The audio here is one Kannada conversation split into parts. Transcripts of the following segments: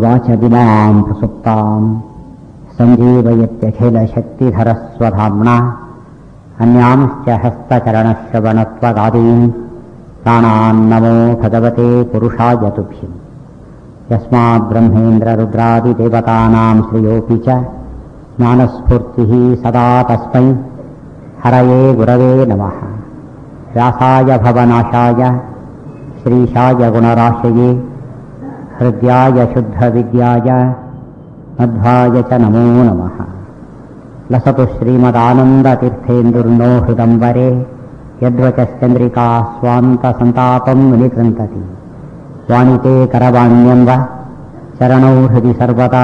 वाच विमां प्रसुप्ताम् सञ्जीवयत्यखिलशक्तिधरस्वधाम्ना अन्यांश्च हस्तचरणश्रवणत्वगादीन् प्राणान्नमो भगवते पुरुषाय तुभ्यम् यस्माद्ब्रह्मेन्द्ररुद्रादिदेवतानां श्रियोऽपि च ज्ञानस्फूर्तिः सदा तस्मै हरये गुरवे नमः व्यासाय भवनाशाय श्रीशाय गुणराशये हृद्याय शुद्धविद्याय मध्वाय च नमो नमः लसतु श्रीमदानन्दतीर्थेन्दुर्नो हृदम्बरे यद्वचश्चन्द्रिका स्वान्तसन्तापं विनिकृन्तति वाणिते करवाण्यम्ब चरणौ हृदि सर्वदा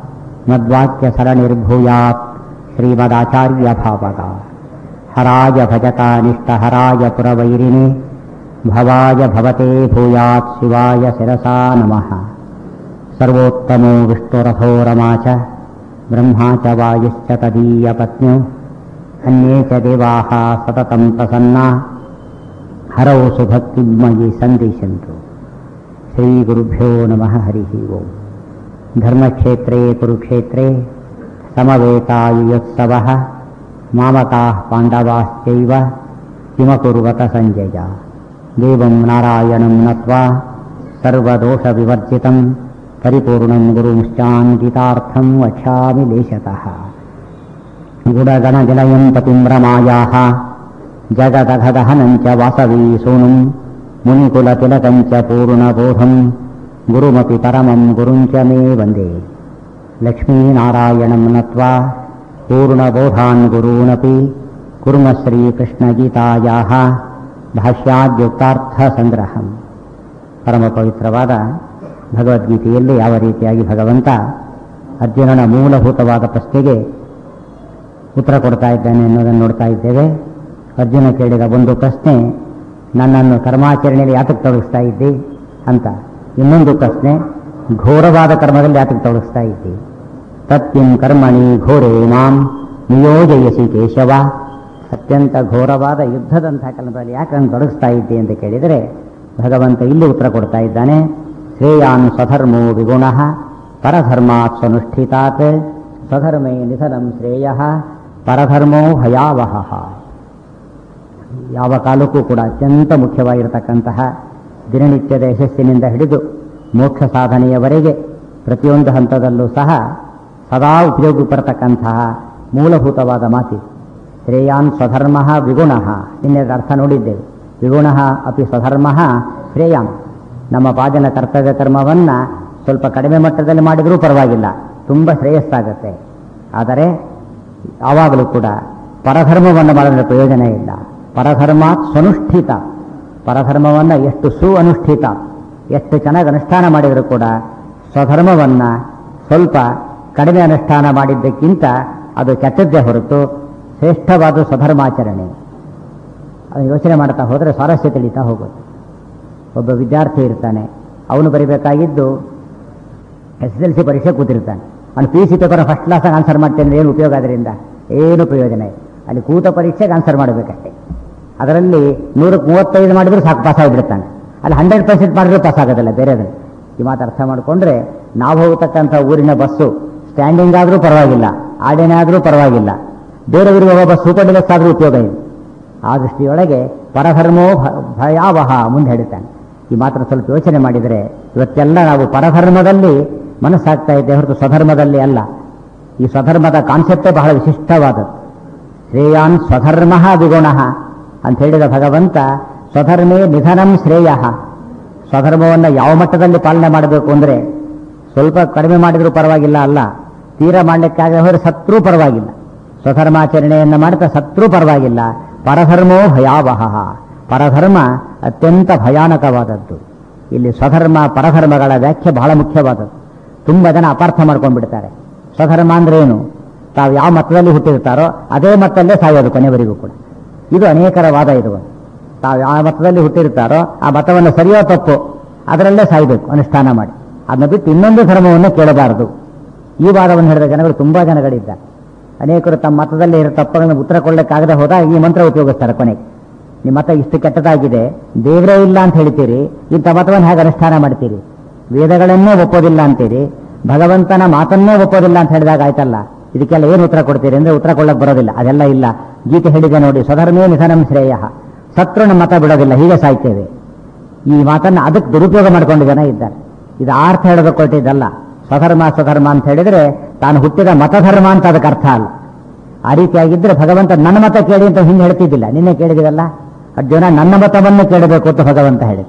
मद्वाक्यसरणिर्भूयात् श्रीमदाचार्यभावगा हराय भजतानिष्टहराय पुरवैरिणे भवाय भवते भूयात् शिवाय शिरसा नमः सर्वोत्तमो विष्णुरथो रमा च ब्रह्मा च वायुश्च तदीयपत्न्यौ अन्ये च देवाः सततं प्रसन्ना हरौ सुभक्तिमयि सन्दिशन्तु श्रीगुरुभ्यो नमः हरिः ओम् धर्मक्षेत्रे कुरुक्षेत्रे समवेतायुयोत्सवः मामकाः पाण्डवाश्चैव किमकुर्वत सञ्जय देवं नारायणं नत्वा सर्वदोषविवर्जितं परिपूर्णं गुरुंश्चान्वितार्थं वक्ष्यामि लेशतः गुणगणजनयं पतिं रमायाः जगदघदहनं च वासवी सूनुं मुनिकुलतिलकं च पूर्णबोधं गुरुमपि परमं गुरुं च मे वन्दे लक्ष्मीनारायणं नत्वा पूर्णबोधान् गुरूनपि कुर्म ಶ್ರೀಕೃಷ್ಣಗೀತಾಯಾಹ ಭಾಷ್ಯಾದ್ಯುಕ್ತಾರ್ಥಸಂಗ್ರಹಂ ಪರಮ ಪವಿತ್ರವಾದ ಭಗವದ್ಗೀತೆಯಲ್ಲಿ ಯಾವ ರೀತಿಯಾಗಿ ಭಗವಂತ ಅರ್ಜುನನ ಮೂಲಭೂತವಾದ ಪ್ರಶ್ನೆಗೆ ಉತ್ತರ ಕೊಡ್ತಾ ಇದ್ದಾನೆ ಅನ್ನೋದನ್ನು ನೋಡ್ತಾ ಇದ್ದೇವೆ ಅರ್ಜುನ ಕೇಳಿದ ಒಂದು ಪ್ರಶ್ನೆ ನನ್ನನ್ನು ಕರ್ಮಾಚರಣೆಯಲ್ಲಿ ಯಾತಕ್ಕೆ ತೊಡಗಿಸ್ತಾ ಇದ್ದಿ ಅಂತ ಇನ್ನೊಂದು ಪ್ರಶ್ನೆ ಘೋರವಾದ ಕರ್ಮದಲ್ಲಿ ಯಾತಕ್ಕೆ ತೊಡಗಿಸ್ತಾ ಇದ್ದಿ ಸತ್ಯಂ ಕರ್ಮಣಿ ಘೋರೇ ಮಾಂ ನಿಯೋಜಯಸಿ ಕೇಶವ ಅತ್ಯಂತ ಘೋರವಾದ ಯುದ್ಧದಂತಹ ಕರ್ಮದಲ್ಲಿ ಯಾಕೆ ನಾನು ತೊಡಗಿಸ್ತಾ ಇದ್ದೆ ಅಂತ ಕೇಳಿದರೆ ಭಗವಂತ ಇಲ್ಲಿ ಉತ್ತರ ಕೊಡ್ತಾ ಇದ್ದಾನೆ ಶ್ರೇಯಾನ್ ಸ್ವಧರ್ಮೋ ವಿಗುಣ ಪರಧರ್ಮಾತ್ ಸ್ವನುಷ್ಠಿತಾತ್ ಸ್ವಧರ್ಮೇ ನಿಧನಂ ಶ್ರೇಯ ಪರಧರ್ಮೋ ಭಯಾವಹ ಯಾವ ಕಾಲಕ್ಕೂ ಕೂಡ ಅತ್ಯಂತ ಮುಖ್ಯವಾಗಿರತಕ್ಕಂತಹ ದಿನನಿತ್ಯದ ಯಶಸ್ಸಿನಿಂದ ಹಿಡಿದು ಮೋಕ್ಷ ಸಾಧನೆಯವರೆಗೆ ಪ್ರತಿಯೊಂದು ಹಂತದಲ್ಲೂ ಸಹ ಸದಾ ಉಪಯೋಗ ಬರತಕ್ಕಂತಹ ಮೂಲಭೂತವಾದ ಮಾತಿ ಶ್ರೇಯಾನ್ ಸ್ವಧರ್ಮ ವಿಗುಣ ಇನ್ನೆರಡು ಅರ್ಥ ನೋಡಿದ್ದೇವೆ ವಿಗುಣ ಅಪಿ ಸ್ವಧರ್ಮ ಶ್ರೇಯಾನ್ ನಮ್ಮ ಪಾಜನ ಕರ್ತವ್ಯ ಕರ್ಮವನ್ನು ಸ್ವಲ್ಪ ಕಡಿಮೆ ಮಟ್ಟದಲ್ಲಿ ಮಾಡಿದರೂ ಪರವಾಗಿಲ್ಲ ತುಂಬ ಶ್ರೇಯಸ್ಸಾಗತ್ತೆ ಆದರೆ ಯಾವಾಗಲೂ ಕೂಡ ಪರಧರ್ಮವನ್ನು ಮಾಡಿದ್ರೆ ಪ್ರಯೋಜನ ಇಲ್ಲ ಪರಧರ್ಮಾತ್ ಸ್ವನುಷ್ಠಿತ ಪರಧರ್ಮವನ್ನು ಎಷ್ಟು ಸು ಅನುಷ್ಠಿತ ಎಷ್ಟು ಚೆನ್ನಾಗಿ ಅನುಷ್ಠಾನ ಮಾಡಿದರೂ ಕೂಡ ಸ್ವಧರ್ಮವನ್ನು ಸ್ವಲ್ಪ ಕಡಿಮೆ ಅನುಷ್ಠಾನ ಮಾಡಿದ್ದಕ್ಕಿಂತ ಅದು ಕೆಟ್ಟದ್ದೇ ಹೊರತು ಶ್ರೇಷ್ಠವಾದ ಸ್ವಧರ್ಮಾಚರಣೆ ಅದು ಯೋಚನೆ ಮಾಡ್ತಾ ಹೋದರೆ ಸ್ವಾರಸ್ಯ ತಿಳಿತಾ ಹೋಗುತ್ತೆ ಒಬ್ಬ ವಿದ್ಯಾರ್ಥಿ ಇರ್ತಾನೆ ಅವನು ಬರೀಬೇಕಾಗಿದ್ದು ಎಸ್ ಎಲ್ ಸಿ ಪರೀಕ್ಷೆ ಕೂತಿರ್ತಾನೆ ಅವನು ಪಿ ಸಿ ಪೇಪರ್ ಫಸ್ಟ್ ಕ್ಲಾಸಾಗಿ ಆನ್ಸರ್ ಮಾಡ್ತೇನೆ ಏನು ಉಪಯೋಗ ಅದರಿಂದ ಏನು ಪ್ರಯೋಜನ ಇಲ್ಲ ಅಲ್ಲಿ ಕೂತ ಪರೀಕ್ಷೆಗೆ ಆನ್ಸರ್ ಮಾಡಬೇಕಷ್ಟೇ ಅದರಲ್ಲಿ ನೂರಕ್ಕೆ ಮೂವತ್ತೈದು ಮಾಡಿದ್ರು ಸಾಕು ಪಾಸ್ ಆಗಿಬಿಡ್ತಾನೆ ಅಲ್ಲಿ ಹಂಡ್ರೆಡ್ ಪರ್ಸೆಂಟ್ ಮಾಡಿದ್ರು ಪಾಸ್ ಆಗೋದಿಲ್ಲ ಬೇರೆದನ್ನು ಈ ಮಾತು ಅರ್ಥ ಮಾಡಿಕೊಂಡ್ರೆ ನಾವು ಹೋಗತಕ್ಕಂಥ ಊರಿನ ಬಸ್ಸು ಸ್ಟ್ಯಾಂಡಿಂಗ್ ಆದರೂ ಪರವಾಗಿಲ್ಲ ಆಡೇನೆ ಆದರೂ ಪರವಾಗಿಲ್ಲ ಬೇರೆಯವರಿಗೆ ಒಬ್ಬ ಸೂಪರ್ ಡಿಲಕ್ಸ್ ಆದರೂ ಉಪಯೋಗ ಇಲ್ಲ ಆ ದೃಷ್ಟಿಯೊಳಗೆ ಪರಧರ್ಮೋ ಭಯಾವಹ ಮುಂದೆ ಹೇಳ್ತಾನೆ ಈ ಮಾತ್ರ ಸ್ವಲ್ಪ ಯೋಚನೆ ಮಾಡಿದರೆ ಇವತ್ತೆಲ್ಲ ನಾವು ಪರಧರ್ಮದಲ್ಲಿ ಮನಸ್ಸಾಗ್ತಾ ಇದ್ದೆ ಹೊರತು ಸ್ವಧರ್ಮದಲ್ಲಿ ಅಲ್ಲ ಈ ಸ್ವಧರ್ಮದ ಕಾನ್ಸೆಪ್ಟೇ ಬಹಳ ವಿಶಿಷ್ಟವಾದದ್ದು ಶ್ರೇಯಾನ್ ಸ್ವಧರ್ಮ ವಿಗುಣ ಅಂತ ಹೇಳಿದ ಭಗವಂತ ಸ್ವಧರ್ಮೇ ನಿಧನಂ ಶ್ರೇಯ ಸ್ವಧರ್ಮವನ್ನು ಯಾವ ಮಟ್ಟದಲ್ಲಿ ಪಾಲನೆ ಮಾಡಬೇಕು ಅಂದರೆ ಸ್ವಲ್ಪ ಕಡಿಮೆ ಮಾಡಿದರೂ ಪರವಾಗಿಲ್ಲ ಅಲ್ಲ ತೀರ ಮಾಡಲಿಕ್ಕಾಗ ಹೋದರೆ ಸತ್ರೂ ಪರವಾಗಿಲ್ಲ ಸ್ವಧರ್ಮಾಚರಣೆಯನ್ನು ಮಾಡ್ತಾ ಸತ್ರೂ ಪರವಾಗಿಲ್ಲ ಪರಧರ್ಮೋ ಭಯಾವಹ ಪರಧರ್ಮ ಅತ್ಯಂತ ಭಯಾನಕವಾದದ್ದು ಇಲ್ಲಿ ಸ್ವಧರ್ಮ ಪರಧರ್ಮಗಳ ವ್ಯಾಖ್ಯೆ ಬಹಳ ಮುಖ್ಯವಾದದ್ದು ತುಂಬ ಜನ ಅಪಾರ್ಥ ಮಾಡ್ಕೊಂಡ್ಬಿಡ್ತಾರೆ ಸ್ವಧರ್ಮ ಅಂದ್ರೆ ಏನು ತಾವು ಯಾವ ಮತದಲ್ಲಿ ಹುಟ್ಟಿರ್ತಾರೋ ಅದೇ ಮತಲ್ಲೇ ಸಾಯೋದು ಕೊನೆವರೆಗೂ ಕೂಡ ಇದು ಅನೇಕರ ವಾದ ಇದು ತಾವು ಯಾವ ಮತದಲ್ಲಿ ಹುಟ್ಟಿರ್ತಾರೋ ಆ ಮತವನ್ನು ಸರಿಯೋ ತಪ್ಪು ಅದರಲ್ಲೇ ಸಾಯಬೇಕು ಅನುಷ್ಠಾನ ಮಾಡಿ ಅದನ್ನ ಬಿಟ್ಟು ಇನ್ನೊಂದು ಧರ್ಮವನ್ನು ಕೇಳಬಾರದು ಈ ವಾದವನ್ನು ಹೇಳಿದ ಜನಗಳು ತುಂಬಾ ಜನಗಳಿದ್ದಾರೆ ಅನೇಕರು ತಮ್ಮ ಮತದಲ್ಲಿ ಇರೋ ತಪ್ಪುಗಳನ್ನು ಉತ್ತರ ಕೊಡಲಿಕ್ಕಾಗದೆ ಹೋದಾಗ ಈ ಮಂತ್ರ ಉಪಯೋಗಿಸ್ತಾರೆ ಕೊನೆಗೆ ನಿಮ್ಮ ಮತ ಇಷ್ಟು ಕೆಟ್ಟದಾಗಿದೆ ದೇವರೇ ಇಲ್ಲ ಅಂತ ಹೇಳ್ತೀರಿ ಇಂಥ ಮತವನ್ನು ಹೇಗೆ ಅನುಷ್ಠಾನ ಮಾಡ್ತೀರಿ ವೇದಗಳನ್ನೇ ಒಪ್ಪೋದಿಲ್ಲ ಅಂತೀರಿ ಭಗವಂತನ ಮಾತನ್ನೇ ಒಪ್ಪೋದಿಲ್ಲ ಅಂತ ಹೇಳಿದಾಗ ಆಯ್ತಲ್ಲ ಇದಕ್ಕೆಲ್ಲ ಏನು ಉತ್ತರ ಕೊಡ್ತೀರಿ ಅಂದ್ರೆ ಉತ್ತರ ಕೊಡಕ್ ಬರೋದಿಲ್ಲ ಅದೆಲ್ಲ ಇಲ್ಲ ಗೀತೆ ಹೇಳಿದೆ ನೋಡಿ ಸ್ವಧರ್ಮೇ ನಿಧನಂ ಶ್ರೇಯ ಸತ್ರು ನಮ್ಮ ಮತ ಬಿಡೋದಿಲ್ಲ ಹೀಗೆ ಸಾಯ್ತೇವೆ ಈ ಮಾತನ್ನ ಅದಕ್ಕೆ ದುರುಪಯೋಗ ಮಾಡ್ಕೊಂಡು ಜನ ಇದ್ದಾರೆ ಇದು ಅರ್ಥ ಹೇಳೋದಕ್ಕೆ ಕೊಟ್ಟಿದ್ದಲ್ಲ ಸ್ವಧರ್ಮ ಸ್ವಧರ್ಮ ಅಂತ ಹೇಳಿದ್ರೆ ತಾನು ಹುಟ್ಟಿದ ಮತಧರ್ಮ ಅಂತ ಅದಕ್ಕೆ ಅರ್ಥ ಅಲ್ಲ ಆ ರೀತಿಯಾಗಿದ್ರೆ ಭಗವಂತ ನನ್ನ ಮತ ಕೇಳಿ ಅಂತ ಹಿಂದೆ ಹೇಳ್ತಿದ್ದಿಲ್ಲ ನಿನ್ನೆ ಕೇಳಿದಿವಲ್ಲ ಅರ್ಜುನ ನನ್ನ ಮತವನ್ನು ಕೇಳಬೇಕು ಅಂತ ಭಗವಂತ ಹೇಳಿದ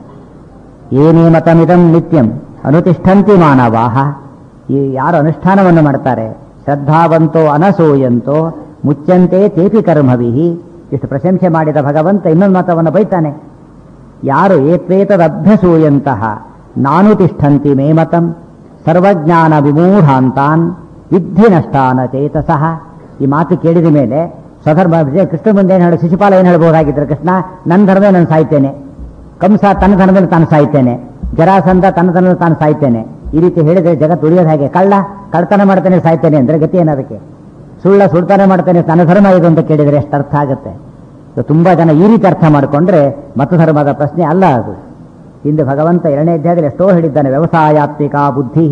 ಏನೇ ಮತಮಿದಂ ನಿತ್ಯಂ ಅನುತಿಷ್ಠಂತಿ ಮಾನವಾಹ ಈ ಯಾರು ಅನುಷ್ಠಾನವನ್ನು ಮಾಡ್ತಾರೆ ಶ್ರದ್ಧಾವಂತೋ ಅನಸೂಯಂತೋ ಮುಚ್ಚಂತೆ ತೇಪಿ ಕರ್ಮವಿಹಿ ಇಷ್ಟು ಪ್ರಶಂಸೆ ಮಾಡಿದ ಭಗವಂತ ಇನ್ನೊಂದು ಮತವನ್ನು ಬೈತಾನೆ ಯಾರು ಏತ್ವೇತದಭ್ಯಸೂಯಂತಹ ನಾನು ತಿಷ್ಠಂತಿ ಮೇ ಮತಂ ಸರ್ವಜ್ಞಾನ ವಿಮೂಢಾಂತಾನ್ ವಿದ್ಧಿ ನಷ್ಟಾನ ಚೇತಸಃ ಈ ಮಾತು ಕೇಳಿದ ಮೇಲೆ ಸ್ವಧರ್ಮ ವಿಜಯ ಕೃಷ್ಣ ಮುಂದೆ ಏನು ಹೇಳಿ ಶಿಶುಪಾಲ ಏನು ಹೇಳ್ಬೋದಾಗಿದ್ರೆ ಕೃಷ್ಣ ನನ್ನ ಧರ್ಮ ನಾನು ಸಾಯ್ತೇನೆ ಕಂಸ ತನ್ನ ಧರ್ಮದಲ್ಲಿ ತಾನು ಸಾಯ್ತೇನೆ ಜರಾಸಂಧ ತನ್ನ ಧರ್ಮದಲ್ಲಿ ತಾನು ಸಾಯ್ತೇನೆ ಈ ರೀತಿ ಹೇಳಿದ್ರೆ ಜಗತ್ತು ಉಳಿಯೋದು ಹಾಗೆ ಕಳ್ಳ ಕಳ್ತನ ಮಾಡ್ತೇನೆ ಸಾಯ್ತೇನೆ ಅಂದ್ರೆ ಗತಿ ಏನದಕ್ಕೆ ಸುಳ್ಳ ಸುಳ್ತಾನ ಮಾಡ್ತೇನೆ ತನ್ನ ಧರ್ಮ ಇದು ಅಂತ ಕೇಳಿದರೆ ಎಷ್ಟು ಅರ್ಥ ಆಗುತ್ತೆ ಇದು ತುಂಬಾ ಜನ ಈ ರೀತಿ ಅರ್ಥ ಮಾಡಿಕೊಂಡ್ರೆ ಮತಧರ್ಮದ ಪ್ರಶ್ನೆ ಅಲ್ಲ ಅದು ಹಿಂದೆ ಭಗವಂತ ಎರಡನೇ ಅಧ್ಯಾಯದಲ್ಲಿ ಎಷ್ಟೋ ಹೇಳಿದ್ದಾನೆ ವ್ಯವಸಾಯಾತ್ಮಿಕ ಬುದ್ಧಿ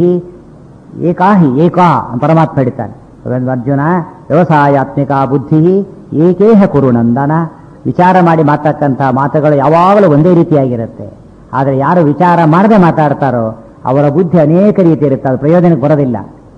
ಏಕಾಹಿ ಏಕಾ ಅಂತ ಪರಮಾತ್ಮ ಹೇಳ್ತಾನೆ ಅರ್ಜುನ ವ್ಯವಸಾಯಾತ್ಮಿಕ ಬುದ್ಧಿ ಏಕೇಹ ಕುರು ನಂದನ ವಿಚಾರ ಮಾಡಿ ಮಾತಕ್ಕಂತಹ ಮಾತುಗಳು ಯಾವಾಗಲೂ ಒಂದೇ ರೀತಿಯಾಗಿರುತ್ತೆ ಆದರೆ ಯಾರು ವಿಚಾರ ಮಾಡದೆ ಮಾತಾಡ್ತಾರೋ ಅವರ ಬುದ್ಧಿ ಅನೇಕ ರೀತಿ ಇರುತ್ತೆ ಅದು ಪ್ರಯೋಜನಕ್ಕೆ ಬರೋದಿಲ್ಲ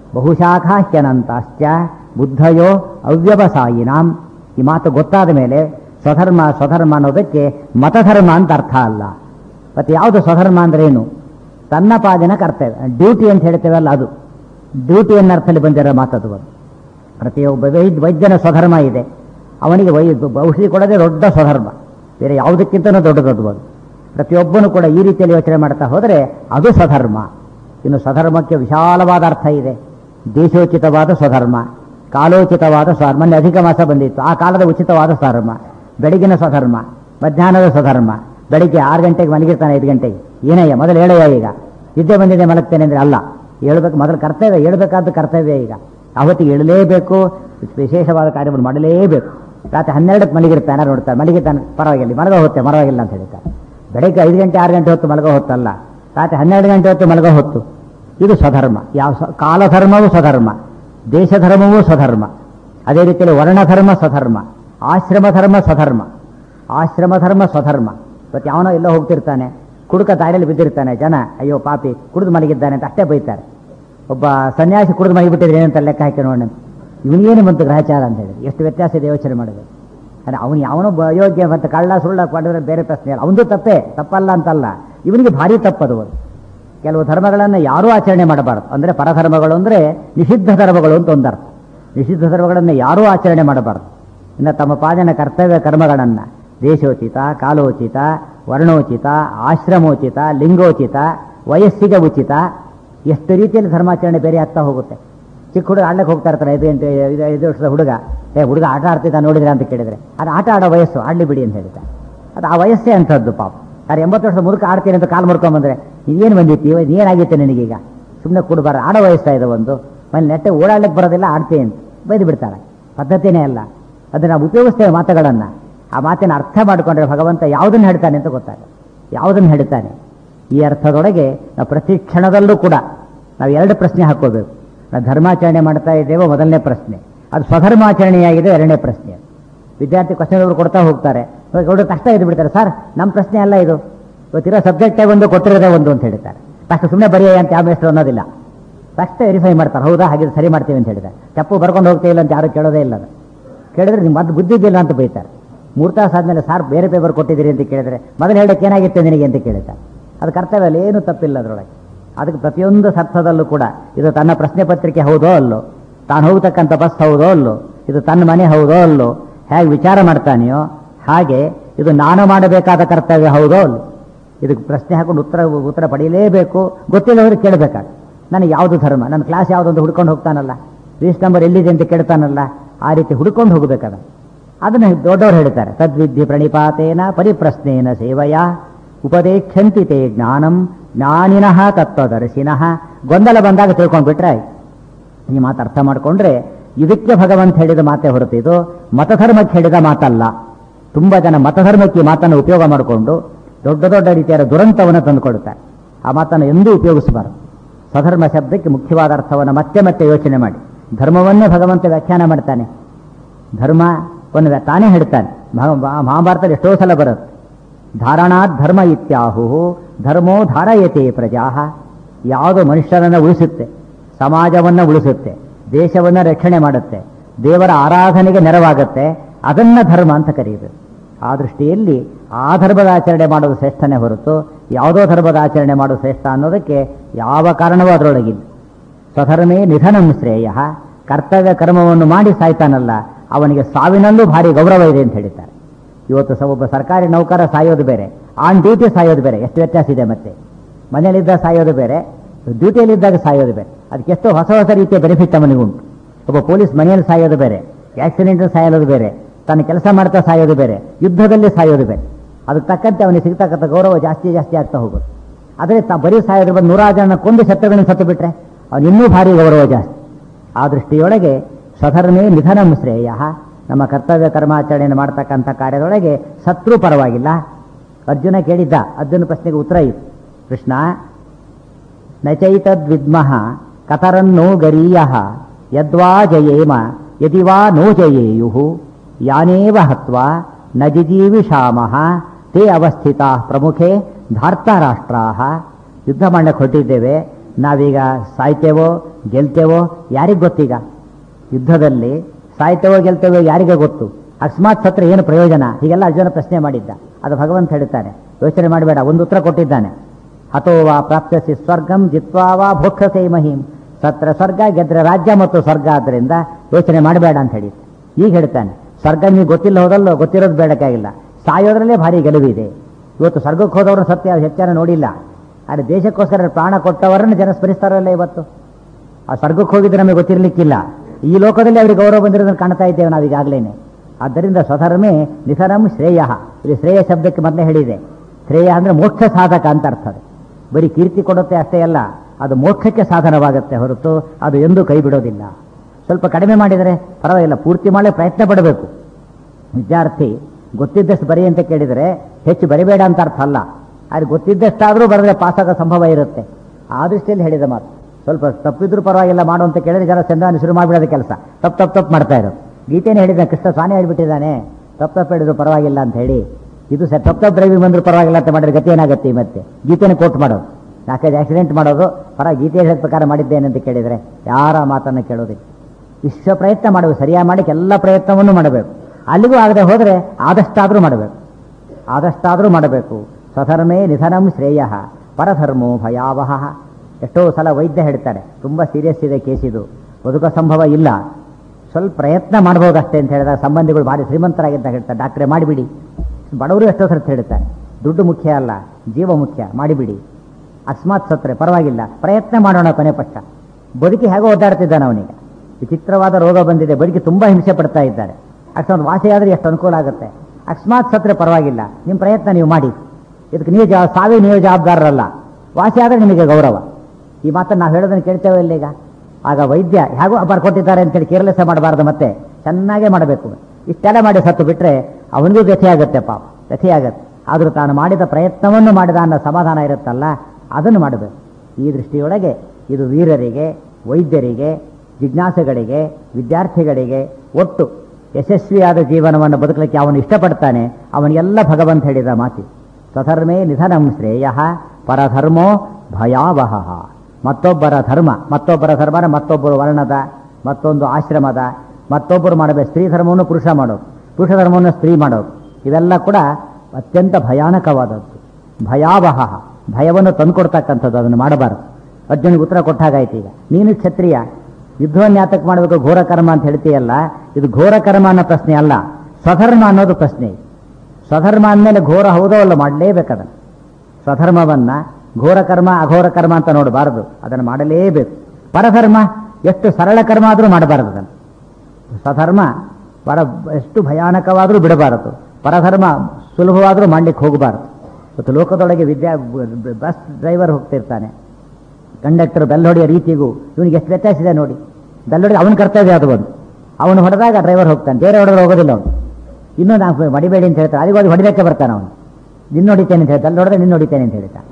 ಬಹುಶಾಖಾಹ್ಯನಂತಾಶ್ಚ ಬುದ್ಧಯೋ ಅವ್ಯವಸಾಯಿನಾಂ ಈ ಮಾತು ಗೊತ್ತಾದ ಮೇಲೆ ಸ್ವಧರ್ಮ ಸ್ವಧರ್ಮ ಅನ್ನೋದಕ್ಕೆ ಮತಧರ್ಮ ಅಂತ ಅರ್ಥ ಅಲ್ಲ ಮತ್ತೆ ಯಾವುದು ಸ್ವಧರ್ಮ ಅಂದ್ರೆ ಏನು ತನ್ನ ಪಾದಿನ ಕರ್ತವ್ಯ ಡ್ಯೂಟಿ ಅಂತ ಹೇಳ್ತೇವಲ್ಲ ಅದು ಡ್ಯೂಟಿ ಅನ್ನೋ ಅರ್ಥದಲ್ಲಿ ಬಂದಿರೋ ಮಾತದು ಅದು ಪ್ರತಿಯೊಬ್ಬ ವೈದ್ಯ ವೈದ್ಯನ ಸ್ವಧರ್ಮ ಇದೆ ಅವನಿಗೆ ವೈ ಔಷಧಿ ಕೊಡೋದೇ ದೊಡ್ಡ ಸ್ವಧರ್ಮ ಬೇರೆ ಯಾವುದಕ್ಕಿಂತನೂ ದೊಡ್ಡದದು ಅದು ಪ್ರತಿಯೊಬ್ಬನು ಕೂಡ ಈ ರೀತಿಯಲ್ಲಿ ಯೋಚನೆ ಮಾಡ್ತಾ ಹೋದರೆ ಅದು ಸ್ವಧರ್ಮ ಇನ್ನು ಸ್ವಧರ್ಮಕ್ಕೆ ವಿಶಾಲವಾದ ಅರ್ಥ ಇದೆ ದೇಶೋಚಿತವಾದ ಸ್ವಧರ್ಮ ಕಾಲೋಚಿತವಾದ ಸ್ವಧರ್ಮ ಮೊನ್ನೆ ಅಧಿಕ ಮಾಸ ಬಂದಿತ್ತು ಆ ಕಾಲದ ಉಚಿತವಾದ ಸ್ವಧರ್ಮ ಬೆಳಗಿನ ಸ್ವಧರ್ಮ ಮಧ್ಯಾಹ್ನದ ಸ್ವಧರ್ಮ ಬೆಳಿಗ್ಗೆ ಆರು ಗಂಟೆಗೆ ಮಲಗಿರ್ತಾನೆ ಐದು ಗಂಟೆಗೆ ಏನಯ್ಯ ಮೊದಲು ಹೇಳಯ್ಯ ಈಗ ನಿದ್ದೆ ಬಂದಿದೆ ಮಲಗ್ತೇನೆ ಅಂದ್ರೆ ಅಲ್ಲ ಹೇಳ್ಬೇಕು ಮೊದಲು ಕರ್ತವ್ಯ ಹೇಳ್ಬೇಕಾದ ಕರ್ತವ್ಯ ಈಗ ಅವತ್ತಿಗೆ ಹೇಳಲೇಬೇಕು ವಿಶೇಷವಾದ ಕಾರ್ಯವನ್ನು ಮಾಡಲೇಬೇಕು ರಾತ್ರಿ ಹನ್ನೆರಡಕ್ಕೆ ಮಲಗಿರ್ತಾನೆ ನೋಡ್ತಾರೆ ಮಲಗಿರ್ತಾನೆ ಪರವಾಗಿಲ್ಲ ಮಲಗೋ ಹೊತ್ತೆ ಮರವಾಗಿಲ್ಲ ಅಂತ ಹೇಳ್ತಾರೆ ಬೆಳಗ್ಗೆ ಐದು ಗಂಟೆ ಆರು ಗಂಟೆ ಹೊತ್ತು ಮಲಗೋ ಹೊತ್ತಲ್ಲ ರಾತ್ರಿ ಹನ್ನೆರಡು ಗಂಟೆ ಹೊತ್ತು ಮಲಗೋ ಹೊತ್ತು ಇದು ಸ್ವಧರ್ಮ ಯಾವ ಸ್ವ- ಕಾಲಧರ್ಮವೂ ಸ್ವಧರ್ಮ ದೇಶಧರ್ಮವೂ ಸ್ವಧರ್ಮ ಅದೇ ರೀತಿಯಲ್ಲಿ ವರ್ಣಧರ್ಮ ಸ್ವಧರ್ಮ ಆಶ್ರಮ ಧರ್ಮ ಸ್ವಧರ್ಮ ಆಶ್ರಮ ಧರ್ಮ ಸ್ವಧರ್ಮ ಇವತ್ತು ಯಾವನೋ ಎಲ್ಲೋ ಹೋಗ್ತಿರ್ತಾನೆ ಕುಡುಕ ದಾರಿಯಲ್ಲಿ ಬಿದ್ದಿರ್ತಾನೆ ಜನ ಅಯ್ಯೋ ಪಾಪಿ ಕುಡಿದು ಮಲಗಿದ್ದಾನೆ ಅಂತ ಅಷ್ಟೇ ಬೈತಾರೆ ಒಬ್ಬ ಸನ್ಯಾಸಿ ಕುಡಿದು ಮಲಗಿಬಿಟ್ಟಿದ್ರೆ ಏನಂತ ಲೆಕ್ಕ ಹಾಕಿ ನೋಡಿ ಇವನಿಗೇನು ಬಂತು ಗ್ರಹಚಾರ ಅಂತ ಹೇಳಿ ಎಷ್ಟು ವ್ಯತ್ಯಾಸ ಇದೆ ಯೋಚನೆ ಮಾಡಬೇಕು ಅಂದರೆ ಅವನು ಯಾವನೋ ಬ- ಅಯೋಗ್ಯ ಮತ್ತು ಕಳ್ಳ ಸುಳ್ಳ ಮಾಡಿದ್ರೆ ಬೇರೆ ಪ್ರಶ್ನೆ ಅಲ್ಲ ಅವನದು ತಪ್ಪೇ ತಪ್ಪಲ್ಲ ಅಂತಲ್ಲ ಇವನಿಗೆ ಭಾರಿ ತಪ್ಪದು ಅದು ಕೆಲವು ಧರ್ಮಗಳನ್ನು ಯಾರೂ ಆಚರಣೆ ಮಾಡಬಾರದು ಅಂದರೆ ಪರಧರ್ಮಗಳು ಅಂದರೆ ನಿಷಿದ್ಧ ಧರ್ಮಗಳು ಅಂತ ಒಂದರ್ಥ ನಿಷಿದ್ಧ ಧರ್ಮಗಳನ್ನು ಯಾರೂ ಆಚರಣೆ ಮಾಡಬಾರದು ಇನ್ನು ತಮ್ಮ ಪಾದನ ಕರ್ತವ್ಯ ಕರ್ಮಗಳನ್ನು ದೇಶೋಚಿತ ಕಾಲೋಚಿತ ವರ್ಣೋಚಿತ ಆಶ್ರಮೋಚಿತ ಲಿಂಗೋಚಿತ ವಯಸ್ಸಿಗೆ ಉಚಿತ ಎಷ್ಟು ರೀತಿಯಲ್ಲಿ ಧರ್ಮಾಚರಣೆ ಬೇರೆ ಆಗ್ತಾ ಹೋಗುತ್ತೆ ಚಿಕ್ಕ ಹುಡುಗ ಆಡ್ಲಿಕ್ಕೆ ಹೋಗ್ತಾ ಇರ್ತಾರೆ ಐದು ಗಂಟೆ ಐದು ಐದು ವರ್ಷದ ಹುಡುಗ ಏ ಹುಡುಗ ಆಟ ಆಡ್ತಿದ್ದ ನೋಡಿದ್ರೆ ಅಂತ ಕೇಳಿದ್ರೆ ಅದು ಆಟ ಆಡೋ ವಯಸ್ಸು ಆಡ್ಲಿ ಬಿಡಿ ಅಂತ ಹೇಳ್ತಾರೆ ಅದು ಆ ವಯಸ್ಸೇ ಅಂಥದ್ದು ಪಾಪ ಯಾರು ಎಂಬತ್ತು ವರ್ಷದ ಮುದುಕ ಆಡ್ತೀನಿ ಅಂತ ಕಾಲು ಮಾಡ್ಕೊಂಬಂದ್ರೆ ನೀವೇನು ಬಂದಿತ್ತು ಇವ ಏನಾಗಿತ್ತು ನಿನಗೀಗ ಸುಮ್ಮನೆ ಕೊಡಬಾರ ಆಡೋ ವಯಸ್ಸಾ ಇದೆ ಒಂದು ಮನೆ ನೆಟ್ಟೆ ಓಡಾಡ್ಲಿಕ್ಕೆ ಬರೋದಿಲ್ಲ ಆಡ್ತೀನಿ ಅಂತ ಬೈದು ಬಿಡ್ತಾರೆ ಪದ್ಧತಿನೇ ಅಲ್ಲ ಅದನ್ನ ನಾವು ಉಪಯೋಗಿಸ್ತೇವೆ ಮಾತುಗಳನ್ನು ಆ ಮಾತಿನ ಅರ್ಥ ಮಾಡಿಕೊಂಡ್ರೆ ಭಗವಂತ ಯಾವುದನ್ನು ಹೇಳ್ತಾನೆ ಅಂತ ಗೊತ್ತಾಗ ಯಾವುದನ್ನು ಹೇಳ್ತಾನೆ ಈ ಅರ್ಥದೊಳಗೆ ನಾವು ಪ್ರತಿ ಕ್ಷಣದಲ್ಲೂ ಕೂಡ ನಾವು ಎರಡು ಪ್ರಶ್ನೆ ಹಾಕೋಬೇಕು ನಾವು ಧರ್ಮಾಚರಣೆ ಮಾಡ್ತಾ ಇದ್ದೇವೋ ಮೊದಲನೇ ಪ್ರಶ್ನೆ ಅದು ಸ್ವಧರ್ಮಾಚರಣೆಯಾಗಿದೆ ಎರಡನೇ ಪ್ರಶ್ನೆ ವಿದ್ಯಾರ್ಥಿ ಕ್ವಶನ್ ಅವರು ಕೊಡ್ತಾ ಹೋಗ್ತಾರೆ ಕೊಡೋ ಕಷ್ಟ ಇದು ಬಿಡ್ತಾರೆ ಸರ್ ನಮ್ಮ ಪ್ರಶ್ನೆ ಅಲ್ಲ ಇದು ಇವತ್ತಿರೋ ಸಬ್ಜೆಕ್ಟೇ ಒಂದು ಕೊಟ್ಟಿರೋದೇ ಒಂದು ಅಂತ ಹೇಳ್ತಾರೆ ಫಸ್ಟ್ ಸುಮ್ಮನೆ ಬರೆಯ ಅಂತ ಯಾವ ಮೇಸ್ಟ್ರು ಅನ್ನೋದಿಲ್ಲ ಫಸ್ಟ್ ವೆರಿಫೈ ಮಾಡ್ತಾರೆ ಹೌದಾ ಹಾಗೆ ಸರಿ ಮಾಡ್ತೀವಿ ಅಂತ ಹೇಳಿದ್ದಾರೆ ತಪ್ಪು ಬರ್ಕೊಂಡು ಹೋಗ್ತಾ ಇಲ್ಲ ಅಂತ ಯಾರು ಕೇಳೋದೇ ಇಲ್ಲ ಅದು ಕೇಳಿದ್ರೆ ನಿಮ್ಮ ಅದು ಬುದ್ಧಿ ಇದೆಯಲ್ಲ ಅಂತ ಬೈತಾರೆ ಮೂರು ತಾಸು ಆದ್ಮೇಲೆ ಸಾರ್ ಬೇರೆ ಪೇಪರ್ ಕೊಟ್ಟಿದ್ದೀರಿ ಅಂತ ಕೇಳಿದ್ರೆ ಮೊದಲು ಹೇಳಕ್ಕೆ ಏನಾಗಿತ್ತು ನಿನಗೆ ಅಂತ ಕೇಳ್ತಾರೆ ಅದು ಕರ್ತವ್ಯ ಅಲ್ಲ ಏನೂ ತಪ್ಪಿಲ್ಲ ಅದರೊಳಗೆ ಅದಕ್ಕೆ ಪ್ರತಿಯೊಂದು ಅರ್ಥದಲ್ಲೂ ಕೂಡ ಇದು ತನ್ನ ಪ್ರಶ್ನೆ ಪತ್ರಿಕೆ ಹೌದೋ ಅಲ್ಲೋ ತಾನು ಹೋಗ್ತಕ್ಕಂಥ ಬಸ್ ಹೌದೋ ಅಲ್ಲೋ ಇದು ತನ್ನ ಮನೆ ಹೌದೋ ಅಲ್ಲೋ ಹೇಗೆ ವಿಚಾರ ಮಾಡ್ತಾನೆಯೋ ಹಾಗೆ ಇದು ನಾನು ಮಾಡಬೇಕಾದ ಕರ್ತವ್ಯ ಹೌದೋ ಅಲ್ಲೋ ಇದಕ್ಕೆ ಪ್ರಶ್ನೆ ಹಾಕೊಂಡು ಉತ್ತರ ಉತ್ತರ ಪಡೆಯಲೇಬೇಕು ಗೊತ್ತಿಲ್ಲವರು ಕೇಳಬೇಕಾಗ ನನಗೆ ಯಾವುದು ಧರ್ಮ ನನ್ನ ಕ್ಲಾಸ್ ಯಾವುದೊಂದು ಹುಡ್ಕೊಂಡು ಹೋಗ್ತಾನಲ್ಲ ರಿಜಿಸ್ಟ್ ನಂಬರ್ ಎಲ್ಲಿದೆ ಅಂತ ಕೇಳ್ತಾನಲ್ಲ ಆ ರೀತಿ ಹುಡ್ಕೊಂಡು ಹೋಗಬೇಕದ ಅದನ್ನ ದೊಡ್ಡವರು ಹೇಳ್ತಾರೆ ತದ್ವಿದ್ಯೆ ಪ್ರಣಿಪಾತೇನ ಪರಿಪ್ರಶ್ನೇನ ಸೇವಯ ಉಪದೇಕ್ಷಂತಿ ತೇ ಜ್ಞಾನಂ ಜ್ಞಾನಿನಃ ತತ್ವದರ್ಶಿನಃ ಗೊಂದಲ ಬಂದಾಗ ತಿಳ್ಕೊಂಡ್ಬಿಟ್ರೆ ಆಯ್ತು ಈ ಮಾತು ಅರ್ಥ ಮಾಡಿಕೊಂಡ್ರೆ ಇದಕ್ಕೆ ಭಗವಂತ ಹೇಳಿದ ಮಾತೇ ಹೊರತು ಇದು ಮತಧರ್ಮಕ್ಕೆ ಹೇಳಿದ ಮಾತಲ್ಲ ತುಂಬಾ ಜನ ಮತಧರ್ಮಕ್ಕೆ ಈ ಮಾತನ್ನು ಉಪಯೋಗ ಮಾಡಿಕೊಂಡು ದೊಡ್ಡ ದೊಡ್ಡ ರೀತಿಯಾದ ದುರಂತವನ್ನು ತಂದುಕೊಡುತ್ತಾರೆ ಆ ಮಾತನ್ನು ಎಂದೂ ಉಪಯೋಗಿಸಬಾರದು ಸ್ವಧರ್ಮ ಶಬ್ದಕ್ಕೆ ಮುಖ್ಯವಾದ ಅರ್ಥವನ್ನು ಮತ್ತೆ ಮತ್ತೆ ಯೋಚನೆ ಮಾಡಿ ಧರ್ಮವನ್ನೇ ಭಗವಂತ ವ್ಯಾಖ್ಯಾನ ಮಾಡ್ತಾನೆ ಧರ್ಮವನ್ನು ವ್ಯ- ತಾನೇ ಹೇಳ್ತಾನೆ ಮಹಾ- ಮಹಾ- ಮಹಾಭಾರತದಲ್ಲಿ ಎಷ್ಟೋ ಸಲ ಬರುತ್ತೆ ಧಾರಣಾತ್ ಧರ್ಮ ಇತ್ಯಾಹು ಧರ್ಮೋ ಧಾರಯತೆ ಪ್ರಜಾ ಯಾವುದು ಮನುಷ್ಯರನ್ನು ಉಳಿಸುತ್ತೆ ಸಮಾಜವನ್ನು ಉಳಿಸುತ್ತೆ ದೇಶವನ್ನು ರಕ್ಷಣೆ ಮಾಡುತ್ತೆ ದೇವರ ಆರಾಧನೆಗೆ ನೆರವಾಗುತ್ತೆ ಅದನ್ನ ಧರ್ಮ ಅಂತ ಕರೆಯಬೇಕು ಆ ದೃಷ್ಟಿಯಲ್ಲಿ ಆ ಧರ್ಮದ ಆಚರಣೆ ಮಾಡೋದು ಶ್ರೇಷ್ಠನೇ ಹೊರತು ಯಾವುದೋ ಧರ್ಮದ ಆಚರಣೆ ಮಾಡೋದು ಶ್ರೇಷ್ಠ ಅನ್ನೋದಕ್ಕೆ ಯಾವ ಕಾರಣವೂ ಅದರೊಳಗಿಲ್ಲ ಸ್ವಧರ್ಮೇ ನಿಧನಂ ಶ್ರೇಯ ಕರ್ತವ್ಯ ಕರ್ಮವನ್ನು ಮಾಡಿ ಸಾಯ್ತಾನಲ್ಲ ಅವನಿಗೆ ಸಾವಿನಲ್ಲೂ ಭಾರಿ ಗೌರವ ಇದೆ ಅಂತ ಹೇಳ್ತಾರೆ ಇವತ್ತು ಸ ಒಬ್ಬ ಸರ್ಕಾರಿ ನೌಕರ ಸಾಯೋದು ಬೇರೆ ಆನ್ ಡ್ಯೂಟಿ ಸಾಯೋದು ಬೇರೆ ಎಷ್ಟು ವ್ಯತ್ಯಾಸ ಇದೆ ಮತ್ತೆ ಮನೆಯಲ್ಲಿದ್ದಾಗ ಸಾಯೋದು ಬೇರೆ ಡ್ಯೂಟಿಯಲ್ಲಿದ್ದಾಗ ಸಾಯೋದು ಬೇರೆ ಅದಕ್ಕೆ ಎಷ್ಟೋ ಹೊಸ ಹೊಸ ರೀತಿಯ ಬೆನಿಫಿಟ್ ಅವನಿಗುಂಟು ಒಬ್ಬ ಪೊಲೀಸ್ ಮನೆಯಲ್ಲಿ ಸಾಯೋದು ಬೇರೆ ಆಕ್ಸಿಡೆಂಟ್ ಸಾಯೋದು ಬೇರೆ ತನ್ನ ಕೆಲಸ ಮಾಡ್ತಾ ಸಾಯೋದು ಬೇರೆ ಯುದ್ಧದಲ್ಲಿ ಸಾಯೋದು ಬೇರೆ ಅದಕ್ಕೆ ತಕ್ಕಂತೆ ಅವನಿಗೆ ಸಿಗ್ತಕ್ಕಂಥ ಗೌರವ ಜಾಸ್ತಿ ಜಾಸ್ತಿ ಆಗ್ತಾ ಹೋಗುತ್ತೆ ಆದರೆ ತ ಬರೀ ಸಾಯೋದ್ರ ಬಂದು ನೂರಾರು ಜನ ಕೊಂದು ಶತ್ರುಗಳನ್ನು ಸತ್ತು ಬಿಟ್ರೆ ಅವನು ಇನ್ನೂ ಭಾರಿ ಗೌರವ ಜಾಸ್ತಿ ಆ ದೃಷ್ಟಿಯೊಳಗೆ ಸ್ವಧರ್ಮೇ ನಿಧನಂ ಶ್ರೇಯ ನಮ್ಮ ಕರ್ತವ್ಯ ಕರ್ಮಾಚರಣೆಯನ್ನು ಮಾಡ್ತಕ್ಕಂಥ ಕಾರ್ಯದೊಳಗೆ ಸತ್ರು ಪರವಾಗಿಲ್ಲ ಅರ್ಜುನ ಕೇಳಿದ್ದ ಅರ್ಜುನ ಪ್ರಶ್ನೆಗೆ ಉತ್ತರ ಇತ್ತು ಕೃಷ್ಣ ನಚೈತದ್ವಿದ್ಮಃ ಕತರನ್ನೋ ಗರೀಯ ಯದ್ವಾ ಜಯೇಮ ಯದಿ ವಾ ನೋ ಜಯೇಯು ಯಾನೇವ ಹತ್ವಾ ನ ಜಿಜೀವಿಷಾಮಃ ತೇ ಅವಸ್ಥಿತಾ ಪ್ರಮುಖೇ ಧಾರ್ತರಾಷ್ಟ್ರಾ ಯುದ್ಧ ಮಾಡಕ್ಕೆ ಹೊರಟಿದ್ದೇವೆ ನಾವೀಗ ಸಾಯ್ತೇವೋ ಗೆಲ್ತೇವೋ ಯಾರಿಗೆ ಗೊತ್ತೀಗ ಯುದ್ಧದಲ್ಲಿ ಸಾಯ್ತೇವೋ ಗೆಲ್ತೇವೋ ಯಾರಿಗೆ ಗೊತ್ತು ಅಕಸ್ಮಾತ್ ಸತ್ರ ಏನು ಪ್ರಯೋಜನ ಹೀಗೆಲ್ಲ ಅರ್ಜುನ ಪ್ರಶ್ನೆ ಮಾಡಿದ್ದ ಅದು ಭಗವಂತ ಹೇಳ್ತಾನೆ ಯೋಚನೆ ಮಾಡಬೇಡ ಒಂದು ಉತ್ತರ ಕೊಟ್ಟಿದ್ದಾನೆ ಹತೋವಾ ಪ್ರಾಪ್ತಿಸಿ ಸ್ವರ್ಗಂ ಜಿತ್ವಾ ವಾ ಭೋಕ್ಷಸೇ ಮಹಿಂ ಸತ್ರ ಸ್ವರ್ಗ ಗೆದ್ರೆ ರಾಜ್ಯ ಮತ್ತು ಸ್ವರ್ಗ ಆದ್ದರಿಂದ ಯೋಚನೆ ಮಾಡಬೇಡ ಅಂತ ಹೇಳಿ ಈಗ ಹೇಳ್ತಾನೆ ಸ್ವರ್ಗ ನಿಮಗೆ ಗೊತ್ತಿಲ್ಲ ಹೋದಲ್ಲೋ ಗೊತ್ತಿರೋದು ಬೇಡಕ್ಕಾಗಿಲ್ಲ ಸಾಯೋದ್ರಲ್ಲೇ ಭಾರಿ ಗೆಲುವಿದೆ ಇವತ್ತು ಸ್ವರ್ಗಕ್ಕೆ ಹೋದವರು ಸತ್ಯ ಹೆಚ್ಚಾನ ನೋಡಿಲ್ಲ ಆದರೆ ದೇಶಕ್ಕೋಸ್ಕರ ಪ್ರಾಣ ಕೊಟ್ಟವರನ್ನು ಜನ ಸ್ಮರಿಸ್ತಾರಲ್ಲ ಇವತ್ತು ಆ ಸ್ವರ್ಗಕ್ಕೆ ಹೋಗಿದ್ರೆ ನಮಗೆ ಗೊತ್ತಿರಲಿಕ್ಕಿಲ್ಲ ಈ ಲೋಕದಲ್ಲಿ ಅವರಿಗೆ ಗೌರವ ಬಂದಿರೋದನ್ನು ಕಾಣ್ತಾ ಇದ್ದೇವೆ ನಾವೀಗಾಗಲೇನೆ ಆದ್ದರಿಂದ ಸ್ವಧರ್ಮೇ ನಿಧನಂ ಶ್ರೇಯ ಇಲ್ಲಿ ಶ್ರೇಯ ಶಬ್ದಕ್ಕೆ ಮೊದಲೇ ಹೇಳಿದೆ ಶ್ರೇಯ ಅಂದ್ರೆ ಮೋಕ್ಷ ಸಾಧಕ ಅಂತ ಅರ್ಥ ಅದು ಬರೀ ಕೀರ್ತಿ ಕೊಡುತ್ತೆ ಅಷ್ಟೇ ಅಲ್ಲ ಅದು ಮೋಕ್ಷಕ್ಕೆ ಸಾಧನವಾಗುತ್ತೆ ಹೊರತು ಅದು ಎಂದೂ ಕೈ ಬಿಡೋದಿಲ್ಲ ಸ್ವಲ್ಪ ಕಡಿಮೆ ಮಾಡಿದರೆ ಪರವಾಗಿಲ್ಲ ಪೂರ್ತಿ ಮಾಡಿ ಪ್ರಯತ್ನ ಪಡಬೇಕು ವಿದ್ಯಾರ್ಥಿ ಗೊತ್ತಿದ್ದಷ್ಟು ಬರಿ ಅಂತ ಕೇಳಿದರೆ ಹೆಚ್ಚು ಬರಿಬೇಡ ಅಂತ ಅರ್ಥ ಅಲ್ಲ ಆದರೆ ಗೊತ್ತಿದ್ದಷ್ಟಾದರೂ ಬರೆದ್ರೆ ಪಾಸಾಗೋ ಸಂಭವ ಇರುತ್ತೆ ಆ ದೃಷ್ಟಿಯಲ್ಲಿ ಹೇಳಿದ ಮಾತು ಸ್ವಲ್ಪ ತಪ್ಪಿದ್ರೂ ಪರವಾಗಿಲ್ಲ ಮಾಡು ಅಂತ ಕೇಳಿದ್ರೆ ಜನ ಚಂದಾನ ಶುರು ಮಾಡಿಬಿಡೋದು ಕೆಲಸ ತಪ್ಪು ತಪ್ಪು ತಪ್ಪು ಮಾಡ್ತಾ ಇರೋದು ಗೀತೆನೇ ಹೇಳಿದ ಕೃಷ್ಣ ಸ್ವಾಮಿ ಹೇಳ್ಬಿಟ್ಟಿದ್ದಾನೆ ತಪ್ಪು ತಪ್ಪು ಹೇಳಿದ್ರು ಪರವಾಗಿಲ್ಲ ಅಂತ ಹೇಳಿ ಇದು ಸರ್ ತಪ್ಪು ತಪ್ಪು ಡ್ರೈವಿಂಗ್ ಬಂದರೂ ಪರವಾಗಿಲ್ಲ ಅಂತ ಮಾಡಿದ್ರೆ ಗತಿ ಏನಾಗುತ್ತೆ ಈ ಮತ್ತೆ ಗೀತೆನೇ ಕೋಟ್ ಮಾಡೋದು ನಾಲ್ಕೈದು ಆಕ್ಸಿಡೆಂಟ್ ಮಾಡೋದು ಪರ ಗೀತೆ ಹೇಳಿದ ಪ್ರಕಾರ ಮಾಡಿದ್ದೇನೆ ಅಂತ ಕೇಳಿದರೆ ಯಾರ ಮಾತನ್ನು ಕೇಳೋದಿಲ್ಲ ವಿಶ್ವ ಪ್ರಯತ್ನ ಮಾಡಬೇಕು ಸರಿಯಾಗಿ ಮಾಡಿ ಎಲ್ಲ ಪ್ರಯತ್ನವನ್ನು ಮಾಡಬೇಕು ಅಲ್ಲಿಗೂ ಆಗದೆ ಹೋದರೆ ಆದಷ್ಟಾದರೂ ಮಾಡಬೇಕು ಆದಷ್ಟಾದರೂ ಮಾಡಬೇಕು ಸ್ವಧರ್ಮೇ ನಿಧನಂ ಶ್ರೇಯ ಪರಧರ್ಮೋ ಭಯಾವಹ ಎಷ್ಟೋ ಸಲ ವೈದ್ಯ ಹೇಳ್ತಾರೆ ತುಂಬ ಸೀರಿಯಸ್ ಇದೆ ಕೇಸ್ ಇದು ಬದುಕೋ ಸಂಭವ ಇಲ್ಲ ಸ್ವಲ್ಪ ಪ್ರಯತ್ನ ಮಾಡ್ಬೋದಷ್ಟೇ ಅಂತ ಹೇಳಿದಾಗ ಸಂಬಂಧಿಗಳು ಭಾರಿ ಶ್ರೀಮಂತರಾಗಿದ್ದಾಗ ಹೇಳ್ತಾರೆ ಡಾಕ್ಟ್ರೇ ಮಾಡಿಬಿಡಿ ಬಡವರು ಎಷ್ಟೋ ಸರ್ತಿ ಹೇಳ್ತಾರೆ ದುಡ್ಡು ಮುಖ್ಯ ಅಲ್ಲ ಜೀವ ಮುಖ್ಯ ಮಾಡಿಬಿಡಿ ಅಕಸ್ಮಾತ್ ಸತ್ರೆ ಪರವಾಗಿಲ್ಲ ಪ್ರಯತ್ನ ಮಾಡೋಣ ಕೊನೆ ಪಕ್ಷ ಬದುಕಿ ಹೇಗೋ ಓದಾಡ್ತಿದ್ದಾನೆ ಅವನಿಗೆ ವಿಚಿತ್ರವಾದ ರೋಗ ಬಂದಿದೆ ಬದುಕಿ ತುಂಬ ಹಿಂಸೆ ಪಡ್ತಾ ಇದ್ದಾರೆ ಅಕಸ್ಮಾತ್ ವಾಸಿಯಾದರೆ ಎಷ್ಟು ಅನುಕೂಲ ಆಗುತ್ತೆ ಅಕಸ್ಮಾತ್ ಸತ್ರೆ ಪರವಾಗಿಲ್ಲ ನಿಮ್ಮ ಪ್ರಯತ್ನ ನೀವು ಮಾಡಿ ಇದಕ್ಕೆ ನೀವು ಜಾ ಸಾವೇ ನೀವು ಜವಾಬ್ದಾರರಲ್ಲ ವಾಸಿ ಆದರೆ ನಿಮಗೆ ಗೌರವ ಈ ಮಾತನ್ನು ನಾವು ಹೇಳೋದನ್ನು ಕೇಳ್ತೇವೆ ಇಲ್ಲ ಈಗ ಆಗ ವೈದ್ಯ ಹೇಗೋ ಬರ್ಕೊಟ್ಟಿದ್ದಾರೆ ಅಂತೇಳಿ ಕೇರ್ಲೆಸ್ ಮಾಡಬಾರ್ದು ಮತ್ತೆ ಚೆನ್ನಾಗೇ ಮಾಡಬೇಕು ಇಷ್ಟೆಲ್ಲ ಮಾಡಿ ಸತ್ತು ಬಿಟ್ಟರೆ ಅವನಿಗೂ ವ್ಯಥೆಯಾಗುತ್ತೆ ಪಾಪ ವ್ಯಥೆಯಾಗತ್ತೆ ಆದರೂ ತಾನು ಮಾಡಿದ ಪ್ರಯತ್ನವನ್ನು ಮಾಡಿದ ಅನ್ನೋ ಸಮಾಧಾನ ಇರುತ್ತಲ್ಲ ಅದನ್ನು ಮಾಡಬೇಕು ಈ ದೃಷ್ಟಿಯೊಳಗೆ ಇದು ವೀರರಿಗೆ ವೈದ್ಯರಿಗೆ ಜಿಜ್ಞಾಸುಗಳಿಗೆ ವಿದ್ಯಾರ್ಥಿಗಳಿಗೆ ಒಟ್ಟು ಯಶಸ್ವಿಯಾದ ಜೀವನವನ್ನು ಬದುಕಲಿಕ್ಕೆ ಅವನು ಇಷ್ಟಪಡ್ತಾನೆ ಅವನಿಗೆಲ್ಲ ಭಗವಂತ ಹೇಳಿದ ಮಾತಿ ಸ್ವಧರ್ಮೇ ನಿಧನಂ ಶ್ರೇಯ ಪರಧರ್ಮೋ ಭಯಾವಹ ಮತ್ತೊಬ್ಬರ ಧರ್ಮ ಮತ್ತೊಬ್ಬರ ಧರ್ಮ ಅಂದ್ರೆ ಮತ್ತೊಬ್ಬರು ವರ್ಣದ ಮತ್ತೊಂದು ಆಶ್ರಮದ ಮತ್ತೊಬ್ಬರು ಮಾಡಬೇಕು ಸ್ತ್ರೀ ಧರ್ಮವನ್ನು ಪುರುಷ ಮಾಡೋದು ಪುರುಷ ಧರ್ಮವನ್ನು ಸ್ತ್ರೀ ಮಾಡೋದು ಇವೆಲ್ಲ ಕೂಡ ಅತ್ಯಂತ ಭಯಾನಕವಾದದ್ದು ಭಯಾವಹ ಭಯವನ್ನು ತಂದುಕೊಡ್ತಕ್ಕಂಥದ್ದು ಅದನ್ನು ಮಾಡಬಾರದು ಅರ್ಜುನಿಗೆ ಉತ್ತರ ಕೊಟ್ಟಾಗಾಯ್ತು ಈಗ ನೀನು ಕ್ಷತ್ರಿಯ ಯುದ್ಧವನ್ನು ಯಾತಕ್ಕೆ ಮಾಡಬೇಕು ಘೋರ ಕರ್ಮ ಅಂತ ಹೇಳ್ತೀಯಲ್ಲ ಇದು ಘೋರ ಕರ್ಮ ಅನ್ನೋ ಪ್ರಶ್ನೆ ಅಲ್ಲ ಸ್ವಧರ್ಮ ಅನ್ನೋದು ಪ್ರಶ್ನೆ ಸ್ವಧರ್ಮ ಅಂದಮೇಲೆ ಘೋರ ಹೌದೋ ಅಲ್ಲ ಮಾಡಲೇಬೇಕದನ್ನು ಸ್ವಧರ್ಮವನ್ನ ಘೋರ ಕರ್ಮ ಅಘೋರ ಕರ್ಮ ಅಂತ ನೋಡಬಾರದು ಅದನ್ನು ಮಾಡಲೇಬೇಕು ಪರಧರ್ಮ ಎಷ್ಟು ಸರಳ ಕರ್ಮ ಆದರೂ ಮಾಡಬಾರದು ಅದನ್ನು ಸ್ವಧರ್ಮ ಪರ ಎಷ್ಟು ಭಯಾನಕವಾದರೂ ಬಿಡಬಾರದು ಪರಧರ್ಮ ಸುಲಭವಾದರೂ ಮಾಡ್ಲಿಕ್ಕೆ ಹೋಗಬಾರದು ಇವತ್ತು ಲೋಕದೊಳಗೆ ವಿದ್ಯಾ ಬಸ್ ಡ್ರೈವರ್ ಹೋಗ್ತಿರ್ತಾನೆ ಕಂಡಕ್ಟರ್ ಬೆಲ್ ಹೊಡೆಯೋ ರೀತಿಗೂ ಇವನಿಗೆ ಎಷ್ಟು ವ್ಯತ್ಯಾಸ ಇದೆ ನೋಡಿ ಬೆಲ್ ಹೊಡೆದು ಅವನ ಕರ್ತವ್ಯ ಅದು ಒಂದು ಅವನು ಹೊಡೆದಾಗ ಡ್ರೈವರ್ ಹೋಗ್ತಾನೆ ಬೇರೆ ಹೊಡೆದ್ರೆ ಹೋಗೋದಿಲ್ಲ ಅವನು ಇನ್ನೂ ನಾನು ಮಡಿಬೇಡಿ ಅಂತ ಹೇಳ್ತಾನೆ ಅಲ್ಲಿಗೆ ಹೋಗಿ ಹೊಡಿಬೇಕೆ ಬರ್ತಾನೆ ಅವನು ನಿನ್ನ ಹೊಡಿತೇನೆ ಅಂತ ಹೇಳ್ತಾನೆ ಅಲ್ಲಿ ಹೊಡೆದ್ರೆ ನಿನ್ನ ಹೊಡಿತೇನೆ ಅಂತ ಹೇಳ್ತಾನೆ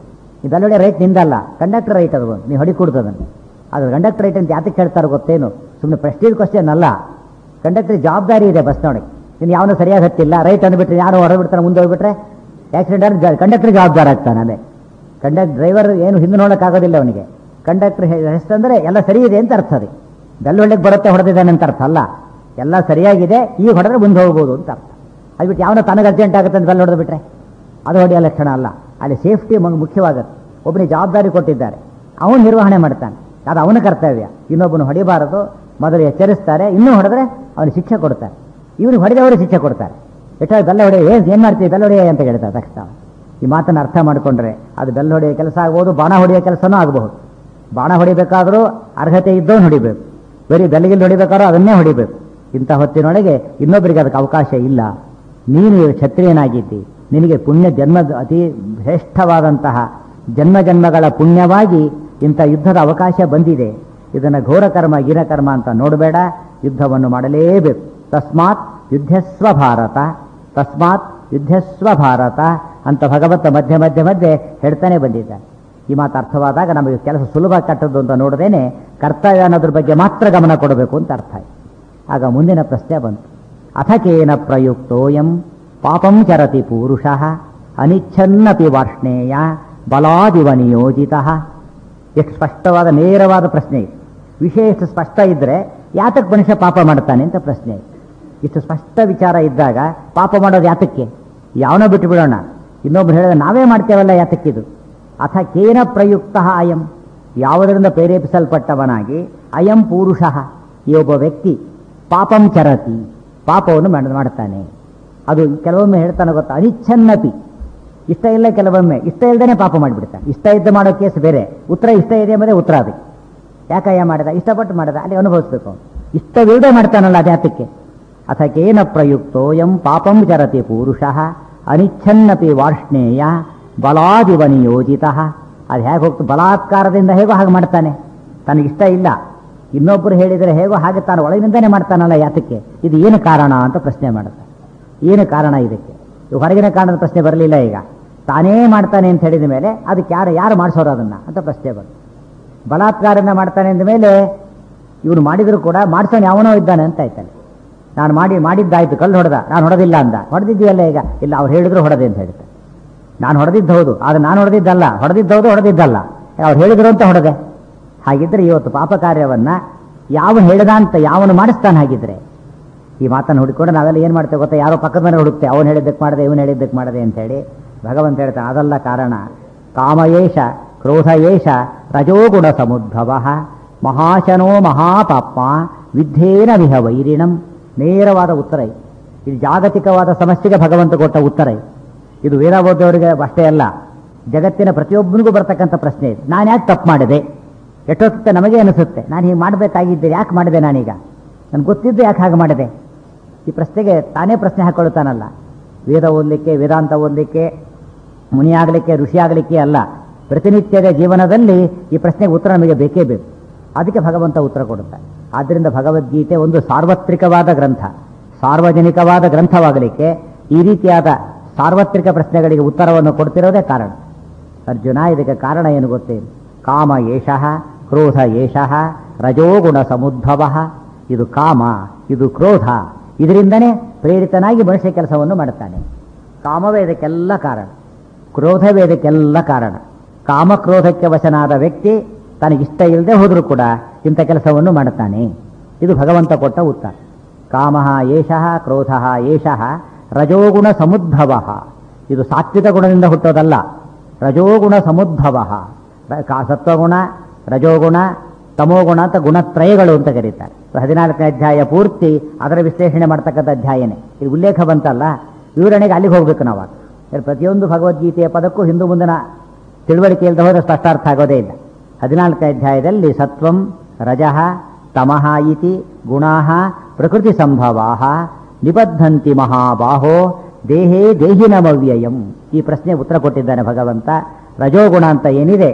ಇದಲ್ಲೊಡೆ ರೈಟ್ ನಿಂದಲ್ಲ ಕಂಡಕ್ಟರ್ ರೈಟ್ ಅದು ನೀವು ಹೊಡಿ ಕೊಡ್ತದನ್ನು ಅದು ಕಂಡಕ್ಟರ್ ರೈಟ್ ಅಂತ ಯಾತಕ್ಕೆ ಹೇಳ್ತಾರೆ ಗೊತ್ತೇನು ಸುಮ್ಮನೆ ಪ್ರೆಸ್ಟೀಜ್ ಕ್ವಶನ್ ಅಲ್ಲ ಕಂಡಕ್ಟರ್ ಜವಾಬ್ದಾರಿ ಇದೆ ಬಸ್ನೊಳಗೆ ನೀನು ಯಾವನು ಸರಿಯಾಗಿ ಹತ್ತಿಲ್ಲ ರೈಟ್ ಅಂದ್ಬಿಟ್ರೆ ಯಾರು ಹೊರಬಿಡ್ತಾನೆ ಮುಂದೆ ಹೋಗ್ಬಿಟ್ರೆ ಆಕ್ಸಿಡೆಂಟ್ ಆದ್ರೆ ಕಂಡಕ್ಟರ್ ಜವಾಬ್ದಾರ ಆಗ್ತಾನೆ ಅದೇ ಕಂಡಕ್ಟ್ ಡ್ರೈವರ್ ಏನು ಹಿಂದೆ ನೋಡೋಕ್ಕಾಗೋದಿಲ್ಲ ಅವನಿಗೆ ಕಂಡಕ್ಟರ್ ಹೆಸರಂದ್ರೆ ಎಲ್ಲ ಸರಿ ಇದೆ ಅಂತ ಅರ್ಥ ಅದು ಬೆಲ್ಲೊಳ್ಳಿಗೆ ಬರುತ್ತೆ ಹೊಡೆದಿದ್ದಾನೆ ಅಂತ ಅರ್ಥ ಅಲ್ಲ ಎಲ್ಲ ಸರಿಯಾಗಿದೆ ಈಗ ಹೊಡೆದ್ರೆ ಮುಂದೆ ಹೋಗ್ಬೋದು ಅಂತ ಅರ್ಥ ಅದು ಬಿಟ್ಟು ಯಾವನೋ ತನಗೆ ಅರ್ಜೆಂಟ್ ಆಗುತ್ತೆ ಅಂತ ಬೆಲ್ಲ ಹೊಡೆದು ಬಿಟ್ರೆ ಅದು ಹೊಡೆಯೋ ಲಕ್ಷಣ ಅಲ್ಲ ಅಲ್ಲಿ ಸೇಫ್ಟಿ ಮುಖ್ಯವಾಗುತ್ತೆ ಒಬ್ಬನಿಗೆ ಜವಾಬ್ದಾರಿ ಕೊಟ್ಟಿದ್ದಾರೆ ಅವನು ನಿರ್ವಹಣೆ ಮಾಡ್ತಾನೆ ಅದು ಅವನ ಕರ್ತವ್ಯ ಇನ್ನೊಬ್ಬನು ಹೊಡಿಬಾರದು ಮೊದಲು ಎಚ್ಚರಿಸ್ತಾರೆ ಇನ್ನೂ ಹೊಡೆದ್ರೆ ಅವನಿಗೆ ಶಿಕ್ಷೆ ಕೊಡ್ತಾರೆ ಇವನು ಹೊಡೆದವರು ಶಿಕ್ಷೆ ಕೊಡ್ತಾರೆ ಎಷ್ಟೋ ಬೆಲ್ಲ ಹೊಡೆ ಏನ್ ಏನ್ ಮಾಡ್ತೀವಿ ಬೆಲ್ಲ ಹೊಡೆಯ ಅಂತ ಹೇಳ್ತಾರೆ ತಕ್ಷಣ ಈ ಮಾತನ್ನು ಅರ್ಥ ಮಾಡಿಕೊಂಡ್ರೆ ಅದು ಬೆಲ್ಲ ಹೊಡೆಯೋ ಕೆಲಸ ಆಗ್ಬೋದು ಬಾಣ ಹೊಡೆಯೋ ಕೆಲಸನೂ ಆಗಬಹುದು ಬಾಣ ಹೊಡಿಬೇಕಾದ್ರೂ ಅರ್ಹತೆ ಇದ್ದವನು ಹೊಡಿಬೇಕು ಬರೀ ಬೆಲ್ಲಗಿಲ್ಲಿ ಹೊಡಿಬೇಕಾದ್ರೂ ಅದನ್ನೇ ಹೊಡಿಬೇಕು ಇಂಥ ಹೊತ್ತಿನೊಳಗೆ ಇನ್ನೊಬ್ಬರಿಗೆ ಅದಕ್ಕೆ ಅವಕಾಶ ಇಲ್ಲ ನೀನು ಕ್ಷತ್ರಿಯನಾಗಿದ್ದಿ ನಿನಗೆ ಪುಣ್ಯ ಜನ್ಮ ಅತಿ ಶ್ರೇಷ್ಠವಾದಂತಹ ಜನ್ಮ ಜನ್ಮಗಳ ಪುಣ್ಯವಾಗಿ ಇಂಥ ಯುದ್ಧದ ಅವಕಾಶ ಬಂದಿದೆ ಇದನ್ನು ಘೋರ ಕರ್ಮ ಗಿರಕರ್ಮ ಅಂತ ನೋಡಬೇಡ ಯುದ್ಧವನ್ನು ಮಾಡಲೇಬೇಕು ತಸ್ಮಾತ್ ಯುದ್ಧಸ್ವ ಭಾರತ ತಸ್ಮಾತ್ ಯುದ್ಧಸ್ವ ಭಾರತ ಅಂತ ಭಗವಂತ ಮಧ್ಯೆ ಮಧ್ಯೆ ಮಧ್ಯೆ ಹೇಳ್ತಾನೆ ಬಂದಿದ್ದಾನೆ ಈ ಮಾತು ಅರ್ಥವಾದಾಗ ನಮಗೆ ಕೆಲಸ ಸುಲಭ ಕಟ್ಟದ್ದು ಅಂತ ನೋಡದೇನೆ ಕರ್ತವ್ಯ ಅನ್ನೋದ್ರ ಬಗ್ಗೆ ಮಾತ್ರ ಗಮನ ಕೊಡಬೇಕು ಅಂತ ಅರ್ಥ ಆಯ್ತು ಆಗ ಮುಂದಿನ ಪ್ರಶ್ನೆ ಬಂತು ಅಥಕೇನ ಪ್ರಯುಕ್ತೋಯಂ ಪಾಪಂ ಚರತಿ ಪೂರುಷ ಅನಿಚ್ಛನ್ನಪಿ ವಾರ್ಷ್ಣೇಯ ಬಲಾದಿವ ನಿಯೋಜಿತ ಎಷ್ಟು ಸ್ಪಷ್ಟವಾದ ನೇರವಾದ ಪ್ರಶ್ನೆ ಇದು ವಿಷಯ ಎಷ್ಟು ಸ್ಪಷ್ಟ ಇದ್ದರೆ ಯಾತಕ್ಕೆ ಮನುಷ್ಯ ಪಾಪ ಮಾಡ್ತಾನೆ ಅಂತ ಪ್ರಶ್ನೆ ಇದೆ ಇಷ್ಟು ಸ್ಪಷ್ಟ ವಿಚಾರ ಇದ್ದಾಗ ಪಾಪ ಮಾಡೋದು ಯಾತಕ್ಕೆ ಯಾವನೋ ಬಿಟ್ಟು ಬಿಡೋಣ ಇನ್ನೊಬ್ರು ಹೇಳಿದ್ರೆ ನಾವೇ ಮಾಡ್ತೇವಲ್ಲ ಯಾತಕ್ಕಿದು ಅಥ ಕೇನ ಪ್ರಯುಕ್ತ ಅಯಂ ಯಾವುದರಿಂದ ಪ್ರೇರೇಪಿಸಲ್ಪಟ್ಟವನಾಗಿ ಅಯಂ ಪೂರುಷ ಈ ಒಬ್ಬ ವ್ಯಕ್ತಿ ಪಾಪಂ ಚರತಿ ಪಾಪವನ್ನು ಮಾಡ್- ಮಾಡ್ತಾನೆ ಅದು ಕೆಲವೊಮ್ಮೆ ಹೇಳ್ತಾನೆ ಗೊತ್ತಾ ಅನಿಚ್ಛನ್ನಪಿ ಇಷ್ಟ ಇಲ್ಲ ಕೆಲವೊಮ್ಮೆ ಇಷ್ಟ ಇಲ್ಲದೇ ಪಾಪ ಮಾಡಿಬಿಡ್ತಾನೆ ಇಷ್ಟ ಇದ್ದ ಮಾಡೋ ಕೇಸ್ ಬೇರೆ ಉತ್ತರ ಇಷ್ಟ ಇದೆ ಎಂಬುದೇ ಉತ್ತರ ಅದಕ್ಕೆ ಯಾಕಯ್ಯ ಮಾಡಿದ ಇಷ್ಟಪಟ್ಟು ಮಾಡಿದ ಅಲ್ಲಿ ಅನುಭವಿಸ್ಬೇಕು ಅವನು ಇಷ್ಟವಿಲ್ಲದೆ ಮಾಡ್ತಾನಲ್ಲ ಅದ್ಯಾತಕ್ಕೆ ಅಥ ಕೇನ ಪ್ರಯುಕ್ತೋ ಎಂ ಪಾಪಂ ಚರತಿ ಪೂರುಷ ಅನಿಚ್ಛನ್ನಪಿ ವಾರ್ಷ್ಣೇಯ ಬಲಾದಿವ ನಿಯೋಜಿತ ಅದು ಹೇಗೆ ಹೋಗ್ತು ಬಲಾತ್ಕಾರದಿಂದ ಹೇಗೋ ಹಾಗೆ ಮಾಡ್ತಾನೆ ತನಗಿಷ್ಟ ಇಲ್ಲ ಇನ್ನೊಬ್ಬರು ಹೇಳಿದರೆ ಹೇಗೋ ಹಾಗೆ ತಾನು ಒಳಗಿನಿಂದನೇ ಮಾಡ್ತಾನಲ್ಲ ಯಾತಕ್ಕೆ ಇದು ಏನು ಕಾರಣ ಅಂತ ಪ್ರಶ್ನೆ ಮಾಡುತ್ತೆ ಏನು ಕಾರಣ ಇದಕ್ಕೆ ಇದು ಹೊರಗಿನ ಕಾರಣದ ಪ್ರಶ್ನೆ ಬರಲಿಲ್ಲ ಈಗ ತಾನೇ ಮಾಡ್ತಾನೆ ಅಂತ ಹೇಳಿದ ಮೇಲೆ ಅದಕ್ಕೆ ಯಾರು ಯಾರು ಮಾಡಿಸೋರು ಅದನ್ನ ಅಂತ ಪ್ರಶ್ನೆ ಬಂತು ಬಲಾತ್ಕಾರದಿಂದ ಮಾಡ್ತಾನೆ ಅಂದ ಮೇಲೆ ಇವನು ಮಾಡಿದ್ರು ಕೂಡ ಮಾಡಿಸೋನು ಯಾವನೋ ಇದ್ದಾನೆ ಅಂತ ಆಯ್ತಾನೆ ನಾನು ಮಾಡಿ ಮಾಡಿದ್ದಾಯ್ತು ಕಲ್ಲು ಹೊಡೆದ ನಾನು ಹೊಡೆದಿಲ್ಲ ಅಂದ ಹೊಡೆದಿದ್ದೀಯಲ್ಲ ಈಗ ಇಲ್ಲ ಅವ್ರು ಹೇಳಿದ್ರು ಹೊಡೆದೆ ಅಂತ ಹೇಳ್ತಾರೆ ನಾನು ಹೊಡೆದಿದ್ದು ಹೌದು ಆದ್ರೆ ನಾನು ಹೊಡೆದಿದ್ದಲ್ಲ ಹೊಡೆದಿದ್ದು ಹೌದು ಹೊಡೆದಿದ್ದಲ್ಲ ಅವ್ರು ಹೇಳಿದ್ರು ಅಂತ ಹೊಡೆದೆ ಹಾಗಿದ್ರೆ ಇವತ್ತು ಪಾಪ ಕಾರ್ಯವನ್ನ ಯಾವ ಹೇಳಿದ ಅಂತ ಯಾವನು ಮಾಡಿಸ್ತಾನೆ ಹಾಗಿದ್ರೆ ಈ ಮಾತನ್ನು ಹುಡುಕೊಂಡು ನಾವೆಲ್ಲ ಏನು ಮಾಡ್ತೇವೆ ಗೊತ್ತಾ ಯಾರೋ ಪಕ್ಕದ ಮನೆ ಹುಡುಕ್ತೆ ಅವನು ಹೇಳಿದ್ದಕ್ಕೆ ಮಾಡದೆ ಇವನು ಹೇಳಿದ್ದಕ್ಕೆ ಮಾಡದೆ ಅಂತ ಹೇಳಿ ಭಗವಂತ ಹೇಳ್ತಾನೆ ಅದಲ್ಲ ಕಾರಣ ಕಾಮಯೇಷ ಕ್ರೋಧಯೇಷ ರಜೋಗುಣ ಸಮುದ್ಭವ ಮಹಾಶನೋ ಮಹಾಪಾಪ ವಿದ್ಧೇನ ವಿಹ ವೈರಿಣಂ ನೇರವಾದ ಉತ್ತರ ಇದು. ಇದು ಜಾಗತಿಕವಾದ ಸಮಸ್ಯೆಗೆ ಭಗವಂತ ಕೊಟ್ಟ ಉತ್ತರ ಇದು. ಇದು ವೇದ ಓದೋರಿಗೆ ಅಷ್ಟೇ ಅಲ್ಲ ಜಗತ್ತಿನ ಪ್ರತಿಯೊಬ್ಬನಿಗೂ ಬರ್ತಕ್ಕಂಥ ಪ್ರಶ್ನೆ ಇದು ನಾನು ಯಾಕೆ ತಪ್ಪು ಮಾಡಿದೆ ಎಷ್ಟೊತ್ತೆ ನಮಗೆ ಅನಿಸುತ್ತೆ ನಾನು ಹೀಗೆ ಮಾಡಬೇಕಾಗಿದ್ದೆ ಯಾಕೆ ಮಾಡಿದೆ ನಾನೀಗ ನನ್ಗೆ ಗೊತ್ತಿದ್ದು ಯಾಕೆ ಹಾಗೆ ಮಾಡಿದೆ ಈ ಪ್ರಶ್ನೆಗೆ ತಾನೇ ಪ್ರಶ್ನೆ ಹಾಕೊಳ್ತಾನಲ್ಲ ವೇದ ಓದಲಿಕ್ಕೆ ವೇದಾಂತ ಓದಲಿಕ್ಕೆ ಮುನಿ ಆಗಲಿಕ್ಕೆ ಋಷಿ ಆಗಲಿಕ್ಕೆ ಅಲ್ಲ ಪ್ರತಿನಿತ್ಯದ ಜೀವನದಲ್ಲಿ ಈ ಪ್ರಶ್ನೆಗೆ ಉತ್ತರ ನಮಗೆ ಬೇಕೇ ಬೇಕು ಅದಕ್ಕೆ ಭಗವಂತ ಉತ್ತರ ಕೊಡುತ್ತಾರೆ ಆದ್ದರಿಂದ ಭಗವದ್ಗೀತೆ ಒಂದು ಸಾರ್ವತ್ರಿಕವಾದ ಗ್ರಂಥ ಸಾರ್ವಜನಿಕವಾದ ಗ್ರಂಥವಾಗಲಿಕ್ಕೆ ಈ ರೀತಿಯಾದ ಸಾರ್ವತ್ರಿಕ ಪ್ರಶ್ನೆಗಳಿಗೆ ಉತ್ತರವನ್ನು ಕೊಡ್ತಿರೋದೇ ಕಾರಣ ಅರ್ಜುನ ಇದಕ್ಕೆ ಕಾರಣ ಏನು ಗೊತ್ತೇನು ಕಾಮ ಏಷಃ ಕ್ರೋಧ ಏಷಃ ರಜೋಗುಣ ಸಮುದ್ಭವ ಇದು ಕಾಮ ಇದು ಕ್ರೋಧ ಇದರಿಂದನೇ ಪ್ರೇರಿತನಾಗಿ ಮನುಷ್ಯ ಕೆಲಸವನ್ನು ಮಾಡುತ್ತಾನೆ ಕಾಮವೇ ಇದಕ್ಕೆಲ್ಲ ಕಾರಣ ಕ್ರೋಧವೇ ಇದಕ್ಕೆಲ್ಲ ಕಾರಣ ಕಾಮಕ್ರೋಧಕ್ಕೆ ವಶನಾದ ವ್ಯಕ್ತಿ ತನಗಿಷ್ಟ ಇಲ್ಲದೆ ಹೋದರೂ ಕೂಡ ಇಂಥ ಕೆಲಸವನ್ನು ಮಾಡುತ್ತಾನೆ ಇದು ಭಗವಂತ ಕೊಟ್ಟ ಉತ್ತರ ಕಾಮ ಏಷಃ ಕ್ರೋಧ ಏಷಃ ರಜೋಗುಣ ಸಮುದ್ಭವ ಇದು ಸಾತ್ವಿಕ ಗುಣದಿಂದ ಹುಟ್ಟೋದಲ್ಲ ರಜೋಗುಣ ಸಮುದ್ಭವ ರ- ಕಾ- ಸತ್ವಗುಣ ರಜೋಗುಣ ತಮೋಗುಣ ಅಂತ ಗುಣತ್ರಯಗಳು ಅಂತ ಕರೀತಾರೆ ಹದಿನಾಲ್ಕನೇ ಅಧ್ಯಾಯ ಪೂರ್ತಿ ಅದರ ವಿಶ್ಲೇಷಣೆ ಮಾಡ್ತಕ್ಕಂಥ ಅಧ್ಯಾಯನೇ ಇದು ಉಲ್ಲೇಖ ಬಂತಲ್ಲ ವಿವರಣೆಗೆ ಅಲ್ಲಿಗೆ ಹೋಗ್ಬೇಕು ನಾವು ಯಾಕಂದ್ರೆ ಪ್ರತಿಯೊಂದು ಭಗವದ್ಗೀತೆಯ ಪದಕ್ಕೂ ಹಿಂದೂ ಮುಂದಿನ ತಿಳುವಳಿಕೆ ಇಲ್ಲದೆ ಹೋದ್ರೆ ಸ್ಪಷ್ಟಾರ್ಥ ಆಗೋದೇ ಇಲ್ಲ ಹದಿನಾಲ್ಕನೇ ಅಧ್ಯಾಯದಲ್ಲಿ ಸತ್ವಂ ರಜಃ ತಮಃ ಇತಿ ಗುಣಾಃ ಪ್ರಕೃತಿ ಸಂಭವಾಃ ನಿಬದ್ಧಂತಿ ಮಹಾಬಾಹೋ ದೇಹೇ ದೇಹಿನಮವ್ಯಯಂ ಈ ಪ್ರಶ್ನೆ ಉತ್ತರ ಕೊಟ್ಟಿದ್ದಾನೆ ಭಗವಂತ ರಜೋಗುಣ ಅಂತ ಏನಿದೆ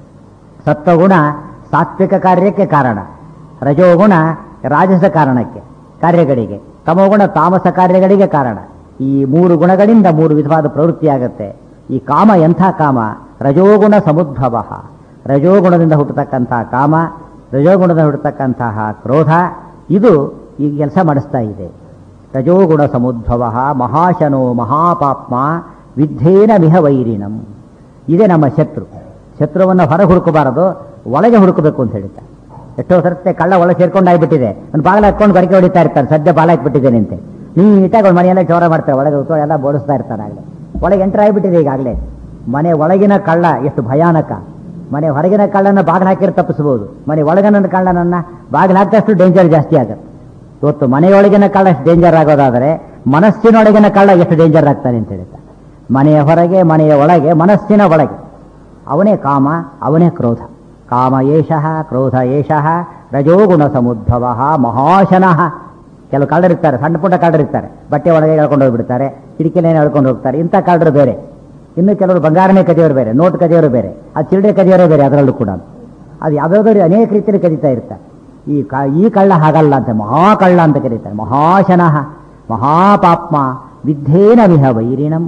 ಸತ್ವಗುಣ ಸಾತ್ವಿಕ ಕಾರ್ಯಕ್ಕೆ ಕಾರಣ ರಜೋಗುಣ ರಾಜಸ ಕಾರಣಕ್ಕೆ ಕಾರ್ಯಗಳಿಗೆ ತಮೋಗುಣ ತಾಮಸ ಕಾರ್ಯಗಳಿಗೆ ಕಾರಣ ಈ ಮೂರು ಗುಣಗಳಿಂದ ಮೂರು ವಿಧವಾದ ಪ್ರವೃತ್ತಿ ಆಗುತ್ತೆ ಈ ಕಾಮ ಎಂಥ ಕಾಮ ರಜೋಗುಣ ಸಮುದ್ಭವ ರಜೋಗುಣದಿಂದ ಹುಟ್ಟತಕ್ಕಂತಹ ಕಾಮ ರಜೋಗುಣದಿಂದ ಹುಟ್ಟತಕ್ಕಂತಹ ಕ್ರೋಧ ಇದು ಈ ಕೆಲಸ ಮಾಡಿಸ್ತಾ ಇದೆ ರಜೋಗುಣ ಸಮುದ್ಭವ ಮಹಾಶನೋ ಮಹಾಪಾಪ್ಮ ವಿದ್ಧೇನ ಮಿಹ ವೈರಿಣಂ ಇದೇ ನಮ್ಮ ಶತ್ರು ಶತ್ರುವನ್ನು ಹೊರಗೆ ಹುಡುಕಬಾರದು ಒಳಗೆ ಹುಡುಕಬೇಕು ಅಂತ ಹೇಳ್ತಾರೆ ಎಷ್ಟೋ ಸರ್ತೆ ಕಳ್ಳ ಒಳಗೆ ಸೇರ್ಕೊಂಡು ಆಗ್ಬಿಟ್ಟಿದೆ ಒಂದು ಬಾಗಿಲು ಹಾಕೊಂಡು ಗರಿಕೆ ಹೊಡಿತಾ ಇರ್ತಾರೆ ಸದ್ಯ ಬಾಲ ಹಾಕ್ಬಿಟ್ಟಿದ್ದೇನೆ ಅಂತ ನೀಟಾಗಿ ಅವ್ರ ಮನೆಯೆಲ್ಲ ಜೋರ ಮಾಡ್ತಾರೆ ಒಳಗೆ ಉತ್ತೋ ಎಲ್ಲ ಬೋಡಿಸ್ತಾ ಇರ್ತಾರೆ ಆಗಲೇ ಒಳಗೆ ಎಂಟರ್ ಆಗಿಬಿಟ್ಟಿದೆ ಈಗಾಗಲೇ ಮನೆ ಒಳಗಿನ ಕಳ್ಳ ಎಷ್ಟು ಭಯಾನಕ ಮನೆ ಹೊರಗಿನ ಕಳ್ಳನ ಬಾಗಿಲು ಹಾಕಿದ್ರೆ ತಪ್ಪಿಸಬಹುದು ಮನೆ ಒಳಗಿನ ಕಳ್ಳನನ್ನ ಬಾಗಿಲು ಹಾಕಿದಷ್ಟು ಡೇಂಜರ್ ಜಾಸ್ತಿ ಆಗುತ್ತೆ ಇವತ್ತು ಮನೆಯೊಳಗಿನ ಕಳ್ಳ ಎಷ್ಟು ಡೇಂಜರ್ ಆಗೋದಾದರೆ ಮನಸ್ಸಿನೊಳಗಿನ ಕಳ್ಳ ಎಷ್ಟು ಡೇಂಜರ್ ಆಗ್ತಾನೆ ಅಂತ ಹೇಳ್ತಾರೆ ಮನೆಯ ಹೊರಗೆ ಮನೆಯ ಒಳಗೆ ಮನಸ್ಸಿನ ಒಳಗೆ ಅವನೇ ಕಾಮ ಅವನೇ ಕ್ರೋಧ ಕಾಮ ಏಷಃ ಕ್ರೋಧ ಏಷಃ ರಜೋಗುಣ ಸಮುದ್ಭವ ಮಹಾಶನಃ ಕೆಲವು ಕಳ್ಳರಿರ್ತಾರೆ ಸಣ್ಣ ಪುಟ್ಟ ಕಳ್ಳರಿರ್ತಾರೆ ಬಟ್ಟೆ ಒಳಗೆ ಎಳ್ಕೊಂಡು ಹೋಗ್ಬಿಡ್ತಾರೆ ಕಿಟಕಿಲೇನೆ ಎಳ್ಕೊಂಡು ಹೋಗ್ತಾರೆ ಇಂಥ ಕಳ್ಳರು ಬೇರೆ ಇನ್ನು ಕೆಲವರು ಬಂಗಾರನೇ ಕದಿಯೋರು ಬೇರೆ ನೋಟ್ ಕದಿಯೋರು ಬೇರೆ ಅದು ಚಿಲ್ಡ್ರೆ ಕದಿಯೋರೇ ಬೇರೆ ಅದರಲ್ಲೂ ಕೂಡ ಅದು ಯಾವ್ಯಾವ್ದು ಅನೇಕ ರೀತಿಯಲ್ಲಿ ಕದೀತಾ ಇರ್ತಾರೆ ಈ ಕ ಈ ಕಳ್ಳ ಹಾಗಲ್ಲ ಅಂತ ಮಹಾಕಳ್ಳ ಅಂತ ಕರೀತಾರೆ ಮಹಾಶನಃ ಮಹಾಪಾಪ್ಮ ವಿದ್ಧೇನ ವಿಹ ವೈರಿಣಂ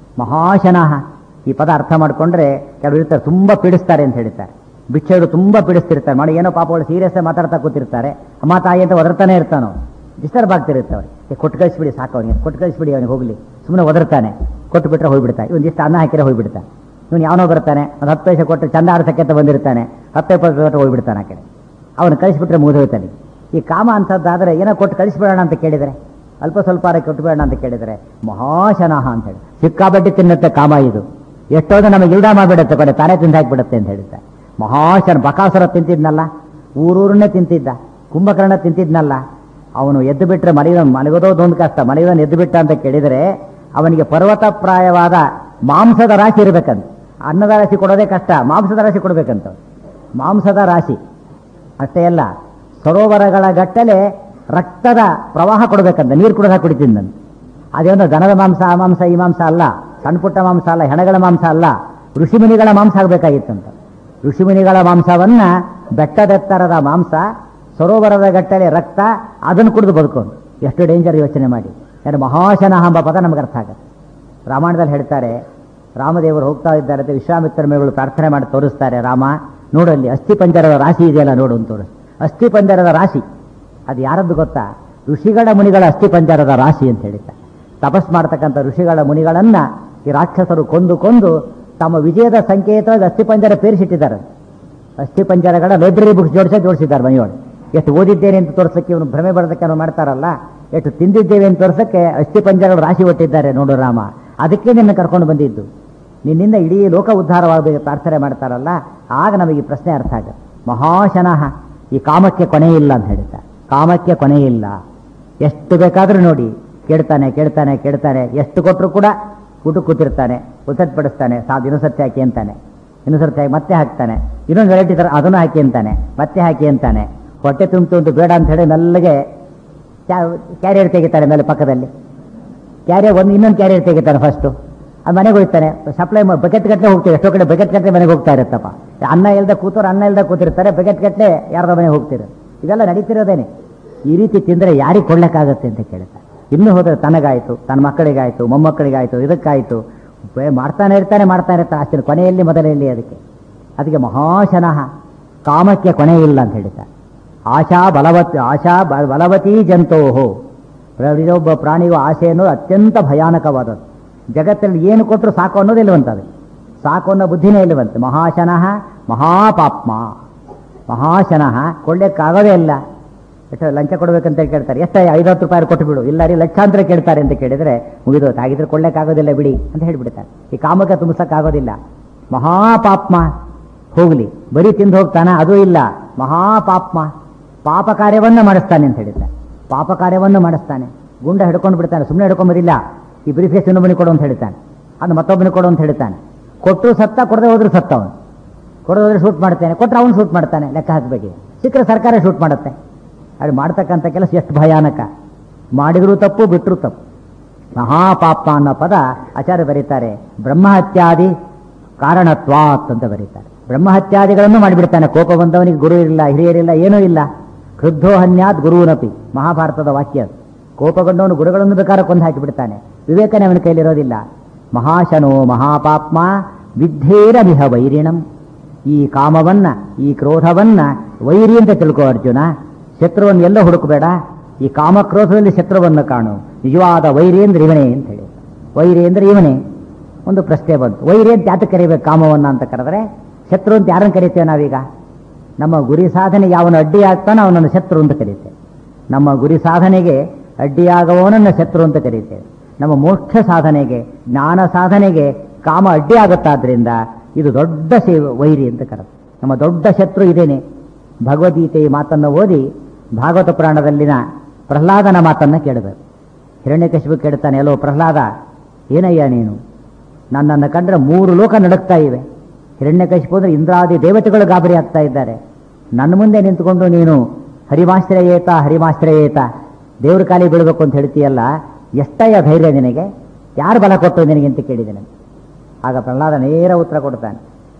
ಮಹಾಶನಃ ಈ ಪದ ಅರ್ಥ ಮಾಡ್ಕೊಂಡ್ರೆ ಕೆಲವರು ಇರ್ತಾರೆ ತುಂಬಾ ಪೀಡಿಸ್ತಾರೆ ಅಂತ ಹೇಳ್ತಾರೆ ಭಿಕ್ಷೆಗಳು ತುಂಬಾ ಪೀಡಿಸ್ತಿರ್ತಾರೆ ಮಾಡಿ ಏನೋ ಪಾಪ ಅವಳು ಸೀರಿಯಸ್ ಮಾತಾಡ್ತಾ ಕೂತಿರ್ತಾರೆ ಅಮ್ಮ ತಾಯಿ ಅಂತ ಒದರ್ತಾನೆ ಇರ್ತಾನೋ ಡಿಸ್ಟರ್ಬ್ ಆಗ್ತಿರುತ್ತೆ ಅವ್ರಿಗೆ ಕೊಟ್ಟು ಕಳಿಸ್ಬಿಡಿ ಸಾಕು ಅವನಿಗೆ ಕೊಟ್ಟು ಕಳಿಸ್ಬಿಡಿ ಅವನಿಗೆ ಹೋಗ್ಲಿ ಸುಮ್ಮನೆ ಒದರ್ತಾನೆ ಕೊಟ್ಟು ಬಿಟ್ರೆ ಹೋಗ್ಬಿಡ್ತಾನೆ ಒಂದಿಷ್ಟು ಅನ್ನ ಹಾಕಿದ್ರೆ ಹೋಗ್ಬಿಡ್ತಾನೆ ಇವನು ಯಾವನೋ ಬರ್ತಾನೆ ಒಂದು ಹತ್ತು ಪೈಸೆ ಕೊಟ್ಟು ಚಂದ ಆಡ್ಸಕ್ಕೆ ಅಂತ ಬಂದಿರ್ತಾನೆ ಹತ್ತು ಇಪ್ಪತ್ತು ಕೊಟ್ಟು ಹೋಗ್ಬಿಡ್ತಾನೆ ಆ ಕಡೆ ಅವನು ಕಳಿಸ್ಬಿಟ್ರೆ ಮುಗಿದೋಯ್ತಾನೆ ಈ ಕಾಮ ಅಂತದ್ದಾದ್ರೆ ಏನೋ ಕೊಟ್ಟು ಕಳಿಸ್ಬಿಡೋಣ ಅಂತ ಕೇಳಿದರೆ ಅಲ್ಪ ಸ್ವಲ್ಪ ಕೊಟ್ಟು ಬೇಡ ಅಂತ ಕೇಳಿದರೆ ಮಹಾಶನಃ ಅಂತ ಹೇಳಿ ಸಿಕ್ಕಾಬಡ್ಡಿ ತಿನ್ನುತ್ತೆ ಕಾಮ ಇದು ಎಷ್ಟೋದು ನಮಗೆ ಇಲ್ದ ಮಾಡಿಬಿಡುತ್ತೆ ಕೊನೆ ತಾನೇ ತಿಂದು ಹಾಕಿಬಿಡುತ್ತೆ ಅಂತ ಹೇಳ್ತಾರೆ ಮಹಾಶನ ಬಕಾಸುರ ತಿಂತಿದ್ನಲ್ಲ ಊರೂರನ್ನೇ ತಿಂತಿದ್ದ ಕುಂಭಕರ್ಣ ತಿಂತಿದ್ನಲ್ಲ ಅವನು ಎದ್ದು ಬಿಟ್ರೆ ಮನೆಯ ಮಲಗೋದೊಂದು ಕಷ್ಟ ಮನೆಯವನು ಎದ್ದು ಬಿಟ್ಟ ಅಂತ ಕೇಳಿದರೆ ಅವನಿಗೆ ಪರ್ವತಪ್ರಾಯವಾದ ಮಾಂಸದ ರಾಶಿ ಇರಬೇಕಂತ ಅನ್ನದ ರಾಶಿ ಕೊಡೋದೇ ಕಷ್ಟ ಮಾಂಸದ ರಾಶಿ ಕೊಡಬೇಕಂತ ಮಾಂಸದ ರಾಶಿ ಅಷ್ಟೇ ಅಲ್ಲ ಸರೋವರಗಳ ಗಟ್ಟಲೆ ರಕ್ತದ ಪ್ರವಾಹ ಕೊಡಬೇಕಂತ ನೀರು ಕುಡಿದ ಕುಡಿತಿದ್ದಂತ ಅದೇನೋ ದನದ ಮಾಂಸ ಆ ಮಾಂಸ ಈ ಮಾಂಸ ಅಲ್ಲ ಸಣ್ಣ ಪುಟ್ಟ ಮಾಂಸ ಅಲ್ಲ ಹೆಣಗಳ ಮಾಂಸ ಅಲ್ಲ ಋಷಿಮುನಿಗಳ ಮಾಂಸ ಆಗಬೇಕಾಗಿತ್ತಂತ ಋಷಿಮುನಿಗಳ ಮಾಂಸವನ್ನ ಬೆಟ್ಟದೆತ್ತರದ ಮಾಂಸ ಸರೋವರದ ಗಟ್ಟಲೆ ರಕ್ತ ಅದನ್ನು ಕುಡಿದು ಬದುಕೋನು ಎಷ್ಟು ಡೇಂಜರ್ ಯೋಚನೆ ಮಾಡಿ ಯಾರು ಮಹಾಶನ ಎಂಬ ಪದ ನಮಗೆ ಅರ್ಥ ಆಗುತ್ತೆ ರಾಮಾಯಣದಲ್ಲಿ ಹೇಳ್ತಾರೆ ರಾಮದೇವರು ಹೋಗ್ತಾ ಇದ್ದಾರೆ ಅಂತ ವಿಶ್ವಾಮಿತ್ರ ಮೇಗಳು ಪ್ರಾರ್ಥನೆ ಮಾಡಿ ತೋರಿಸ್ತಾರೆ ರಾಮ ನೋಡಲ್ಲಿ ಅಸ್ಥಿ ಪಂಜರದ ರಾಶಿ ಇದೆಯಲ್ಲ ನೋಡು ಅಂತ ತೋರಿಸ್ ಅಸ್ಥಿ ಪಂಜರದ ರಾಶಿ ಅದು ಯಾರದ್ದು ಗೊತ್ತಾ ಋಷಿಗಳ ಮುನಿಗಳ ಅಸ್ಥಿ ಪಂಜರದ ರಾಶಿ ಅಂತ ಹೇಳಿದ್ದಾರೆ ತಪಸ್ ಮಾಡ್ತಕ್ಕಂಥ ಋಷಿಗಳ ಮುನಿಗಳನ್ನ ಈ ರಾಕ್ಷಸರು ಕೊಂದು ಕೊಂದು ತಮ್ಮ ವಿಜಯದ ಸಂಕೇತವಾಗಿ ಅಸ್ಥಿ ಪಂಜರ ಪೇರಿಸಿಟ್ಟಿದ್ದಾರೆ ಅಸ್ಥಿ ಪಂಜರಗಳ ಲೈಬ್ರರಿ ಬುಕ್ಸ್ ಜೋಡಿಸೇ ಜೋಡಿಸಿದ್ದಾರೆ ಮನೆಯೊಳಗೆ ಎಷ್ಟು ಓದಿದ್ದೇನೆ ಅಂತ ತೋರ್ಸಕ್ಕೆ ಇವನು ಭ್ರಮೆ ಬರೋದಕ್ಕೆ ಅವ್ನು ಮಾಡ್ತಾರಲ್ಲ ಎಷ್ಟು ತಿಂದಿದ್ದೇವೆ ಅಂತ ತೋರ್ಸಕ್ಕೆ ಅಸ್ಥಿ ಪಂಜರಗಳು ರಾಶಿ ಒಟ್ಟಿದ್ದಾರೆ ನೋಡು ರಾಮ ಅದಕ್ಕೆ ನಿನ್ನ ಕರ್ಕೊಂಡು ಬಂದಿದ್ದು ನಿನ್ನಿಂದ ಇಡೀ ಲೋಕ ಉದ್ಧಾರವಾಗಬೇಕು ಪ್ರಾರ್ಥನೆ ಮಾಡ್ತಾರಲ್ಲ ಆಗ ನಮಗೆ ಈ ಪ್ರಶ್ನೆ ಅರ್ಥ ಆಗುತ್ತೆ ಮಹಾಶನಃ ಈ ಕಾಮಕ್ಕೆ ಕೊನೆ ಇಲ್ಲ ಅಂತ ಹೇಳ್ತಾರೆ ಕಾಮಕ್ಕೆ ಕೊನೆ ಇಲ್ಲ ಎಷ್ಟು ಬೇಕಾದ್ರೂ ನೋಡಿ ಕೇಳ್ತಾನೆ ಕೇಳ್ತಾನೆ ಕೇಳ್ತಾನೆ ಎಷ್ಟು ಕೊಟ್ಟರು ಕೂಡ ಊಟ ಕೂತಿರ್ತಾನೆ ಉತ್ತತ್ಪಡಿಸ್ತಾನೆ ಸಾಧು ಇನ್ನೊಂದು ಸರ್ತಿ ಹಾಕಿ ಅಂತಾನೆ ಇನ್ನೊಂದು ಸರ್ತಿ ಹಾಕಿ ಮತ್ತೆ ಹಾಕ್ತಾನೆ ಇನ್ನೊಂದು ವೆರೈಟಿ ಥರ ಅದನ್ನು ಹಾಕಿ ಅಂತಾನೆ ಮತ್ತೆ ಹಾಕಿ ಅಂತಾನೆ ಹೊಟ್ಟೆ ತುಂಬಿತು ಅಂತ ಬೇಡ ಅಂತ ಹೇಳಿ ಮೆಲ್ಲಗೆ ಕ್ಯಾರಿಯರ್ ತೆಗಿತಾನೆ ಮೇಲೆ ಪಕ್ಕದಲ್ಲಿ ಕ್ಯಾರಿಯರ್ ಒಂದು ಇನ್ನೊಂದು ಕ್ಯಾರಿಯರ್ ತೆಗಿತಾನೆ ಫಸ್ಟು ಅದು ಮನೆಗೆ ಹೋಗ್ತಾನೆ ಸಪ್ಲೈ ಬಕೆಟ್ ಗಟ್ಟಲೆ ಹೋಗ್ತೀವಿ ಎಷ್ಟೋ ಕಡೆ ಬಕೆಟ್ ಗಟ್ಟಲೆ ಮನೆಗೆ ಹೋಗ್ತಾ ಇರುತ್ತಪ್ಪ ಅನ್ನ ಇಲ್ದ ಕೂತವ್ರು ಅನ್ನ ಇಲ್ದ ಕೂತಿರ್ತಾರೆ ಬಕೆಟ್ ಗಟ್ಟಲೆ ಯಾರ್ದೋ ಮನೆಗೆ ಹೋಗ್ತಿರೋ ಇದೆಲ್ಲ ನಡೀತಿರೋದೇನೆ ಈ ರೀತಿ ತಿಂದರೆ ಯಾರಿಗೆ ಕೊಡ್ಲಿಕ್ಕಾಗತ್ತೆ ಅಂತ ಕೇಳ್ತಾರೆ ಇನ್ನು ಹೋದ್ರೆ ತನಗಾಯ್ತು ತನ್ನ ಮಕ್ಕಳಿಗಾಯ್ತು ಮೊಮ್ಮಕ್ಕಳಿಗಾಯ್ತು ಇದಕ್ಕಾಯ್ತು ಬೇ- ಮಾಡ್ತಾನೆ ಇರ್ತಾನೆ ಮಾಡ್ತಾನೆ ಇರ್ತಾನೆ ಅಷ್ಟೇ ಕೊನೆಯಲ್ಲಿ ಮೊದಲಲ್ಲಿ ಅದಕ್ಕೆ ಅದಕ್ಕೆ ಮಹಾಶನಃ ಕಾಮಕ್ಕೆ ಕೊನೆ ಇಲ್ಲ ಅಂತ ಹೇಳ್ತಾರೆ ಆಶಾ ಬಲವತ್ ಆಶಾ ಬ- ಬಲವತೀ ಜಂತೋಹೋ ಪ್ರತಿಯೊಬ್ಬ ಪ್ರಾಣಿಗೂ ಆಸೆ ಅನ್ನೋದು ಅತ್ಯಂತ ಭಯಾನಕವಾದದ್ದು ಜಗತ್ತಲ್ಲಿ ಏನು ಕೊಟ್ಟರು ಸಾಕು ಅನ್ನೋದು ಇಲ್ಲವಂತದು ಸಾಕು ಅನ್ನೋ ಬುದ್ಧಿನೇ ಇಲ್ಲವಂತೆ ಮಹಾಶನಃ ಮಹಾಪಾಪ್ಮ ಮಹಾಶನಃ ಕೊಳ್ಳಕ್ಕಾಗೋದೇ ಇಲ್ಲ ಎಷ್ಟು ಲಂಚ ಕೊಡ್ಬೇಕಂತ ಕೇಳ್ತಾರೆ ಎಷ್ಟು ಐವತ್ತು ರೂಪಾಯಿ ಕೊಟ್ಟು ಬಿಡು ಇಲ್ಲ ರೀ ಲಕ್ಷಾಂತರ ಕೇಳ್ತಾರೆ ಅಂತ ಕೇಳಿದ್ರೆ ಮುಗಿದು ಹಾಗಿದ್ರೆ ಕೊಳ್ಳಕ್ಕಾಗೋದಿಲ್ಲ ಬಿಡಿ ಅಂತ ಹೇಳ್ಬಿಡ್ತಾರೆ ಈ ಕಾಮಕ್ಕೆ ತುಂಬಿಸಕ್ಕಾಗೋದಿಲ್ಲ ಮಹಾಪಾಪ್ಮ ಹೋಗ್ಲಿ ಬರೀ ತಿಂದು ಹೋಗ್ತಾನ ಅದು ಇಲ್ಲ ಮಹಾಪಾಪ್ಮ ಪಾಪ ಕಾರ್ಯವನ್ನ ಮಾಡಿಸ್ತಾನೆ ಅಂತ ಹೇಳಿದ್ದಾರೆ ಪಾಪ ಕಾರ್ಯವನ್ನು ಮಾಡಿಸ್ತಾನೆ ಗುಂಡ ಹಿಡ್ಕೊಂಡು ಬಿಡ್ತಾನೆ ಸುಮ್ಮನೆ ಹಿಡ್ಕೊಂಬರಿಲ್ಲ ಈ ಬ್ರೀಫೇಸ್ ಇನ್ನೊಬ್ಬನಿಗೆ ಕೊಡು ಅಂತ ಹೇಳ್ತಾನೆ ಅದು ಮತ್ತೊಬ್ಬನಿಗೆ ಕೊಡು ಅಂತ ಹೇಳ್ತಾನೆ ಕೊಟ್ಟು ಸತ್ತ ಕೊಡದೆ ಹೋದ್ರೆ ಸತ್ತ ಅವನು ಕೊಡದೆ ಹೋದ್ರೆ ಶೂಟ್ ಮಾಡ್ತೇನೆ ಕೊಟ್ಟರೆ ಅವನು ಶೂಟ್ ಮಾಡ್ತಾನೆ ಲೆಕ್ಕ ಹಾಕಬೇಕು ಸಿಕ್ಕರೆ ಸರ್ಕಾರ ಶೂಟ್ ಮಾಡುತ್ತೆ ಅದು ಮಾಡ್ತಕ್ಕಂಥ ಕೆಲಸ ಎಷ್ಟು ಭಯಾನಕ ಮಾಡಿದ್ರು ತಪ್ಪು ಬಿಟ್ಟರು ತಪ್ಪು ಮಹಾಪಾಪ ಅನ್ನೋ ಪದ ಆಚಾರ್ಯ ಬರೀತಾರೆ ಬ್ರಹ್ಮಹತ್ಯಾದಿ ಕಾರಣತ್ವಾತ್ ಅಂತ ಬರೀತಾರೆ ಬ್ರಹ್ಮಹತ್ಯಾದಿಗಳನ್ನು ಮಾಡಿಬಿಡ್ತಾನೆ ಕೋಪ ಬಂದವನಿಗೆ ಗುರು ಇಲ್ಲ ಹಿರಿಯರಿಲ್ಲ ಏನೂ ಇಲ್ಲ ಕ್ರುದ್ಧೋ ಹನ್ಯಾತ್ ಗುರುವನಪಿ ಮಹಾಭಾರತದ ವಾಕ್ಯ ಅದು ಕೋಪಗೊಂಡವನು ಗುರುಗಳನ್ನು ಬೇಕಾದ್ರೆ ಕೊಂದು ಹಾಕಿಬಿಡ್ತಾನೆ ವಿವೇಕನೇ ಅವನ ಕೈಲಿರೋದಿಲ್ಲ ಮಹಾಶನೋ ಮಹಾಪಾಪ್ಮ ವಿದ್ಧೇರಮಿಹ ವೈರಿಣಂ ಈ ಕಾಮವನ್ನ ಈ ಕ್ರೋಧವನ್ನ ವೈರಿ ಅಂತ ತಿಳ್ಕೋ ಅರ್ಜುನ ಶತ್ರುವನ್ನು ಎಲ್ಲ ಹುಡುಕಬೇಡ ಈ ಕಾಮಕ್ರೋಧದಲ್ಲಿ ಶತ್ರುವನ್ನು ಕಾಣು ನಿಜವಾದ ವೈರಿ ಅಂದ್ರೆ ಇವನೇ ಅಂತ ಹೇಳಿ ವೈರಿ ಅಂದ್ರೆ ಇವನೇ ಒಂದು ಪ್ರಶ್ನೆ ಬಂತು ವೈರಿ ಅಂತ ಯಾತಕ್ಕೆ ಕರಿಬೇಕು ಕಾಮವನ್ನ ಅಂತ ಕರೆದ್ರೆ ಶತ್ರು ಅಂತ ಯಾರನ್ನು ಕರಿತೇವೆ ನಾವೀಗ ನಮ್ಮ ಗುರಿ ಸಾಧನೆಗೆ ಅವನು ಅಡ್ಡಿ ಆಗ್ತಾನೆ ಅವನನ್ನು ಶತ್ರು ಅಂತ ಕರೀತೇವೆ ನಮ್ಮ ಗುರಿ ಸಾಧನೆಗೆ ಅಡ್ಡಿಯಾಗುವವನನ್ನು ಶತ್ರು ಅಂತ ಕರೀತೇವೆ ನಮ್ಮ ಮೋಕ್ಷ ಸಾಧನೆಗೆ ಜ್ಞಾನ ಸಾಧನೆಗೆ ಕಾಮ ಅಡ್ಡಿ ಆಗುತ್ತಾದ್ರಿಂದ ಇದು ದೊಡ್ಡ ಸೇ ವೈರಿ ಅಂತ ಕರೆದು ನಮ್ಮ ದೊಡ್ಡ ಶತ್ರು ಇದೇನೆ ಭಗವದ್ಗೀತೆ ಈ ಮಾತನ್ನು ಓದಿ ಭಾಗವತ ಪುರಾಣದಲ್ಲಿನ ಪ್ರಹ್ಲಾದನ ಮಾತನ್ನು ಕೇಳಬೇಕು ಹಿರಣ್ಯಕಶಿಪು ಕೇಳ್ತಾನೆ ಎಲ್ಲೋ ಪ್ರಹ್ಲಾದ ಏನಯ್ಯ ನೀನು ನನ್ನನ್ನು ಕಂಡ್ರೆ ಮೂರು ಲೋಕ ನಡುಕ್ತಾ ಇವೆ ಹಿರಣ್ಯಕಶಿಪು ಅಂದ್ರೆ ಇಂದ್ರಾದಿ ದೇವತೆಗಳು ಗಾಬರಿ ಆಗ್ತಾ ಇದ್ದಾರೆ ನನ್ನ ಮುಂದೆ ನಿಂತುಕೊಂಡು ನೀನು ಹರಿಮಾಶ್ರಯೇತ ಹರಿಮಾಶ್ರಯೇತ ದೇವ್ರ ಕಾಲಿ ಬೀಳಬೇಕು ಅಂತ ಹೇಳ್ತೀಯಲ್ಲ ಎಷ್ಟಯ್ಯ ಧೈರ್ಯ ನಿನಗೆ ಯಾರು ಬಲ ಕೊಟ್ಟು ನಿನಗೆ ಅಂತ ಕೇಳಿದ್ದೇನೆ ಆಗ ಪ್ರಹ್ಲಾದ ನೇರ ಉತ್ತರ ಕೊಡ್ತಾನೆ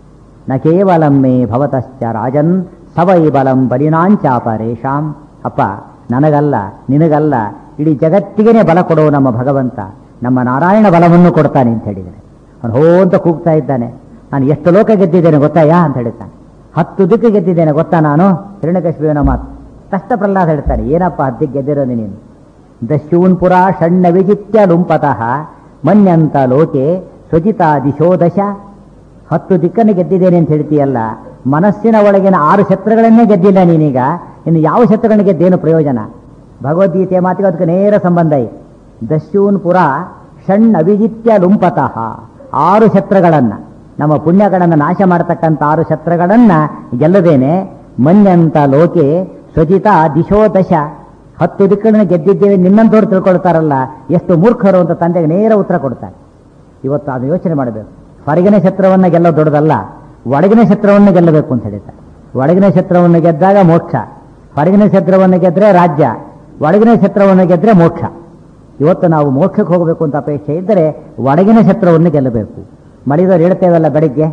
ನ ಕೇವಲಂ ಮೇ ಭವತಶ್ಚ ರಾಜನ್ ಸವೈ ಬಲಂ ಬಲಿನಾಂಚಾಪರೇಶಾಂ ಅಪ್ಪ ನನಗಲ್ಲ ನಿನಗಲ್ಲ ಇಡೀ ಜಗತ್ತಿಗೇನೆ ಬಲ ಕೊಡೋ ನಮ್ಮ ಭಗವಂತ ನಮ್ಮ ನಾರಾಯಣ ಬಲವನ್ನು ಕೊಡ್ತಾನೆ ಅಂತ ಹೇಳಿದ್ದಾನೆ ಅವನು ಹೋ ಅಂತ ಕೂಗ್ತಾ ಇದ್ದಾನೆ ನಾನು ಎಷ್ಟು ಲೋಕ ಗೆದ್ದಿದ್ದೇನೆ ಗೊತ್ತಾಯಾ ಅಂತ ಹೇಳ್ತಾನೆ ಹತ್ತು ದಿಕ್ಕು ಗೆದ್ದಿದ್ದೇನೆ ಗೊತ್ತಾ ನಾನು ಹಿರಣ್ಯಕಶ್ಮಿನ ಮಾತು ಕಷ್ಟ ಪ್ರಹ್ಲಾದ ಹೇಳ್ತಾನೆ ಏನಪ್ಪ ಹದ್ದಿಗೆ ಗೆದ್ದಿರೋದು ನೀನು ದಸ್ಯೂನ್ಪುರ ಷಣ್ಣ ವಿಜಿತ್ಯ ಲುಂಪತಃ ಮನ್ಯಂತ ಲೋಕೆ ಸ್ವಜಿತಾ ದಿಶೋ ದಶ ಹತ್ತು ದಿಕ್ಕನ್ನು ಗೆದ್ದಿದ್ದೇನೆ ಅಂತ ಹೇಳ್ತೀಯಲ್ಲ ಮನಸ್ಸಿನ ಒಳಗಿನ ಆರು ಶತ್ರುಗಳನ್ನೇ ಗೆದ್ದಿಲ್ಲ ನೀನೀಗ ಇನ್ನು ಯಾವ ಶತ್ರುಗಳನ್ನ ಗೆದ್ದೇನು ಪ್ರಯೋಜನ ಭಗವದ್ಗೀತೆಯ ಮಾತಿಗೆ ಅದಕ್ಕೆ ನೇರ ಸಂಬಂಧ ಇದೆ ದಸ್ಯೂನ್ ಪುರ ಷಣ್ ಅವಿಜಿತ್ಯ ಲುಂಪತಃ ಆರು ಶತ್ರುಗಳನ್ನ ನಮ್ಮ ಪುಣ್ಯಗಳನ್ನು ನಾಶ ಮಾಡತಕ್ಕಂಥ ಆರು ಶತ್ರುಗಳನ್ನ ಗೆಲ್ಲದೇನೆ ಮನ್ಯಂತ ಲೋಕೆ ಸ್ವಜಿತ ದಿಶೋ ದಶ ಹತ್ತು ದಿಕ್ಕಗಳನ್ನು ಗೆದ್ದಿದ್ದೇವೆ ನಿನ್ನಂತವ್ರು ತಿಳ್ಕೊಳ್ತಾರಲ್ಲ ಎಷ್ಟು ಮೂರ್ಖರು ಅಂತ ತಂದೆಗೆ ನೇರ ಉತ್ತರ ಕೊಡ್ತಾರೆ ಇವತ್ತು ಅದು ಯೋಚನೆ ಮಾಡಬೇಕು ಹೊರಗಿನ ಶತ್ರುವನ್ನು ಗೆಲ್ಲೋದು ದೊಡ್ಡದಲ್ಲ ಒಳಗಿನ ಶತ್ರುವನ್ನು ಗೆಲ್ಲಬೇಕು ಅಂತ ಹೇಳ್ತಾರೆ ಒಳಗಿನ ಶತ್ರುವನ್ನು ಗೆದ್ದಾಗ ಮೋಕ್ಷ ಹೊರಗಿನ ಶತ್ರುವನ್ನು ಗೆದ್ರೆ ರಾಜ್ಯ ಒಳಗಿನ ಶತ್ರುವನ್ನು ಗೆದ್ರೆ ಮೋಕ್ಷ ಇವತ್ತು ನಾವು ಮೋಕ್ಷಕ್ಕೆ ಹೋಗಬೇಕು ಅಂತ ಅಪೇಕ್ಷೆ ಇದ್ದರೆ ಒಳಗಿನ ಶತ್ರುವನ್ನು ಗೆಲ್ಲಬೇಕು ಮಳಿದವ್ರು ಹೇಳ್ತೇವಲ್ಲ ಬೆಳಿಗ್ಗೆ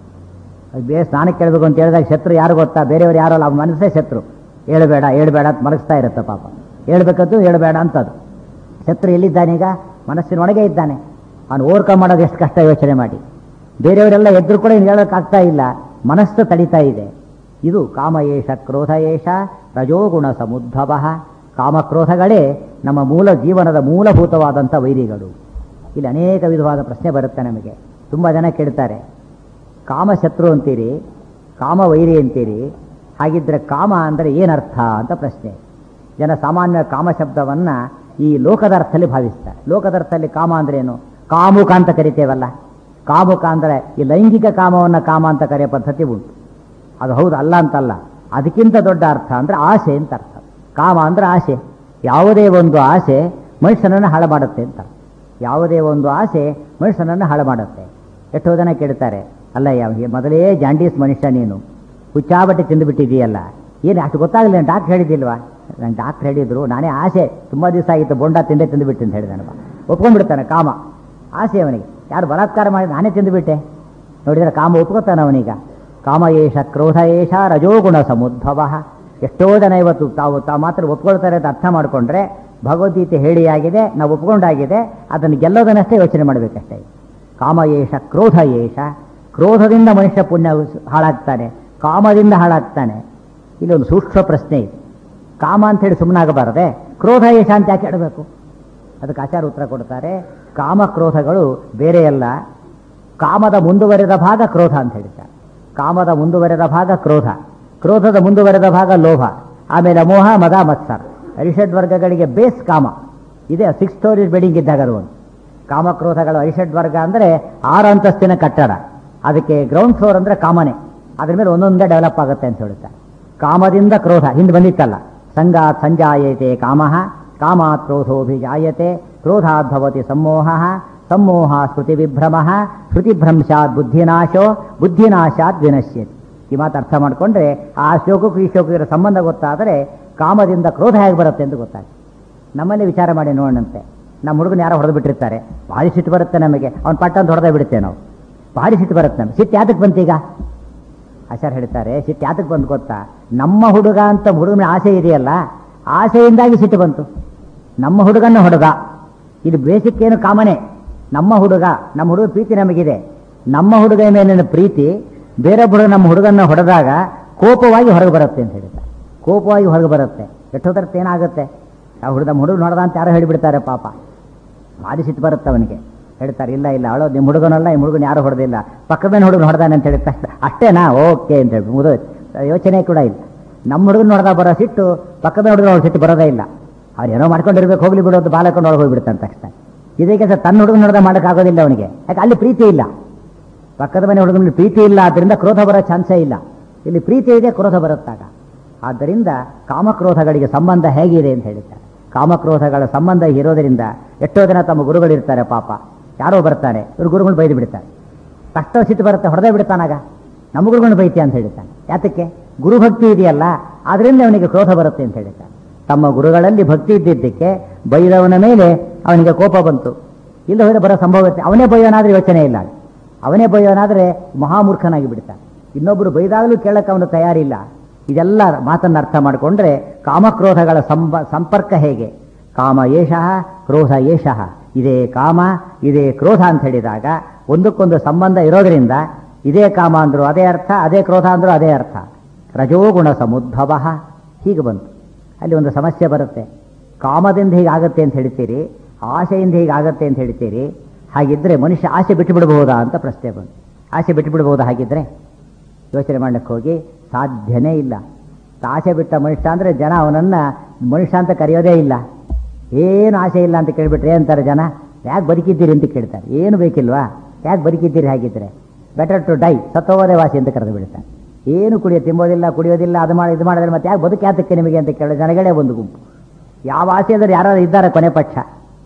ಬೇ ಸ್ನಾನಕ್ಕೆ ಕೇಳಬೇಕು ಅಂತ ಹೇಳಿದಾಗ ಶತ್ರು ಯಾರು ಗೊತ್ತಾ ಬೇರೆಯವ್ರು ಯಾರಲ್ಲ ಅವ್ನ ಮನಸ್ಸೇ ಶತ್ರು ಹೇಳ್ಬೇಡ ಹೇಳ್ಬೇಡ ಅಂತ ಮಲಗಿಸ್ತಾ ಇರುತ್ತೆ ಪಾಪ ಹೇಳ್ಬೇಕಂತೂ ಹೇಳ್ಬೇಡ ಅಂತದು ಶತ್ರು ಎಲ್ಲಿದ್ದಾನೀಗ ಮನಸ್ಸಿನೊಳಗೆ ಇದ್ದಾನೆ ಅವನು ಓವರ್ಕಮ್ ಮಾಡೋದು ಎಷ್ಟು ಕಷ್ಟ ಯೋಚನೆ ಮಾಡಿ ಬೇರೆಯವರೆಲ್ಲ ಎದ್ರು ಕೂಡ ಇನ್ನು ಹೇಳೋಕ್ಕಾಗ್ತಾ ಇಲ್ಲ ಮನಸ್ಸು ತಡಿತಾ ಇದೆ ಇದು ಕಾಮ ಏಷ ಕ್ರೋಧ ಏಷ ರಜೋಗುಣ ಸಮುದ್ಭವ ಕಾಮಕ್ರೋಧಗಳೇ ನಮ್ಮ ಮೂಲ ಜೀವನದ ಮೂಲಭೂತವಾದಂಥ ವೈರಿಗಳು ಇಲ್ಲಿ ಅನೇಕ ವಿಧವಾದ ಪ್ರಶ್ನೆ ಬರುತ್ತೆ ನಮಗೆ ತುಂಬ ಜನ ಕೇಳ್ತಾರೆ ಕಾಮಶತ್ರು ಅಂತೀರಿ ಕಾಮ ವೈರಿ ಅಂತೀರಿ ಹಾಗಿದ್ರೆ ಕಾಮ ಅಂದರೆ ಏನರ್ಥ ಅಂತ ಪ್ರಶ್ನೆ ಜನ ಸಾಮಾನ್ಯ ಕಾಮ ಶಬ್ದವನ್ನ ಈ ಲೋಕದ ಅರ್ಥದಲ್ಲಿ ಭಾವಿಸ್ತಾರೆ ಲೋಕದ ಅರ್ಥದಲ್ಲಿ ಕಾಮ ಅಂದ್ರೆ ಏನು ಕಾಮುಕ ಅಂತ ಕರಿತೇವಲ್ಲ ಕಾಮುಕ ಅಂದರೆ ಈ ಲೈಂಗಿಕ ಕಾಮವನ್ನು ಕಾಮ ಅಂತ ಕರೆಯೋ ಪದ್ಧತಿ ಉಂಟು ಅದು ಹೌದು ಅಲ್ಲ ಅಂತಲ್ಲ ಅದಕ್ಕಿಂತ ದೊಡ್ಡ ಅರ್ಥ ಅಂದ್ರೆ ಆಸೆ ಅಂತ ಅರ್ಥ ಕಾಮ ಅಂದ್ರೆ ಆಸೆ ಯಾವುದೇ ಒಂದು ಆಸೆ ಮನುಷ್ಯನನ್ನು ಹಾಳು ಮಾಡುತ್ತೆ ಅಂತ ಯಾವುದೇ ಒಂದು ಆಸೆ ಮನುಷ್ಯನನ್ನು ಹಾಳು ಮಾಡುತ್ತೆ ಎಷ್ಟೋ ಜನ ಕೇಳ್ತಾರೆ ಅಲ್ಲ ಯಾವ ಮೊದಲೇ ಜಾಂಡೀಸ್ ಮನುಷ್ಯ ನೀನು ಹುಚ್ಚಾಬಟ್ಟೆ ತಿಂದುಬಿಟ್ಟಿದೆಯಲ್ಲ ಏನು ಅಷ್ಟು ಗೊತ್ತಾಗಲಿಲ್ಲ ಡಾಕ್ಟರ್ ಹೇಳಿದ್ದಿಲ್ವಾ ನಾನು ಡಾಕ್ಟರ್ ಹೇಳಿದ್ರು ನಾನೇ ಆಸೆ ತುಂಬ ದಿವಸ ಆಗಿತ್ತು ಬೋಂಡ ತಿಂದೆ ತಿಂದುಬಿಟ್ಟು ಅಂತ ಹೇಳಿದಾನಪ್ಪ ಒಪ್ಕೊಂಡ್ಬಿಡ್ತಾನೆ ಕಾಮ ಆಸೆ ಅವನಿಗೆ ಯಾರು ಬಲಾತ್ಕಾರ ಮಾಡಿ ನಾನೇ ತಿಂದುಬಿಟ್ಟೆ ನೋಡಿದರೆ ಕಾಮ ಒಪ್ಕೋತಾನೆ ಅವನೀಗ ಕಾಮ ಏಷ ಕ್ರೋಧ ಏಷ ರಜೋಗುಣ ಸಮುದ್ಭವ ಎಷ್ಟೋ ಜನ ಇವತ್ತು ತಾವು ತಾವು ಮಾತ್ರ ಒಪ್ಕೊಳ್ತಾರೆ ಅಂತ ಅರ್ಥ ಮಾಡಿಕೊಂಡ್ರೆ ಭಗವದ್ಗೀತೆ ಹೇಳಿಯಾಗಿದೆ ನಾವು ಒಪ್ಕೊಂಡಾಗಿದೆ ಅದನ್ನು ಗೆಲ್ಲೋದನ್ನಷ್ಟೇ ಯೋಚನೆ ಮಾಡಬೇಕಷ್ಟೇ ಕಾಮ ಏಷ ಕ್ರೋಧ ಏಷ ಕ್ರೋಧದಿಂದ ಮನುಷ್ಯ ಪುಣ್ಯ ಹಾಳಾಗ್ತಾನೆ ಕಾಮದಿಂದ ಹಾಳಾಗ್ತಾನೆ ಇಲ್ಲಿ ಒಂದು ಸೂಕ್ಷ್ಮ ಪ್ರಶ್ನೆ ಇದೆ ಕಾಮ ಅಂತ ಹೇಳಿ ಸುಮ್ಮನಾಗಬಾರದೆ ಕ್ರೋಧ ಏಷ ಅಂತ ಯಾಕೆ ಹೇಳಬೇಕು ಅದಕ್ಕೆ ಆಚಾರ ಉತ್ತರ ಕೊಡ್ತಾರೆ ಕಾಮ ಕ್ರೋಧಗಳು ಬೇರೆಯಲ್ಲ ಕಾಮದ ಮುಂದುವರೆದ ಭಾಗ ಕ್ರೋಧ ಅಂತ ಹೇಳ್ತಾರೆ ಕಾಮದ ಮುಂದುವರೆದ ಭಾಗ ಕ್ರೋಧ ಕ್ರೋಧದ ಮುಂದುವರೆದ ಭಾಗ ಲೋಭ ಆಮೇಲೆ ಮೋಹ ಮದ ಮತ್ಸರ ಅರಿಷಡ್ ವರ್ಗಗಳಿಗೆ ಬೇಸ್ ಕಾಮ ಇದೆ ಸಿಕ್ಸ್ ಸ್ಟೋರಿ ಬಿಲ್ಡಿಂಗ್ ಇದ್ದಾಗ ಅದು ಒಂದು ಕಾಮಕ್ರೋಧಗಳು ಅರಿಷಡ್ ವರ್ಗ ಅಂದರೆ ಆರು ಅಂತಸ್ತಿನ ಕಟ್ಟಡ ಅದಕ್ಕೆ ಗ್ರೌಂಡ್ ಫ್ಲೋರ್ ಅಂದರೆ ಕಾಮನೆ ಅದ್ರ ಮೇಲೆ ಒಂದೊಂದೇ ಡೆವಲಪ್ ಆಗುತ್ತೆ ಅಂತ ಹೇಳುತ್ತಾರೆ ಕಾಮದಿಂದ ಕ್ರೋಧ ಹಿಂದೆ ಬಂದಿತ್ತಲ್ಲ ಸಂಗಾತ್ ಸಂಜಾಯತೆ ಕಾಮಃ ಕಾಮಾತ್ ಕ್ರೋಧೋಭಿಜಾಯತೆ ಕ್ರೋಧಾತ್ ಭವತಿ ಸಮ್ಮೋಹ ಸಮ್ಮೋಹ ಸ್ಮೃತಿ ವಿಭ್ರಮ ಸ್ಮೃತಿಭ್ರಂಶಾತ್ ಬುದ್ಧಿನಾಶೋ ಬುದ್ಧಿನಾಶಾತ್ ವಿನಶ್ಯತಿ ಈ ಮಾತು ಅರ್ಥ ಮಾಡಿಕೊಂಡ್ರೆ ಆ ಶ್ಲೋಕಕ್ಕೂ ಈ ಶ್ಲೋಕಕ್ಕೆ ಸಂಬಂಧ ಗೊತ್ತಾದರೆ ಕಾಮದಿಂದ ಕ್ರೋಧ ಹೇಗೆ ಬರುತ್ತೆ ಅಂತ ಗೊತ್ತಾಗ್ತದೆ ನಮ್ಮಲ್ಲಿ ವಿಚಾರ ಮಾಡಿ ನೋಡೋಣಂತೆ ನಮ್ಮ ಹುಡುಗನ ಯಾರೋ ಹೊಡೆದು ಬಿಟ್ಟಿರ್ತಾರೆ ಭಾರಿ ಸಿಟ್ಟು ಬರುತ್ತೆ ನಮಗೆ ಅವ್ನು ಪಟ್ಟ ಅಂತ ಹೊಡೆದೇ ಬಿಡುತ್ತೆ ನಾವು ಭಾರಿ ಸಿಟ್ಟು ಬರುತ್ತೆ ನಮಗೆ ಸಿಟ್ಟು ಯಾತಕ್ಕೆ ಬಂತೀಗ ಆಚಾರ ಹೇಳ್ತಾರೆ ಸಿಟ್ಟು ಯಾತಕ್ಕೆ ಬಂತು ಗೊತ್ತಾ ನಮ್ಮ ಹುಡುಗ ಅಂತ ಹುಡುಗನ ಆಸೆ ಇದೆಯಲ್ಲ ಆಸೆಯಿಂದಾಗಿ ಸಿಟ್ಟು ಬಂತು ನಮ್ಮ ಹುಡುಗನ ಹೊಡೆದ ಇದು ಬೇಸಿಕ್ ಏನು ಕಾಮನೆ ನಮ್ಮ ಹುಡುಗ ನಮ್ಮ ಹುಡುಗ ಪ್ರೀತಿ ನಮಗಿದೆ ನಮ್ಮ ಹುಡುಗ ಮೇಲಿನ ಪ್ರೀತಿ ಬೇರೆ ಹುಡುಗ ನಮ್ಮ ಹುಡುಗನ್ನ ಹೊಡೆದಾಗ ಕೋಪವಾಗಿ ಹೊರಗೆ ಬರುತ್ತೆ ಅಂತ ಹೇಳ್ತಾರೆ ಕೋಪವಾಗಿ ಹೊರಗೆ ಬರುತ್ತೆ ಎಷ್ಟೊತ್ತರತ್ತೆ ಏನಾಗುತ್ತೆ ಆ ಹುಡುಗ ನಮ್ಮ ಹುಡುಗನ ಹೊಡೆದ ಅಂತ ಯಾರೋ ಹೇಳಿಬಿಡ್ತಾರೆ ಪಾಪ ಭಾರಿ ಸಿಟ್ಟು ಬರುತ್ತೆ ಅವನಿಗೆ ಹೇಳ್ತಾರೆ ಇಲ್ಲ ಇಲ್ಲ ಅವಳು ನಿಮ್ಮ ಹುಡುಗನಲ್ಲ ಈ ಹುಡುಗನ ಯಾರು ಹೊಡೆದಿಲ್ಲ ಪಕ್ಕದ ಹುಡುಗನ ಹೊಡೆದಾನೆ ಅಂತ ಹೇಳಿದ ತಕ್ಷಣ ಅಷ್ಟೇನಾ ಓಕೆ ಅಂತ ಹೇಳಿ ಮುಗಿದು ಯೋಚನೆ ಕೂಡ ಇಲ್ಲ ನಮ್ಮ ಹುಡುಗನ ಹೊಡೆದ ಬರೋ ಸಿಟ್ಟು ಪಕ್ಕದ ಹುಡುಗನ ಅವ್ರ ಸಿಟ್ಟು ಬರೋದೇ ಇಲ್ಲ ಅವ್ರು ಏನೋ ಮಾಡ್ಕೊಂಡಿರ್ಬೇಕು ಹೋಗ್ಲಿ ಬಿಡೋದು ಬಾಲಕೊಂಡು ಒಳಗೆ ಹೋಗ್ಬಿಡ್ತಾನೆ ತಕ್ಷಣ ಇದೇ ಕೆಲಸ ತನ್ನ ಹುಡುಗನ ಹೊಡೆದ ಮಾಡೋಕ್ಕಾಗೋದಿಲ್ಲ ಅವನಿಗೆ ಯಾಕೆ ಅಲ್ಲಿ ಪ್ರೀತಿ ಇಲ್ಲ ಪಕ್ಕದ ಮನೆ ಹುಡುಗನಲ್ಲಿ ಪ್ರೀತಿ ಇಲ್ಲ ಆದ್ದರಿಂದ ಕ್ರೋಧ ಬರೋ ಚಾನ್ಸೇ ಇಲ್ಲ ಇಲ್ಲಿ ಪ್ರೀತಿ ಇದೆ ಕ್ರೋಧ ಬರುತ್ತಾಗ ಆದ್ದರಿಂದ ಕಾಮಕ್ರೋಧಗಳಿಗೆ ಸಂಬಂಧ ಹೇಗಿದೆ ಅಂತ ಹೇಳಿದ್ದಾರೆ ಕಾಮಕ್ರೋಧಗಳ ಸಂಬಂಧ ಇರೋದರಿಂದ ಎಷ್ಟೋ ಜನ ತಮ್ಮ ಗುರುಗಳಿರ್ತಾರೆ ಪಾಪ ಯಾರೋ ಬರ್ತಾನೆ ಇವ್ರು ಗುರುಗಳು ಬೈದು ಬಿಡ್ತಾರೆ ತಕ್ಷಣ ಸಿಟ್ಟು ಬರುತ್ತೆ ಹೊಡೆದೇ ಬಿಡ್ತಾನಾಗ ನಮ್ಮ ಗುರುಗಳನ್ನ ಬೈತಿ ಅಂತ ಹೇಳ್ತಾನೆ ಯಾತಕ್ಕೆ ಗುರುಭಕ್ತಿ ಇದೆಯಲ್ಲ ಆದ್ರಿಂದ ಅವನಿಗೆ ಕ್ರೋಧ ಬರುತ್ತೆ ಅಂತ ಹೇಳ್ತಾನೆ ತಮ್ಮ ಗುರುಗಳಲ್ಲಿ ಭಕ್ತಿ ಇದ್ದಿದ್ದಕ್ಕೆ ಬೈದವನ ಮೇಲೆ ಅವನಿಗೆ ಕೋಪ ಬಂತು ಇಲ್ಲ ಹೋದ್ರೆ ಬರೋ ಸಂಭವ ಅವನೇ ಬೈಯೋನಾದ್ರೆ ಯೋಚನೆ ಇಲ್ಲ ಅವನೇ ಬೈಯೋನಾದ್ರೆ ಮಹಾಮೂರ್ಖನಾಗಿ ಬಿಡ್ತಾನೆ ಇನ್ನೊಬ್ಬರು ಬೈದಾಗಲೂ ಕೇಳಕ್ಕೆ ಅವನು ತಯಾರಿಲ್ಲ ಇದೆಲ್ಲ ಮಾತನ್ನು ಅರ್ಥ ಮಾಡಿಕೊಂಡ್ರೆ ಕಾಮಕ್ರೋಧಗಳ ಸಂಬ ಸಂಪರ್ಕ ಹೇಗೆ ಕಾಮ ಏಷಃ ಕ್ರೋಧ ಏಷಃ ಇದೇ ಕಾಮ ಇದೇ ಕ್ರೋಧ ಅಂತ ಹೇಳಿದಾಗ ಒಂದಕ್ಕೊಂದು ಸಂಬಂಧ ಇರೋದ್ರಿಂದ ಇದೇ ಕಾಮ ಅಂದ್ರು ಅದೇ ಅರ್ಥ ಅದೇ ಕ್ರೋಧ ಅಂದ್ರು ಅದೇ ಅರ್ಥ ರಜೋಗುಣ ಸಮುದ್ಭವ ಹೀಗೆ ಬಂತು ಅಲ್ಲಿ ಒಂದು ಸಮಸ್ಯೆ ಬರುತ್ತೆ ಕಾಮದಿಂದ ಹೀಗಾಗತ್ತೆ ಅಂತ ಹೇಳ್ತೀರಿ ಆಸೆಯಿಂದ ಹೀಗಾಗತ್ತೆ ಅಂತ ಹೇಳ್ತೀರಿ ಹಾಗಿದ್ರೆ ಮನುಷ್ಯ ಆಸೆ ಬಿಟ್ಟು ಬಿಡಬಹುದಾ ಅಂತ ಪ್ರಶ್ನೆ ಬಂತು ಆಸೆ ಬಿಟ್ಟು ಬಿಡಬಹುದಾ ಹಾಗಿದ್ರೆ ಯೋಚನೆ ಮಾಡಲಿಕ್ಕೆ ಹೋಗಿ ಸಾಧ್ಯನೇ ಇಲ್ಲ ಆಸೆ ಬಿಟ್ಟ ಮನುಷ್ಯ ಅಂದರೆ ಜನ ಅವನನ್ನು ಮನುಷ್ಯ ಅಂತ ಕರೆಯೋದೇ ಇಲ್ಲ ಏನು ಆಸೆ ಇಲ್ಲ ಅಂತ ಕೇಳಿಬಿಟ್ರೆ ಅಂತಾರೆ ಜನ ಯಾಕೆ ಬದುಕಿದ್ದೀರಿ ಅಂತ ಕೇಳ್ತಾರೆ ಏನು ಬೇಕಿಲ್ವಾ ಯಾಕೆ ಬದುಕಿದ್ದೀರಿ ಹಾಗಿದ್ರೆ ಬೆಟರ್ ಟು ಡೈ ಸತ್ತೋದೇ ವಾಸಿ ಅಂತ ಕರೆದು ಬಿಡ್ತಾರೆ ಏನು ಕುಡಿಯೋ ತಿಂಬೋದಿಲ್ಲ ಕುಡಿಯೋದಿಲ್ಲ ಅದು ಮಾಡಿ ಇದು ಮಾಡಿದ್ರೆ ಮತ್ತೆ ಯಾಕೆ ಬದುಕು ಯಾತಕ್ಕೆ ನಿಮಗೆ ಅಂತ ಕೇಳೋ ಜನಗಳೇ ಒಂದು ಗುಂಪು ಯಾವ ಆಸೆ ಅಂದರೆ ಯಾರು ಇದ್ದಾರೆ ಕೊನೆ ಪಕ್ಷ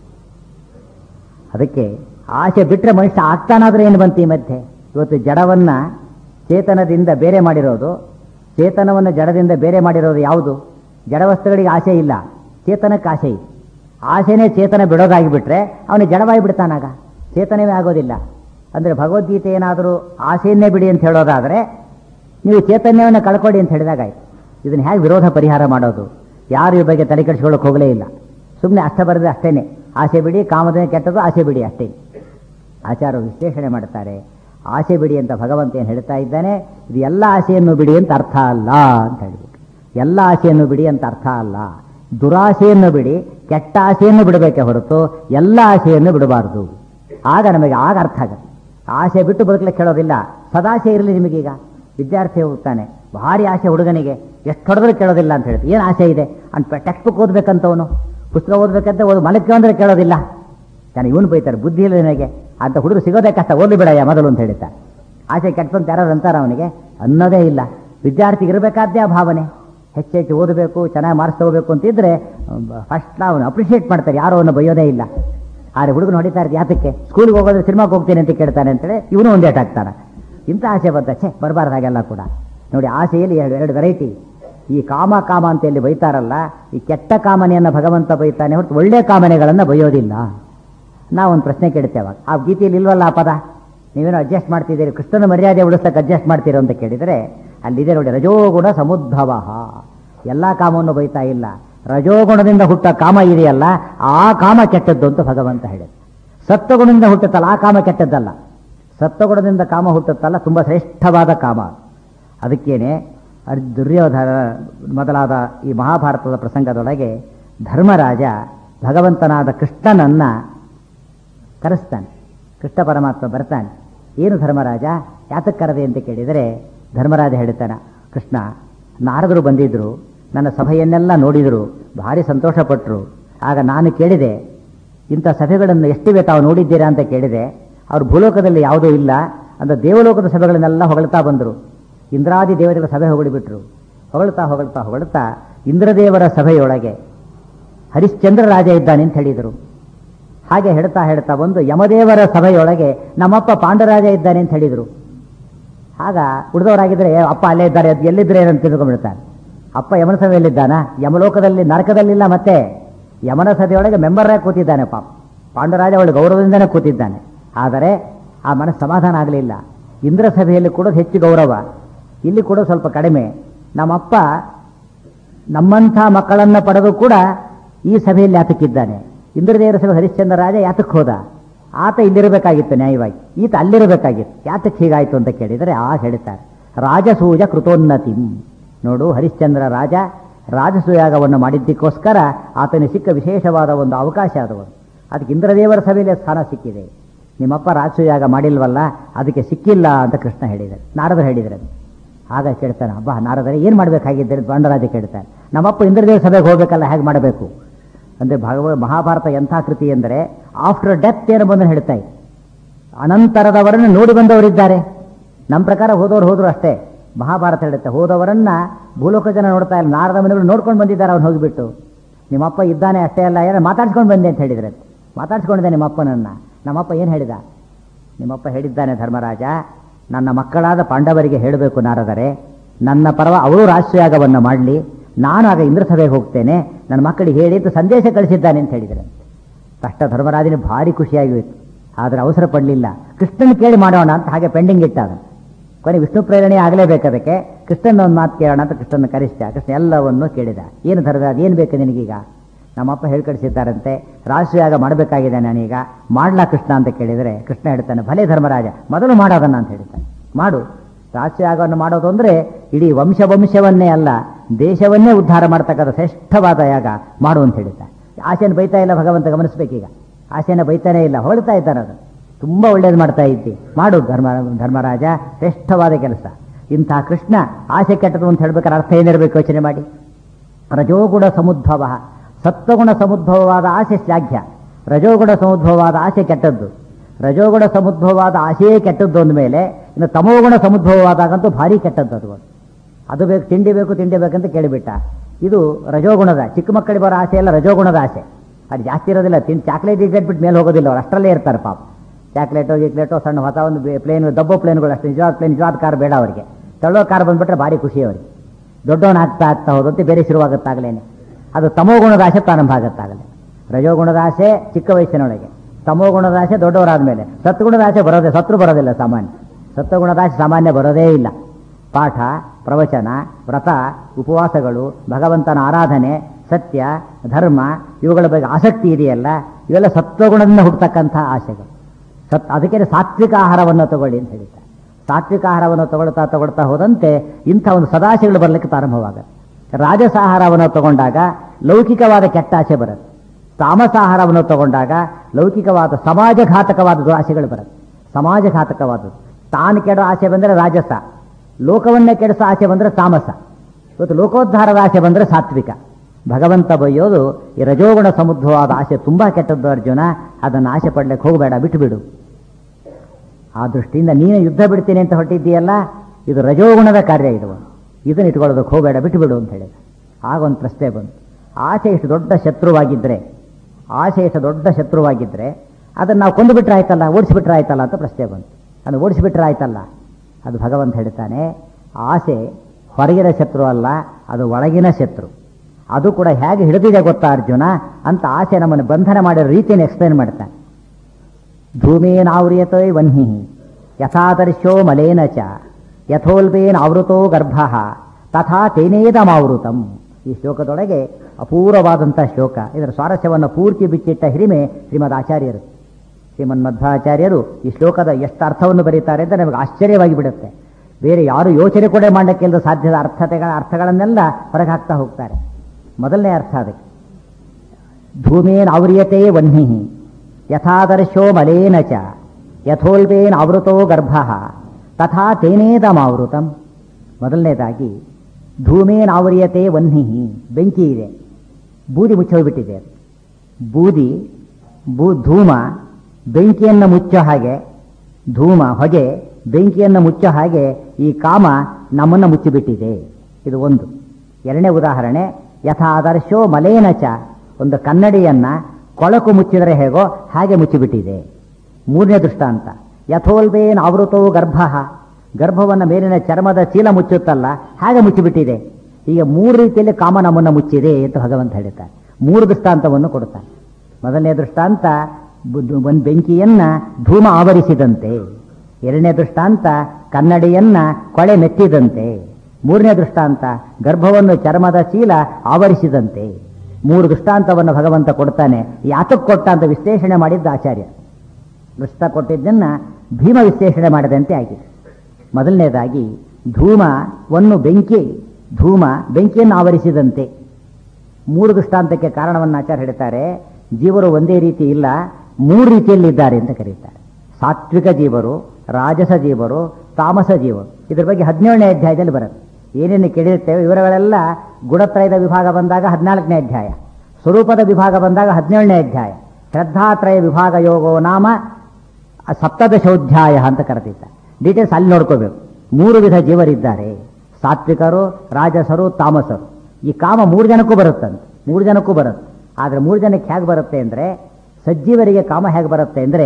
ಅದಕ್ಕೆ ಆಸೆ ಬಿಟ್ಟರೆ ಮನುಷ್ಯ ಆಗ್ತಾನಾದ್ರೆ ಏನು ಬಂತು ಈ ಮಧ್ಯೆ ಇವತ್ತು ಜಡವನ್ನ ಚೇತನದಿಂದ ಬೇರೆ ಮಾಡಿರೋದು ಚೇತನವನ್ನು ಜಡದಿಂದ ಬೇರೆ ಮಾಡಿರೋದು ಯಾವುದು ಜಡವಸ್ತುಗಳಿಗೆ ಆಸೆ ಇಲ್ಲ ಚೇತನಕ್ಕೆ ಆಸೆ ಇದೆ ಆಸೆನೇ ಚೇತನ ಬಿಡೋದಾಗಿ ಬಿಟ್ರೆ ಅವನು ಜಡವಾಗಿ ಬಿಡ್ತಾನಾಗ ಚೇತನವೇ ಆಗೋದಿಲ್ಲ ಅಂದರೆ ಭಗವದ್ಗೀತೆ ಏನಾದರೂ ಆಸೆಯನ್ನೇ ಬಿಡಿ ಅಂತ ಹೇಳೋದಾದರೆ ನೀವು ಚೈತನ್ಯವನ್ನು ಕಳ್ಕೊಳ್ಳಿ ಅಂತ ಹೇಳಿದಾಗಾಯ್ತು ಇದನ್ನು ಹೇಗೆ ವಿರೋಧ ಪರಿಹಾರ ಮಾಡೋದು ಯಾರು ಈ ಬಗ್ಗೆ ತಲೆ ಕೆಡಿಸ್ಕೊಳ್ಳೋಕೆ ಹೋಗಲೇ ಇಲ್ಲ ಸುಮ್ಮನೆ ಅಷ್ಟ ಬರೆದ್ರೆ ಅಷ್ಟೇನೆ ಆಸೆ ಬಿಡಿ ಕಾಮದ ಕೆಟ್ಟದ್ದು ಆಸೆ ಬಿಡಿ ಅಷ್ಟೇ ಆಚಾರ್ಯರು ವಿಶ್ಲೇಷಣೆ ಮಾಡ್ತಾರೆ ಆಸೆ ಬಿಡಿ ಅಂತ ಭಗವಂತ ಏನು ಹೇಳ್ತಾ ಇದ್ದಾನೆ ಇದು ಎಲ್ಲ ಆಸೆಯನ್ನು ಬಿಡಿ ಅಂತ ಅರ್ಥ ಅಲ್ಲ ಅಂತ ಹೇಳಿಬಿಟ್ಟು ಎಲ್ಲ ಆಸೆಯನ್ನು ಬಿಡಿ ಅಂತ ಅರ್ಥ ಅಲ್ಲ ದುರಾಸೆಯನ್ನು ಬಿಡಿ ಕೆಟ್ಟ ಆಸೆಯನ್ನು ಬಿಡಬೇಕೆ ಹೊರತು ಎಲ್ಲ ಆಸೆಯನ್ನು ಬಿಡಬಾರದು ಆಗ ನಮಗೆ ಆಗ ಅರ್ಥ ಆಗುತ್ತೆ ಆಸೆ ಬಿಟ್ಟು ಬದುಕಲಿಕ್ಕೆ ಕೇಳೋದಿಲ್ಲ ಸದಾಸೆ ಇರಲಿ ನಿಮಗೀಗ ವಿದ್ಯಾರ್ಥಿ ಹೋಗ್ತಾನೆ ಭಾರಿ ಆಸೆ ಹುಡುಗನಿಗೆ ಎಷ್ಟು ಹೊಡೆದ್ರೂ ಕೇಳೋದಿಲ್ಲ ಅಂತ ಹೇಳ್ತೀವಿ ಏನು ಆಸೆ ಇದೆ ಅಂತ ಟೆಕ್ಸ್ಟ್ ಬುಕ್ ಓದ್ಬೇಕಂತವನು ಪುಸ್ತಕ ಓದ್ಬೇಕಂತ ಓದು ಮಲಕ್ಕೆ ಅಂದ್ರೆ ಕೇಳೋದಿಲ್ಲ ನಾನು ಇವನು ಬೈತಾರೆ ಬುದ್ಧಿ ಇಲ್ಲ ನನಗೆ ಅಂತ ಹುಡುಗರು ಸಿಗೋದೇ ಕಷ್ಟ ಓದಿ ಬಿಡಯ್ಯ ಮೊದಲು ಅಂತ ಹೇಳ್ತಾರೆ ಆಸೆ ಕೆಟ್ಟಂತ ಯಾರು ಅಂತಾರ ಅವನಿಗೆ ಅನ್ನೋದೇ ಇಲ್ಲ ವಿದ್ಯಾರ್ಥಿಗೆ ಇರಬೇಕಾದ್ದೇ ಆ ಭಾವನೆ ಹೆಚ್ಚೆಚ್ಚು ಓದಬೇಕು ಚೆನ್ನಾಗಿ ಮಾರ್ಕ್ಸ್ ತಗೋಬೇಕು ಅಂತಿದ್ರೆ ಫಸ್ಟ್ ಅವನು ಅಪ್ರಿಷಿಯೇಟ್ ಮಾಡ್ತಾರೆ ಯಾರೋ ಅವನು ಬೈಯೋದೇ ಇಲ್ಲ ಆದ್ರೆ ಹುಡುಗನ ಹೊಡಿತಾ ಇರ್ತೀವಿ ಯಾತಕ್ಕೆ ಸ್ಕೂಲ್ಗೆ ಹೋಗೋದ್ರೆ ಸಿನಿಮಾಗೆ ಹೋಗ್ತೀನಿ ಅಂತ ಕೇಳ್ತಾನೆ ಅಂತೇಳಿ ಇವನು ಒಂದೇಟ್ ಆಗ್ತಾನೆ ಇಂಥ ಆಸೆ ಬಂತ ಛೇ ಬರಬಾರ್ದು ಹಾಗೆಲ್ಲ ಕೂಡ ನೋಡಿ ಆಸೆಯಲ್ಲಿ ಎರಡು ಎರಡು ವೆರೈಟಿ ಈ ಕಾಮ ಕಾಮ ಅಂತ ಎಲ್ಲಿ ಬೈತಾರಲ್ಲ ಈ ಕೆಟ್ಟ ಕಾಮನೆಯನ್ನು ಭಗವಂತ ಬೈತಾನೆ ಹೊರತು ಒಳ್ಳೆ ಕಾಮನೆಗಳನ್ನು ಬೈಯೋದಿಲ್ಲ ನಾವೊಂದು ಪ್ರಶ್ನೆ ಕೇಳ್ತೇವೆ ಆ ಗೀತೆಯಲ್ಲಿ ಇಲ್ವಲ್ಲ ಆ ಪದ ನೀವೇನೋ ಅಡ್ಜಸ್ಟ್ ಮಾಡ್ತಿದ್ದೀರಿ ಕೃಷ್ಣನ ಮರ್ಯಾದೆ ಉಳಿಸಕ್ಕೆ ಅಡ್ಜಸ್ಟ್ ಮಾಡ್ತೀರೋ ಅಂತ ಕೇಳಿದರೆ ಅಲ್ಲಿದೆ ನೋಡಿ ರಜೋಗುಣ ಸಮುದ್ಭವ ಎಲ್ಲ ಕಾಮವನ್ನು ಬೈತಾ ಇಲ್ಲ ರಜೋಗುಣದಿಂದ ಹುಟ್ಟ ಕಾಮ ಇದೆಯಲ್ಲ ಆ ಕಾಮ ಕೆಟ್ಟದ್ದು ಅಂತ ಭಗವಂತ ಹೇಳಿದ ಸತ್ವಗುಣದಿಂದ ಹುಟ್ಟುತ್ತಲ್ಲ ಆ ಕಾಮ ಕೆಟ್ಟದ್ದಲ್ಲ ಸತ್ವಗುಣದಿಂದ ಕಾಮ ಹುಟ್ಟುತ್ತಲ್ಲ ತುಂಬ ಶ್ರೇಷ್ಠವಾದ ಕಾಮ ಅದಕ್ಕೇನೆ ಅರ್- ದುರ್ಯೋಧನ ಮೊದಲಾದ ಈ ಮಹಾಭಾರತದ ಪ್ರಸಂಗದೊಳಗೆ ಧರ್ಮರಾಜ ಭಗವಂತನಾದ ಕೃಷ್ಣನನ್ನ ಕರೆಸ್ತಾನೆ ಕೃಷ್ಣ ಪರಮಾತ್ಮ ಬರ್ತಾನೆ ಏನು ಧರ್ಮರಾಜ ಯಾತಕ್ಕೆ ಕರೆದೆ ಅಂತ ಕೇಳಿದರೆ ಧರ್ಮರಾಜ ಹೇಳ್ತಾನೆ ಕೃಷ್ಣ ನಾರದರು ಬಂದಿದ್ರು ನನ್ನ ಸಭೆಯನ್ನೆಲ್ಲ ನೋಡಿದರು ಭಾರಿ ಸಂತೋಷಪಟ್ಟರು ಆಗ ನಾನು ಕೇಳಿದೆ ಇಂಥ ಸಭೆಗಳನ್ನು ಎಷ್ಟಿವೆ ತಾವು ನೋಡಿದ್ದೀರಾ ಅಂತ ಕೇಳಿದೆ ಅವರು ಭೂಲೋಕದಲ್ಲಿ ಯಾವುದೂ ಇಲ್ಲ ಅಂತ ದೇವಲೋಕದ ಸಭೆಗಳನ್ನೆಲ್ಲ ಹೊಗಳ್ತಾ ಬಂದರು ಇಂದ್ರಾದಿ ದೇವತೆಗಳ ಸಭೆ ಹೊಗಳಿಬಿಟ್ರು ಹೊಗಳ್ತಾ ಹೊಗಳ್ತಾ ಹೊಗಳ್ತಾ ಇಂದ್ರದೇವರ ಸಭೆಯೊಳಗೆ ಹರಿಶ್ಚಂದ್ರ ರಾಜ ಇದ್ದಾನೆ ಅಂತ ಹೇಳಿದರು ಹಾಗೆ ಹೇಳ್ತಾ ಹೇಳ್ತಾ ಬಂದು ಯಮದೇವರ ಸಭೆಯೊಳಗೆ ನಮ್ಮಪ್ಪ ಪಾಂಡರಾಜ ಇದ್ದಾನೆ ಅಂತ ಹೇಳಿದರು ಆಗ ಉಳಿದವರಾಗಿದ್ದರೆ ಅಪ್ಪ ಅಲ್ಲೇ ಇದ್ದಾರೆ ಅದು ಎಲ್ಲಿದ್ರೆ ಅಂತ ತಿಳ್ಕೊಂಡ್ಬಿಡ್ತಾನೆ ಅಪ್ಪ ಯಮನ ಸಭೆಯಲ್ಲಿದ್ದಾನ ಯಮಲೋಕದಲ್ಲಿ ನರಕದಲ್ಲಿಲ್ಲ ಮತ್ತೆ ಯಮನ ಸಭೆಯೊಳಗೆ ಮೆಂಬರಾಗಿ ಕೂತಿದ್ದಾನೆ ಪಾಪ ಪಾಂಡರಾಜ ಅವಳು ಗೌರವದಿಂದನೇ ಕೂತಿದ್ದಾನೆ ಆದರೆ ಆ ಮನಸ್ಸು ಸಮಾಧಾನ ಆಗಲಿಲ್ಲ ಇಂದ್ರ ಸಭೆಯಲ್ಲಿ ಕೂಡ ಹೆಚ್ಚು ಗೌರವ ಇಲ್ಲಿ ಕೂಡ ಸ್ವಲ್ಪ ಕಡಿಮೆ ನಮ್ಮಪ್ಪ ನಮ್ಮಂಥ ಮಕ್ಕಳನ್ನ ಪಡೆದು ಕೂಡ ಈ ಸಭೆಯಲ್ಲಿ ಯಾತಕ್ಕಿದ್ದಾನೆ ಇಂದ್ರದೇವರ ಸಭೆ ಹರಿಶ್ಚಂದ್ರ ರಾಜ ಯಾತಕ್ಕೆ ಹೋದ ಆತ ಇಲ್ಲಿರಬೇಕಾಗಿತ್ತು ನ್ಯಾಯವಾಗಿ ಈತ ಅಲ್ಲಿರಬೇಕಾಗಿತ್ತು ಯಾತಕ್ಕೆ ಹೀಗಾಯ್ತು ಅಂತ ಕೇಳಿದರೆ ಆ ಹೇಳ್ತಾರೆ ರಾಜಸೂಯ ಕೃತೋನ್ನತಿ ನೋಡು ಹರಿಶ್ಚಂದ್ರ ರಾಜ ರಾಜಸೂಯಾಗವನ್ನು ಮಾಡಿದ್ದಕ್ಕೋಸ್ಕರ ಆತನಿಗೆ ಸಿಕ್ಕ ವಿಶೇಷವಾದ ಒಂದು ಅವಕಾಶ ಅದವರು ಅದಕ್ಕೆ ಇಂದ್ರದೇವರ ಸಭೆಯಲ್ಲಿ ಸ್ಥಾನ ಸಿಕ್ಕಿದೆ ನಿಮ್ಮಪ್ಪ ರಾಜಸೂಯಾಗ ಮಾಡಿಲ್ವಲ್ಲ ಅದಕ್ಕೆ ಸಿಕ್ಕಿಲ್ಲ ಅಂತ ಕೃಷ್ಣ ಹೇಳಿದ್ದಾರೆ ನಾರದರು ಹೇಳಿದ್ದಾರೆ ಆಗ ಕೇಳ್ತಾನೆ ಅಬ್ಬಾ ನಾರದರೆ ಏನು ಮಾಡಬೇಕಾಗಿದ್ದರೆ ಬಂಡರಾಜ ಕೇಳ್ತಾನೆ ನಮ್ಮಪ್ಪ ಇಂದ್ರದೇವ ಸಭೆಗೆ ಹೋಗಬೇಕಲ್ಲ ಹೇಗೆ ಮಾಡಬೇಕು ಅಂದರೆ ಭಗವ ಮಹಾಭಾರತ ಎಂಥ ಕೃತಿ ಎಂದರೆ ಆಫ್ಟರ್ ಡೆತ್ ಏನು ಬಂದು ಹೇಳ್ತಾ ಇದೆ ಅನಂತರದವರನ್ನು ನೋಡಿ ಬಂದವರಿದ್ದಾರೆ ನಮ್ಮ ಪ್ರಕಾರ ಹೋದವರು ಹೋದ್ರು ಅಷ್ಟೇ ಮಹಾಭಾರತ ಹೇಳುತ್ತೆ ಹೋದವರನ್ನ ಭೂಲೋಕ ಜನ ನೋಡ್ತಾ ಇಲ್ಲ ನಾರದ ಮನೆಗಳು ನೋಡ್ಕೊಂಡು ಬಂದಿದ್ದಾರೆ ಅವ್ನು ಹೋಗಿಬಿಟ್ಟು ನಿಮ್ಮಪ್ಪ ಇದ್ದಾನೆ ಅಷ್ಟೇ ಅಲ್ಲ ಏನೋ ಮಾತಾಡ್ಸ್ಕೊಂಡು ಬಂದೆ ಅಂತ ಹೇಳಿದ್ರೆ ಮಾತಾಡ್ಸ್ಕೊಂಡಿದ್ದೆ ನಿಮ್ಮಪ್ಪನನ್ನ ನಮ್ಮಪ್ಪ ಏನು ಹೇಳಿದ ನಿಮ್ಮಪ್ಪ ಹೇಳಿದ್ದಾನೆ ಧರ್ಮರಾಜ ನನ್ನ ಮಕ್ಕಳಾದ ಪಾಂಡವರಿಗೆ ಹೇಳಬೇಕು ನಾರದರೆ ನನ್ನ ಪರವ ಅವರು ರಾಷ್ಟ್ರಯಾಗವನ್ನು ಮಾಡಲಿ ನಾನು ಆಗ ಇಂದ್ರಸಭೆಗೆ ಹೋಗ್ತೇನೆ ನನ್ನ ಮಕ್ಕಳಿಗೆ ಹೇಳಿದ್ದು ಸಂದೇಶ ಕಳಿಸಿದ್ದಾನೆ ಅಂತ ಹೇಳಿದರೆ ಕಷ್ಟ ಧರ್ಮರಾಜನಿಗೆ ಭಾರಿ ಖುಷಿಯಾಗಿ ಹೋಯ್ತು ಆದರೆ ಅವಸರ ಪಡಲಿಲ್ಲ ಕೃಷ್ಣನ್ ಕೇಳಿ ಮಾಡೋಣ ಅಂತ ಹಾಗೆ ಪೆಂಡಿಂಗ್ ಇಟ್ಟ ಅದನ್ನು ಕೊನೆ ವಿಷ್ಣು ಪ್ರೇರಣೆ ಆಗಲೇಬೇಕು ಅದಕ್ಕೆ ಕೃಷ್ಣನ ಒಂದು ಮಾತು ಕೇಳೋಣ ಅಂತ ಕೃಷ್ಣನ ಕರೆಸಿದ ಕೃಷ್ಣ ಎಲ್ಲವನ್ನು ಕೇಳಿದ ಏನು ಧರ್ಮರಾಜ ಏನು ಬೇಕು ನಿನಗೀಗ ನಮ್ಮಪ್ಪ ಹೇಳ್ಕಳಿಸಿದ್ದಾರಂತೆ ರಾಷ್ಟ್ರಯಾಗ ಮಾಡಬೇಕಾಗಿದೆ ನಾನೀಗ ಮಾಡ್ಲಾ ಕೃಷ್ಣ ಅಂತ ಕೇಳಿದರೆ ಕೃಷ್ಣ ಹೇಳ್ತಾನೆ ಭಲೆ ಧರ್ಮರಾಜ ಮೊದಲು ಮಾಡೋದನ್ನ ಅಂತ ಹೇಳ್ತಾನೆ ಮಾಡು ರಾಷ್ಟ್ರಯಾಗವನ್ನು ಮಾಡೋದು ಅಂದರೆ ಇಡೀ ವಂಶ ವಂಶವನ್ನೇ ಅಲ್ಲ ದೇಶವನ್ನೇ ಉದ್ಧಾರ ಮಾಡ್ತಕ್ಕಂಥ ಶ್ರೇಷ್ಠವಾದ ಯಾಗ ಮಾಡು ಅಂತ ಹೇಳ್ತಾನೆ ಆಸೆಯನ್ನು ಬೈತಾ ಇಲ್ಲ ಭಗವಂತ ಗಮನಿಸ್ಬೇಕೀಗ ಆಸೆಯನ್ನು ಬೈತಾನೇ ಇಲ್ಲ ಹೊಳ್ತಾ ಇದ್ದಾನೆ ಅದು ತುಂಬ ಒಳ್ಳೇದು ಮಾಡ್ತಾ ಇದ್ದಿ ಮಾಡು ಧರ್ಮ ಧರ್ಮರಾಜ ಶ್ರೇಷ್ಠವಾದ ಕೆಲಸ ಇಂಥ ಕೃಷ್ಣ ಆಸೆ ಕೆಟ್ಟದು ಅಂತ ಹೇಳ್ಬೇಕಾದ್ರೆ ಅರ್ಥ ಏನಿರಬೇಕು ಯೋಚನೆ ಮಾಡಿ ರಜೋಗುಣ ಸಮುದ್ಭವ ಸತ್ವಗುಣ ಸಮುದ್ಭವವಾದ ಆಸೆ ಶ್ಲಾಘ್ಯ ರಜೋಗುಣ ಸಮುದ್ಭವವಾದ ಆಸೆ ಕೆಟ್ಟದ್ದು ರಜೋಗುಣ ಸಮುದ್ಭವವಾದ ಆಸೆಯೇ ಕೆಟ್ಟದ್ದು ಅಂದಮೇಲೆ ಇನ್ನು ತಮೋಗುಣ ಸಮುದ್ಭವವಾದಾಗಂತೂ ಭಾರಿ ಕೆಟ್ಟದ್ದು ಅದು ಅದು ಬೇಕು ತಿಂಡಿ ಬೇಕು ತಿಂಡಿ ಬೇಕಂತ ಕೇಳಿಬಿಟ್ಟ ಇದು ರಜೋಗುಣದ ಚಿಕ್ಕ ಮಕ್ಕಳಿಗೆ ಬರೋ ಆಸೆ ಎಲ್ಲ ರಜೋಗುಣದ ಆಸೆ ಅದು ಜಾಸ್ತಿ ಇರೋದಿಲ್ಲ ತಿಂದು ಚಾಕ್ಲೇಟ್ ಗಿಕ್ಲೇಟ್ ಬಿಟ್ಟು ಮೇಲೆ ಹೋಗೋದಿಲ್ಲ ಅವ್ರು ಅಷ್ಟರಲ್ಲೇ ಇರ್ತಾರೆ ಪಾಪ ಚಾಕ್ಲೇಟೋ ಗಿಕ್ಲೇಟೋ ಸಣ್ಣ ಹೊಸ ಒಂದು ಪ್ಲೇನ್ ದಬ್ಬೋ ಪ್ಲೇನ್ಗಳು ಅಷ್ಟು ನಿಜವಾದ ಪ್ಲೇನ್ ನಿಜವಾದ ಕಾರ್ ಬೇಡ ಅವರಿಗೆ ತಳ್ಳೋ ಕಾರ್ ಬಂದ್ಬಿಟ್ರೆ ಭಾರಿ ಖುಷಿ ಅವರಿಗೆ ದೊಡ್ಡವನ ಆಗ್ತಾ ಆಗ್ತಾ ಹೋದಂತೆ ಬೇರೆ ಶುರುವಾಗುತ್ತಾಗಲೇನೆ ಅದು ತಮೋಗುಣದ ಆಸೆ ಪ್ರಾರಂಭ ಆಗುತ್ತಾಗಲೇ ರಜೋಗುಣದ ಆಸೆ ಚಿಕ್ಕ ವಯಸ್ಸಿನೊಳಗೆ ತಮೋಗುಣದ ಆಸೆ ದೊಡ್ಡವರಾದ ಮೇಲೆ ಸತ್ಗುಣದ ಆಸೆ ಬರೋದೇ ಸತ್ರು ಬರೋದಿಲ್ಲ ಸಾಮಾನ್ಯ ಸತ್ವಗುಣದ ಆಸೆ ಸಾಮಾನ್ಯ ಬರೋದೇ ಇಲ್ಲ ಪಾಠ ಪ್ರವಚನ ವ್ರತ ಉಪವಾಸಗಳು ಭಗವಂತನ ಆರಾಧನೆ ಸತ್ಯ ಧರ್ಮ ಇವುಗಳ ಬಗ್ಗೆ ಆಸಕ್ತಿ ಇದೆಯಲ್ಲ ಇವೆಲ್ಲ ಸತ್ವಗುಣದಿಂದ ಹುಟ್ಟತಕ್ಕಂಥ ಆಸೆಗಳು ಸತ್ ಅದಕ್ಕೆ ಸಾತ್ವಿಕ ಆಹಾರವನ್ನು ತಗೊಳ್ಳಿ ಅಂತ ಹೇಳ್ತಾರೆ ಸಾತ್ವಿಕ ಆಹಾರವನ್ನು ತಗೊಳ್ತಾ ತಗೊಳ್ತಾ ಹೋದಂತೆ ಇಂಥ ಒಂದು ಸದಾಶೆಗಳು ಬರಲಿಕ್ಕೆ ಪ್ರಾರಂಭವಾಗುತ್ತೆ ರಾಜಸಾಹಾರವನ್ನು ತಗೊಂಡಾಗ ಲೌಕಿಕವಾದ ಕೆಟ್ಟ ಆಸೆ ಬರುತ್ತೆ ತಾಮಸಾಹಾರವನ್ನು ತಗೊಂಡಾಗ ಲೌಕಿಕವಾದ ಸಮಾಜಘಾತಕವಾದ ದುರಾಸೆಗಳು ಬರುತ್ತೆ ಸಮಾಜಘಾತಕವಾದದ್ದು ತಾನು ಕೆಡೋ ಆಸೆ ಬಂದರೆ ರಾಜಸ ಲೋಕವನ್ನೇ ಕೆಡಿಸೋ ಆಸೆ ಬಂದರೆ ತಾಮಸ ಇವತ್ತು ಲೋಕೋದ್ಧಾರದ ಆಸೆ ಬಂದರೆ ಸಾತ್ವಿಕ ಭಗವಂತ ಬೈಯೋದು ಈ ರಜೋಗುಣ ಸಮುದ್ರವಾದ ಆಸೆ ತುಂಬಾ ಕೆಟ್ಟದ್ದು ಅರ್ಜುನ ಅದನ್ನು ಆಸೆ ಪಡ್ಲಿಕ್ಕೆ ಹೋಗಬೇಡ ಬಿಟ್ಟುಬಿಡು ಆ ದೃಷ್ಟಿಯಿಂದ ನೀನು ಯುದ್ಧ ಬಿಡ್ತೀನಿ ಅಂತ ಹೊಟ್ಟಿದ್ದೀಯಲ್ಲ ಇದು ರಜೋಗುಣದ ಕಾರ್ಯ ಇದು ಇದನ್ನು ಇಟ್ಕೊಳ್ಳೋದಕ್ಕೆ ಹೋಗಬೇಡ ಬಿಟ್ಟುಬಿಡು ಅಂತ ಹೇಳಿದ ಆಗ ಒಂದು ಪ್ರಶ್ನೆ ಬಂತು ಆಸೆ ಇಷ್ಟು ದೊಡ್ಡ ಶತ್ರುವಾಗಿದ್ದರೆ ಆಸೆ ಇಷ್ಟು ದೊಡ್ಡ ಶತ್ರುವಾಗಿದ್ದರೆ ಅದನ್ನು ನಾವು ಕೊಂದು ಬಿಟ್ರೆ ಆಯ್ತಲ್ಲ ಓಡಿಸಿಬಿಟ್ರೆ ಆಯ್ತಲ್ಲ ಅಂತ ಪ್ರಶ್ನೆ ಬಂತು ಅದನ್ನು ಓಡಿಸಿಬಿಟ್ರೆ ಆಯ್ತಲ್ಲ ಅದು ಭಗವಂತ ಹೇಳ್ತಾನೆ ಆಸೆ ಹೊರಗಿನ ಶತ್ರು ಅಲ್ಲ ಅದು ಒಳಗಿನ ಶತ್ರು ಅದು ಕೂಡ ಹೇಗೆ ಹಿಡಿದಿದೆ ಗೊತ್ತಾ ಅರ್ಜುನ ಅಂತ ಆಸೆ ನಮ್ಮನ್ನು ಬಂಧನ ಮಾಡಿರೋ ರೀತಿಯನ್ನು ಎಕ್ಸ್ಪ್ಲೇನ್ ಮಾಡ್ತಾನೆ ಧೂಮೇನಾವ್ರಿಯತೋ ವನ್ಹಿ ಯಥಾದರ್ಶೋ ಮಲೇನ ಚ ಯಥೋಲ್ಪೇನ ಆವೃತೋ ಗರ್ಭ ತಥಾ ತೇನೇದಮಾವೃತಂ ಈ ಶ್ಲೋಕದೊಳಗೆ ಅಪೂರ್ವವಾದಂಥ ಶ್ಲೋಕ ಇದರ ಸ್ವಾರಸ್ಯವನ್ನು ಪೂರ್ತಿ ಬಿಚ್ಚಿಟ್ಟ ಹಿರಿಮೆ ಶ್ರೀಮದ್ ಆಚಾರ್ಯರು ಶ್ರೀಮನ್ ಮಧ್ವಾಚಾರ್ಯರು ಈ ಶ್ಲೋಕದ ಎಷ್ಟು ಅರ್ಥವನ್ನು ಬರೀತಾರೆ ಅಂತ ನಮಗೆ ಆಶ್ಚರ್ಯವಾಗಿ ಬಿಡುತ್ತೆ ಬೇರೆ ಯಾರು ಯೋಚನೆ ಕೂಡ ಮಾಡಲಿಕ್ಕಿಲ್ಲದ ಸಾಧ್ಯದ ಅರ್ಥತೆಗಳ ಅರ್ಥಗಳನ್ನೆಲ್ಲ ಹೊರಗೆ ಹಾಕ್ತಾ ಹೋಗ್ತಾರೆ ಮೊದಲನೇ ಅರ್ಥ ಅದಕ್ಕೆ ಧೂಮೇನ ಆವ್ರಿಯತೆ ವನ್ಹಿ ಯಥಾದರ್ಶೋ ಮಲೇನ ಚ ಯಥೋಲ್ಪೇನ ಆವೃತೋ ಗರ್ಭ ತಥಾ ತೇನೇದಮಾವೃತಂ ಮೊದಲನೇದಾಗಿ ಧೂಮೇನ ಆವ್ರಿಯತೆ ವನ್ಹಿ ಬೆಂಕಿ ಇದೆ ಬೂದಿ ಮುಚ್ಚೋಗ್ಬಿಟ್ಟಿದೆ ಬೂದಿ ಬೂ ಧೂಮ ಬೆಂಕಿಯನ್ನು ಮುಚ್ಚೋ ಹಾಗೆ ಧೂಮ ಹೊಗೆ ಬೆಂಕಿಯನ್ನು ಮುಚ್ಚೋ ಹಾಗೆ ಈ ಕಾಮ ನಮ್ಮನ್ನು ಮುಚ್ಚಿಬಿಟ್ಟಿದೆ ಇದು ಒಂದು ಎರಡನೇ ಉದಾಹರಣೆ ಯಥಾದರ್ಶೋ ಮಲೇನ ಚ ಒಂದು ಕನ್ನಡಿಯನ್ನ ಕೊಳಕು ಮುಚ್ಚಿದರೆ ಹೇಗೋ ಹಾಗೆ ಮುಚ್ಚಿಬಿಟ್ಟಿದೆ ಮೂರನೇ ದೃಷ್ಟಾಂತ ಯಥೋಲ್ಬೇನ್ ಆವೃತೋ ಗರ್ಭ ಗರ್ಭವನ್ನು ಮೇಲಿನ ಚರ್ಮದ ಚೀಲ ಮುಚ್ಚುತ್ತಲ್ಲ ಹಾಗೆ ಮುಚ್ಚಿಬಿಟ್ಟಿದೆ ಈಗ ಮೂರು ರೀತಿಯಲ್ಲಿ ಕಾಮ ನಮ್ಮನ್ನು ಮುಚ್ಚಿದೆ ಅಂತ ಭಗವಂತ ಹೇಳ್ತಾರೆ ಮೂರು ದೃಷ್ಟಾಂತವನ್ನು ಕೊಡುತ್ತಾನೆ ಮೊದಲನೇ ದೃಷ್ಟಾಂತ ಒಂದು ಬೆಂಕಿಯನ್ನ ಧೂಮ ಆವರಿಸಿದಂತೆ ಎರಡನೇ ದೃಷ್ಟಾಂತ ಕನ್ನಡಿಯನ್ನ ಕೊಳೆ ಮೆತ್ತಿದಂತೆ ಮೂರನೇ ದೃಷ್ಟಾಂತ ಗರ್ಭವನ್ನು ಚರ್ಮದ ಚೀಲ ಆವರಿಸಿದಂತೆ ಮೂರು ದೃಷ್ಟಾಂತವನ್ನು ಭಗವಂತ ಕೊಡ್ತಾನೆ ಯಾತಕ್ಕೆ ಕೊಟ್ಟ ಅಂತ ವಿಶ್ಲೇಷಣೆ ಮಾಡಿದ್ದ ಆಚಾರ್ಯ ಕೃಷ್ಣ ಕೊಟ್ಟಿದ್ದನ್ನ ಭೀಮ ವಿಶ್ಲೇಷಣೆ ಮಾಡದಂತೆ ಆಗಿದೆ ಮೊದಲನೇದಾಗಿ ಧೂಮವನ್ನು ಬೆಂಕಿ ಧೂಮ ಬೆಂಕಿಯನ್ನು ಆವರಿಸಿದಂತೆ ಮೂರು ದೃಷ್ಟಾಂತಕ್ಕೆ ಕಾರಣವನ್ನು ಆಚಾರ್ಯ ಹೇಳ್ತಾರೆ ಜೀವರು ಒಂದೇ ರೀತಿ ಇಲ್ಲ ಮೂರು ರೀತಿಯಲ್ಲಿದ್ದಾರೆ ಅಂತ ಕರೀತಾರೆ ಸಾತ್ವಿಕ ಜೀವರು ರಾಜಸ ಜೀವರು ತಾಮಸ ಜೀವರು ಇದ್ರ ಬಗ್ಗೆ ಹದಿನೇಳನೇ ಅಧ್ಯಾಯದಲ್ಲಿ ಬರುತ್ತೆ ಏನೇನು ಕೇಳಿರ್ತೇವೆ ಇವರುಗಳೆಲ್ಲ ಗುಣತ್ರಯದ ವಿಭಾಗ ಬಂದಾಗ ಹದಿನಾಲ್ಕನೇ ಅಧ್ಯಾಯ ಸ್ವರೂಪದ ವಿಭಾಗ ಬಂದಾಗ ಹದಿನೇಳನೇ ಅಧ್ಯಾಯ ಶ್ರದ್ಧಾತ್ರಯ ವಿಭಾಗ ಯೋಗೋ ನಾಮ ಸಪ್ತದಶೋಧ್ಯಾಯ ಅಂತ ಕರೆದಿದ್ದಾರೆ ಡೀಟೇಲ್ಸ್ ಅಲ್ಲಿ ನೋಡ್ಕೋಬೇಕು ಮೂರು ವಿಧ ಜೀವರಿದ್ದಾರೆ ಸಾತ್ವಿಕರು ರಾಜಸರು ತಾಮಸರು ಈ ಕಾಮ ಮೂರು ಜನಕ್ಕೂ ಬರುತ್ತಂತೆ ಮೂರು ಜನಕ್ಕೂ ಬರುತ್ತೆ ಆದರೆ ಮೂರು ಜನಕ್ಕೆ ಹೇಗೆ ಬರುತ್ತೆ ಅಂದರೆ ಸಜ್ಜೀವರಿಗೆ ಕಾಮ ಹೇಗೆ ಬರುತ್ತೆ ಅಂದರೆ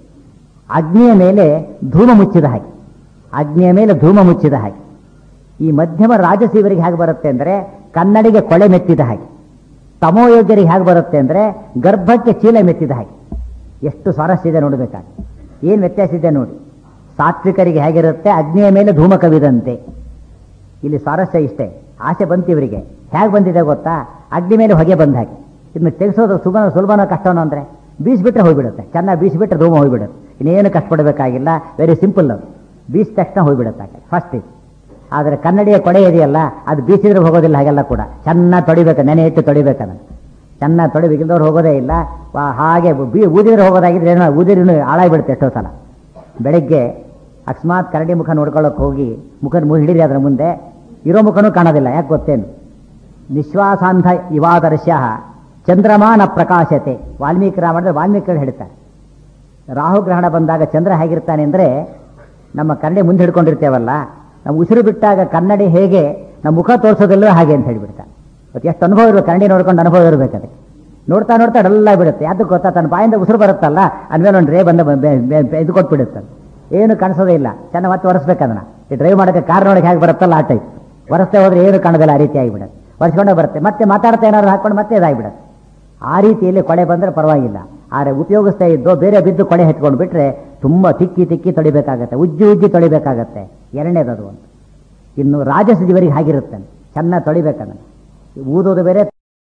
ಅಗ್ನಿಯ ಮೇಲೆ ಧೂಮ ಮುಚ್ಚಿದ ಹಾಗೆ ಅಗ್ನಿಯ ಮೇಲೆ ಧೂಮ ಮುಚ್ಚಿದ ಹಾಗೆ ಈ ಮಧ್ಯಮ ರಾಜಸೀವರಿಗೆ ಹೇಗೆ ಬರುತ್ತೆ ಅಂದರೆ ಕನ್ನಡಿಗೆ ಕೊಳೆ ಮೆತ್ತಿದ ಹಾಗೆ ತಮೋಯೋಗ್ಯರಿಗೆ ಹೇಗೆ ಬರುತ್ತೆ ಅಂದರೆ ಗರ್ಭಕ್ಕೆ ಚೀಲ ಮೆತ್ತಿದ ಹಾಗೆ ಎಷ್ಟು ಸ್ವಾರಸ್ಯ ಇದೆ ನೋಡಬೇಕಾಗಿ ಏನು ವ್ಯತ್ಯಾಸ ಇದೆ ನೋಡಿ ಸಾತ್ವಿಕರಿಗೆ ಹೇಗಿರುತ್ತೆ ಅಗ್ನಿಯ ಮೇಲೆ ಧೂಮ ಕವಿದಂತೆ ಇಲ್ಲಿ ಸ್ವಾರಸ್ಯ ಇಷ್ಟೇ ಆಸೆ ಬಂತು ಇವರಿಗೆ ಹೇಗೆ ಬಂದಿದೆ ಗೊತ್ತಾ ಅಗ್ನಿ ಮೇಲೆ ಹೊಗೆ ಬಂದ ಹಾಗೆ ಇದನ್ನ ತೆಗೆಸೋದು ಸುಗಮ ಸುಲಭನೋ ಕಷ್ಟನೋ ಅಂದರೆ ಬೀಸ್ಬಿಟ್ರೆ ಹೋಗ್ಬಿಡುತ್ತೆ ಚೆನ್ನಾಗಿ ಬೀಸ್ಬಿಟ್ರೆ ಧೂಮ ಹೋಗ್ಬಿಡುತ್ತೆ ಇನ್ನೇನು ಕಷ್ಟಪಡಬೇಕಾಗಿಲ್ಲ ವೆರಿ ಸಿಂಪಲ್ ಅದು ಬೀಸ್ ತಕ್ಷಣ ಹೋಗ್ಬಿಡುತ್ತೆ ಫಸ್ಟ್ ಇದು ಆದರೆ ಕನ್ನಡಿಯ ಕೊಡೆ ಇದೆಯಲ್ಲ ಅದು ಬೀಸಿದ್ರೆ ಹೋಗೋದಿಲ್ಲ ಹಾಗೆಲ್ಲ ಕೂಡ ಚೆನ್ನಾಗಿ ತೊಡಿಬೇಕು ನೆನೆ ಇಟ್ಟು ತೊಡಿಬೇಕನ್ನ ಚೆನ್ನಾಗಿ ತೊಡಿಬೇಕಿದ್ದವ್ರು ಹೋಗೋದೇ ಇಲ್ಲ ವಾ- ಹಾಗೆ ಬೀ ಊದಿದ್ರೆ ಹೋಗೋದಾಗಿದ್ರೆ ಏನೋ ಊದಿರೂ ಹಾಳಾಗಿಬಿಡುತ್ತೆ ಎಷ್ಟೋ ಸಲ ಬೆಳಗ್ಗೆ ಅಕಸ್ಮಾತ್ ಕರಡಿ ಮುಖ ನೋಡ್ಕೊಳ್ಳೋಕೆ ಹೋಗಿ ಮುಖದ ಮು ಹಿಡಿರಿ ಅದರ ಮುಂದೆ ಇರೋ ಮುಖನೂ ಕಾಣೋದಿಲ್ಲ ಯಾಕೆ ಗೊತ್ತೇನು ನಿಶ್ವಾಸಾಂಧ ಇವಾದರ್ಶ ಚಂದ್ರಮಾನ ಪ್ರಕಾಶತೆ ವಾಲ್ಮೀಕಿ ರಾಮಾಯಣದ ವಾಲ್ಮೀಕಿಗಳು ಹೇಳ್ತಾರೆ ರಾಹುಗ್ರಹಣ ಬಂದಾಗ ಚಂದ್ರ ಹೇಗಿರ್ತಾನೆ ಅಂದರೆ ನಮ್ಮ ಕನ್ನಡಿ ಮುಂದೆ ಹಿಡ್ಕೊಂಡಿರ್ತೇವಲ್ಲ ನಾವು ಉಸಿರು ಬಿಟ್ಟಾಗ ಕನ್ನಡಿ ಹೇಗೆ ನಮ್ಮ ಮುಖ ತೋರಿಸೋದಿಲ್ಲವೋ ಹಾಗೆ ಅಂತ ಹೇಳಿಬಿಡ್ತಾನೆ ಮತ್ತೆ ಎಷ್ಟು ಅನುಭವ ಇರಬೇಕು ಕನ್ನಡಿ ನೋಡ್ಕೊಂಡು ಅನುಭವ ಇರಬೇಕು ಅದಕ್ಕೆ ನೋಡ್ತಾ ನೋಡ್ತಾ ಡಲ್ಲ ಬಿಡುತ್ತೆ ಯಾವ್ದು ಗೊತ್ತಾ ತನ್ನ ಬಾಯಿಂದ ಉಸಿರು ಬರುತ್ತಲ್ಲ ಅಂದಮೇಲೆ ಒಂದು ರೇ ಬಂದ ಬ- ಬೆ- ಬೆ- ಬೆ- ಇದು ಕೊಟ್ಬಿಡುತ್ತೆ ಅದು. ಏನು ಕಾಣಿಸೋದೇ ಇಲ್ಲ ಚೆನ್ನಾಗಿ ಮತ್ತೆ ಒರೆಸ್ಬೇಕು ಅದನ್ನ ಈ ಡ್ರೈವ್ ಮಾಡೋಕ್ಕೆ ಕಾರ್ ನೋಡಕ್ಕೆ ಹೇಗೆ ಬರುತ್ತಲ್ಲ ಆ ಟೈಪ್ ಒರೆಸ್ತಾ ಹೋದ್ರೆ ಏನು ಕಾಣೋದಿಲ್ಲ ಆ ರೀತಿ ಆಗಿಬಿಡುತ್ತೆ ಒರೆಸ್ಕೊಂಡೇ ಬರುತ್ತೆ ಮತ್ತೆ ಮಾತಾಡ್ತಾ ಏನಾದ್ರು ಹಾಕೊಂಡು ಮತ್ತೆ ಇದಾಗಿಬಿಡುತ್ತೆ ಆ ರೀತಿಯಲ್ಲಿ ಕೊಳೆ ಬಂದರೆ ಪರವಾಗಿಲ್ಲ ಆದರೆ ಉಪಯೋಗಿಸ್ತಾ ಇದ್ದೋ ಬೇರೆ ಬಿದ್ದು ಕೊಳೆ ಹೆತ್ಕೊಂಡು ಬಿಟ್ರೆ ತುಂಬ ತಿಕ್ಕಿ ತಿಕ್ಕಿ ತೊಳಿಬೇಕಾಗತ್ತೆ ಉಜ್ಜಿ ಉಜ್ಜಿ ತೊಳಿಬೇಕಾಗತ್ತೆ ಎರಡನೇದು ಅದು ಒಂದು ಇನ್ನು ರಾಜಸ ಜೀವರಿಗೆ ಹಾಗಿರುತ್ತೆ ಚೆನ್ನಾಗಿ ತೊಳಿಬೇಕನ್ನ ಊದೋದು ಬೇರೆ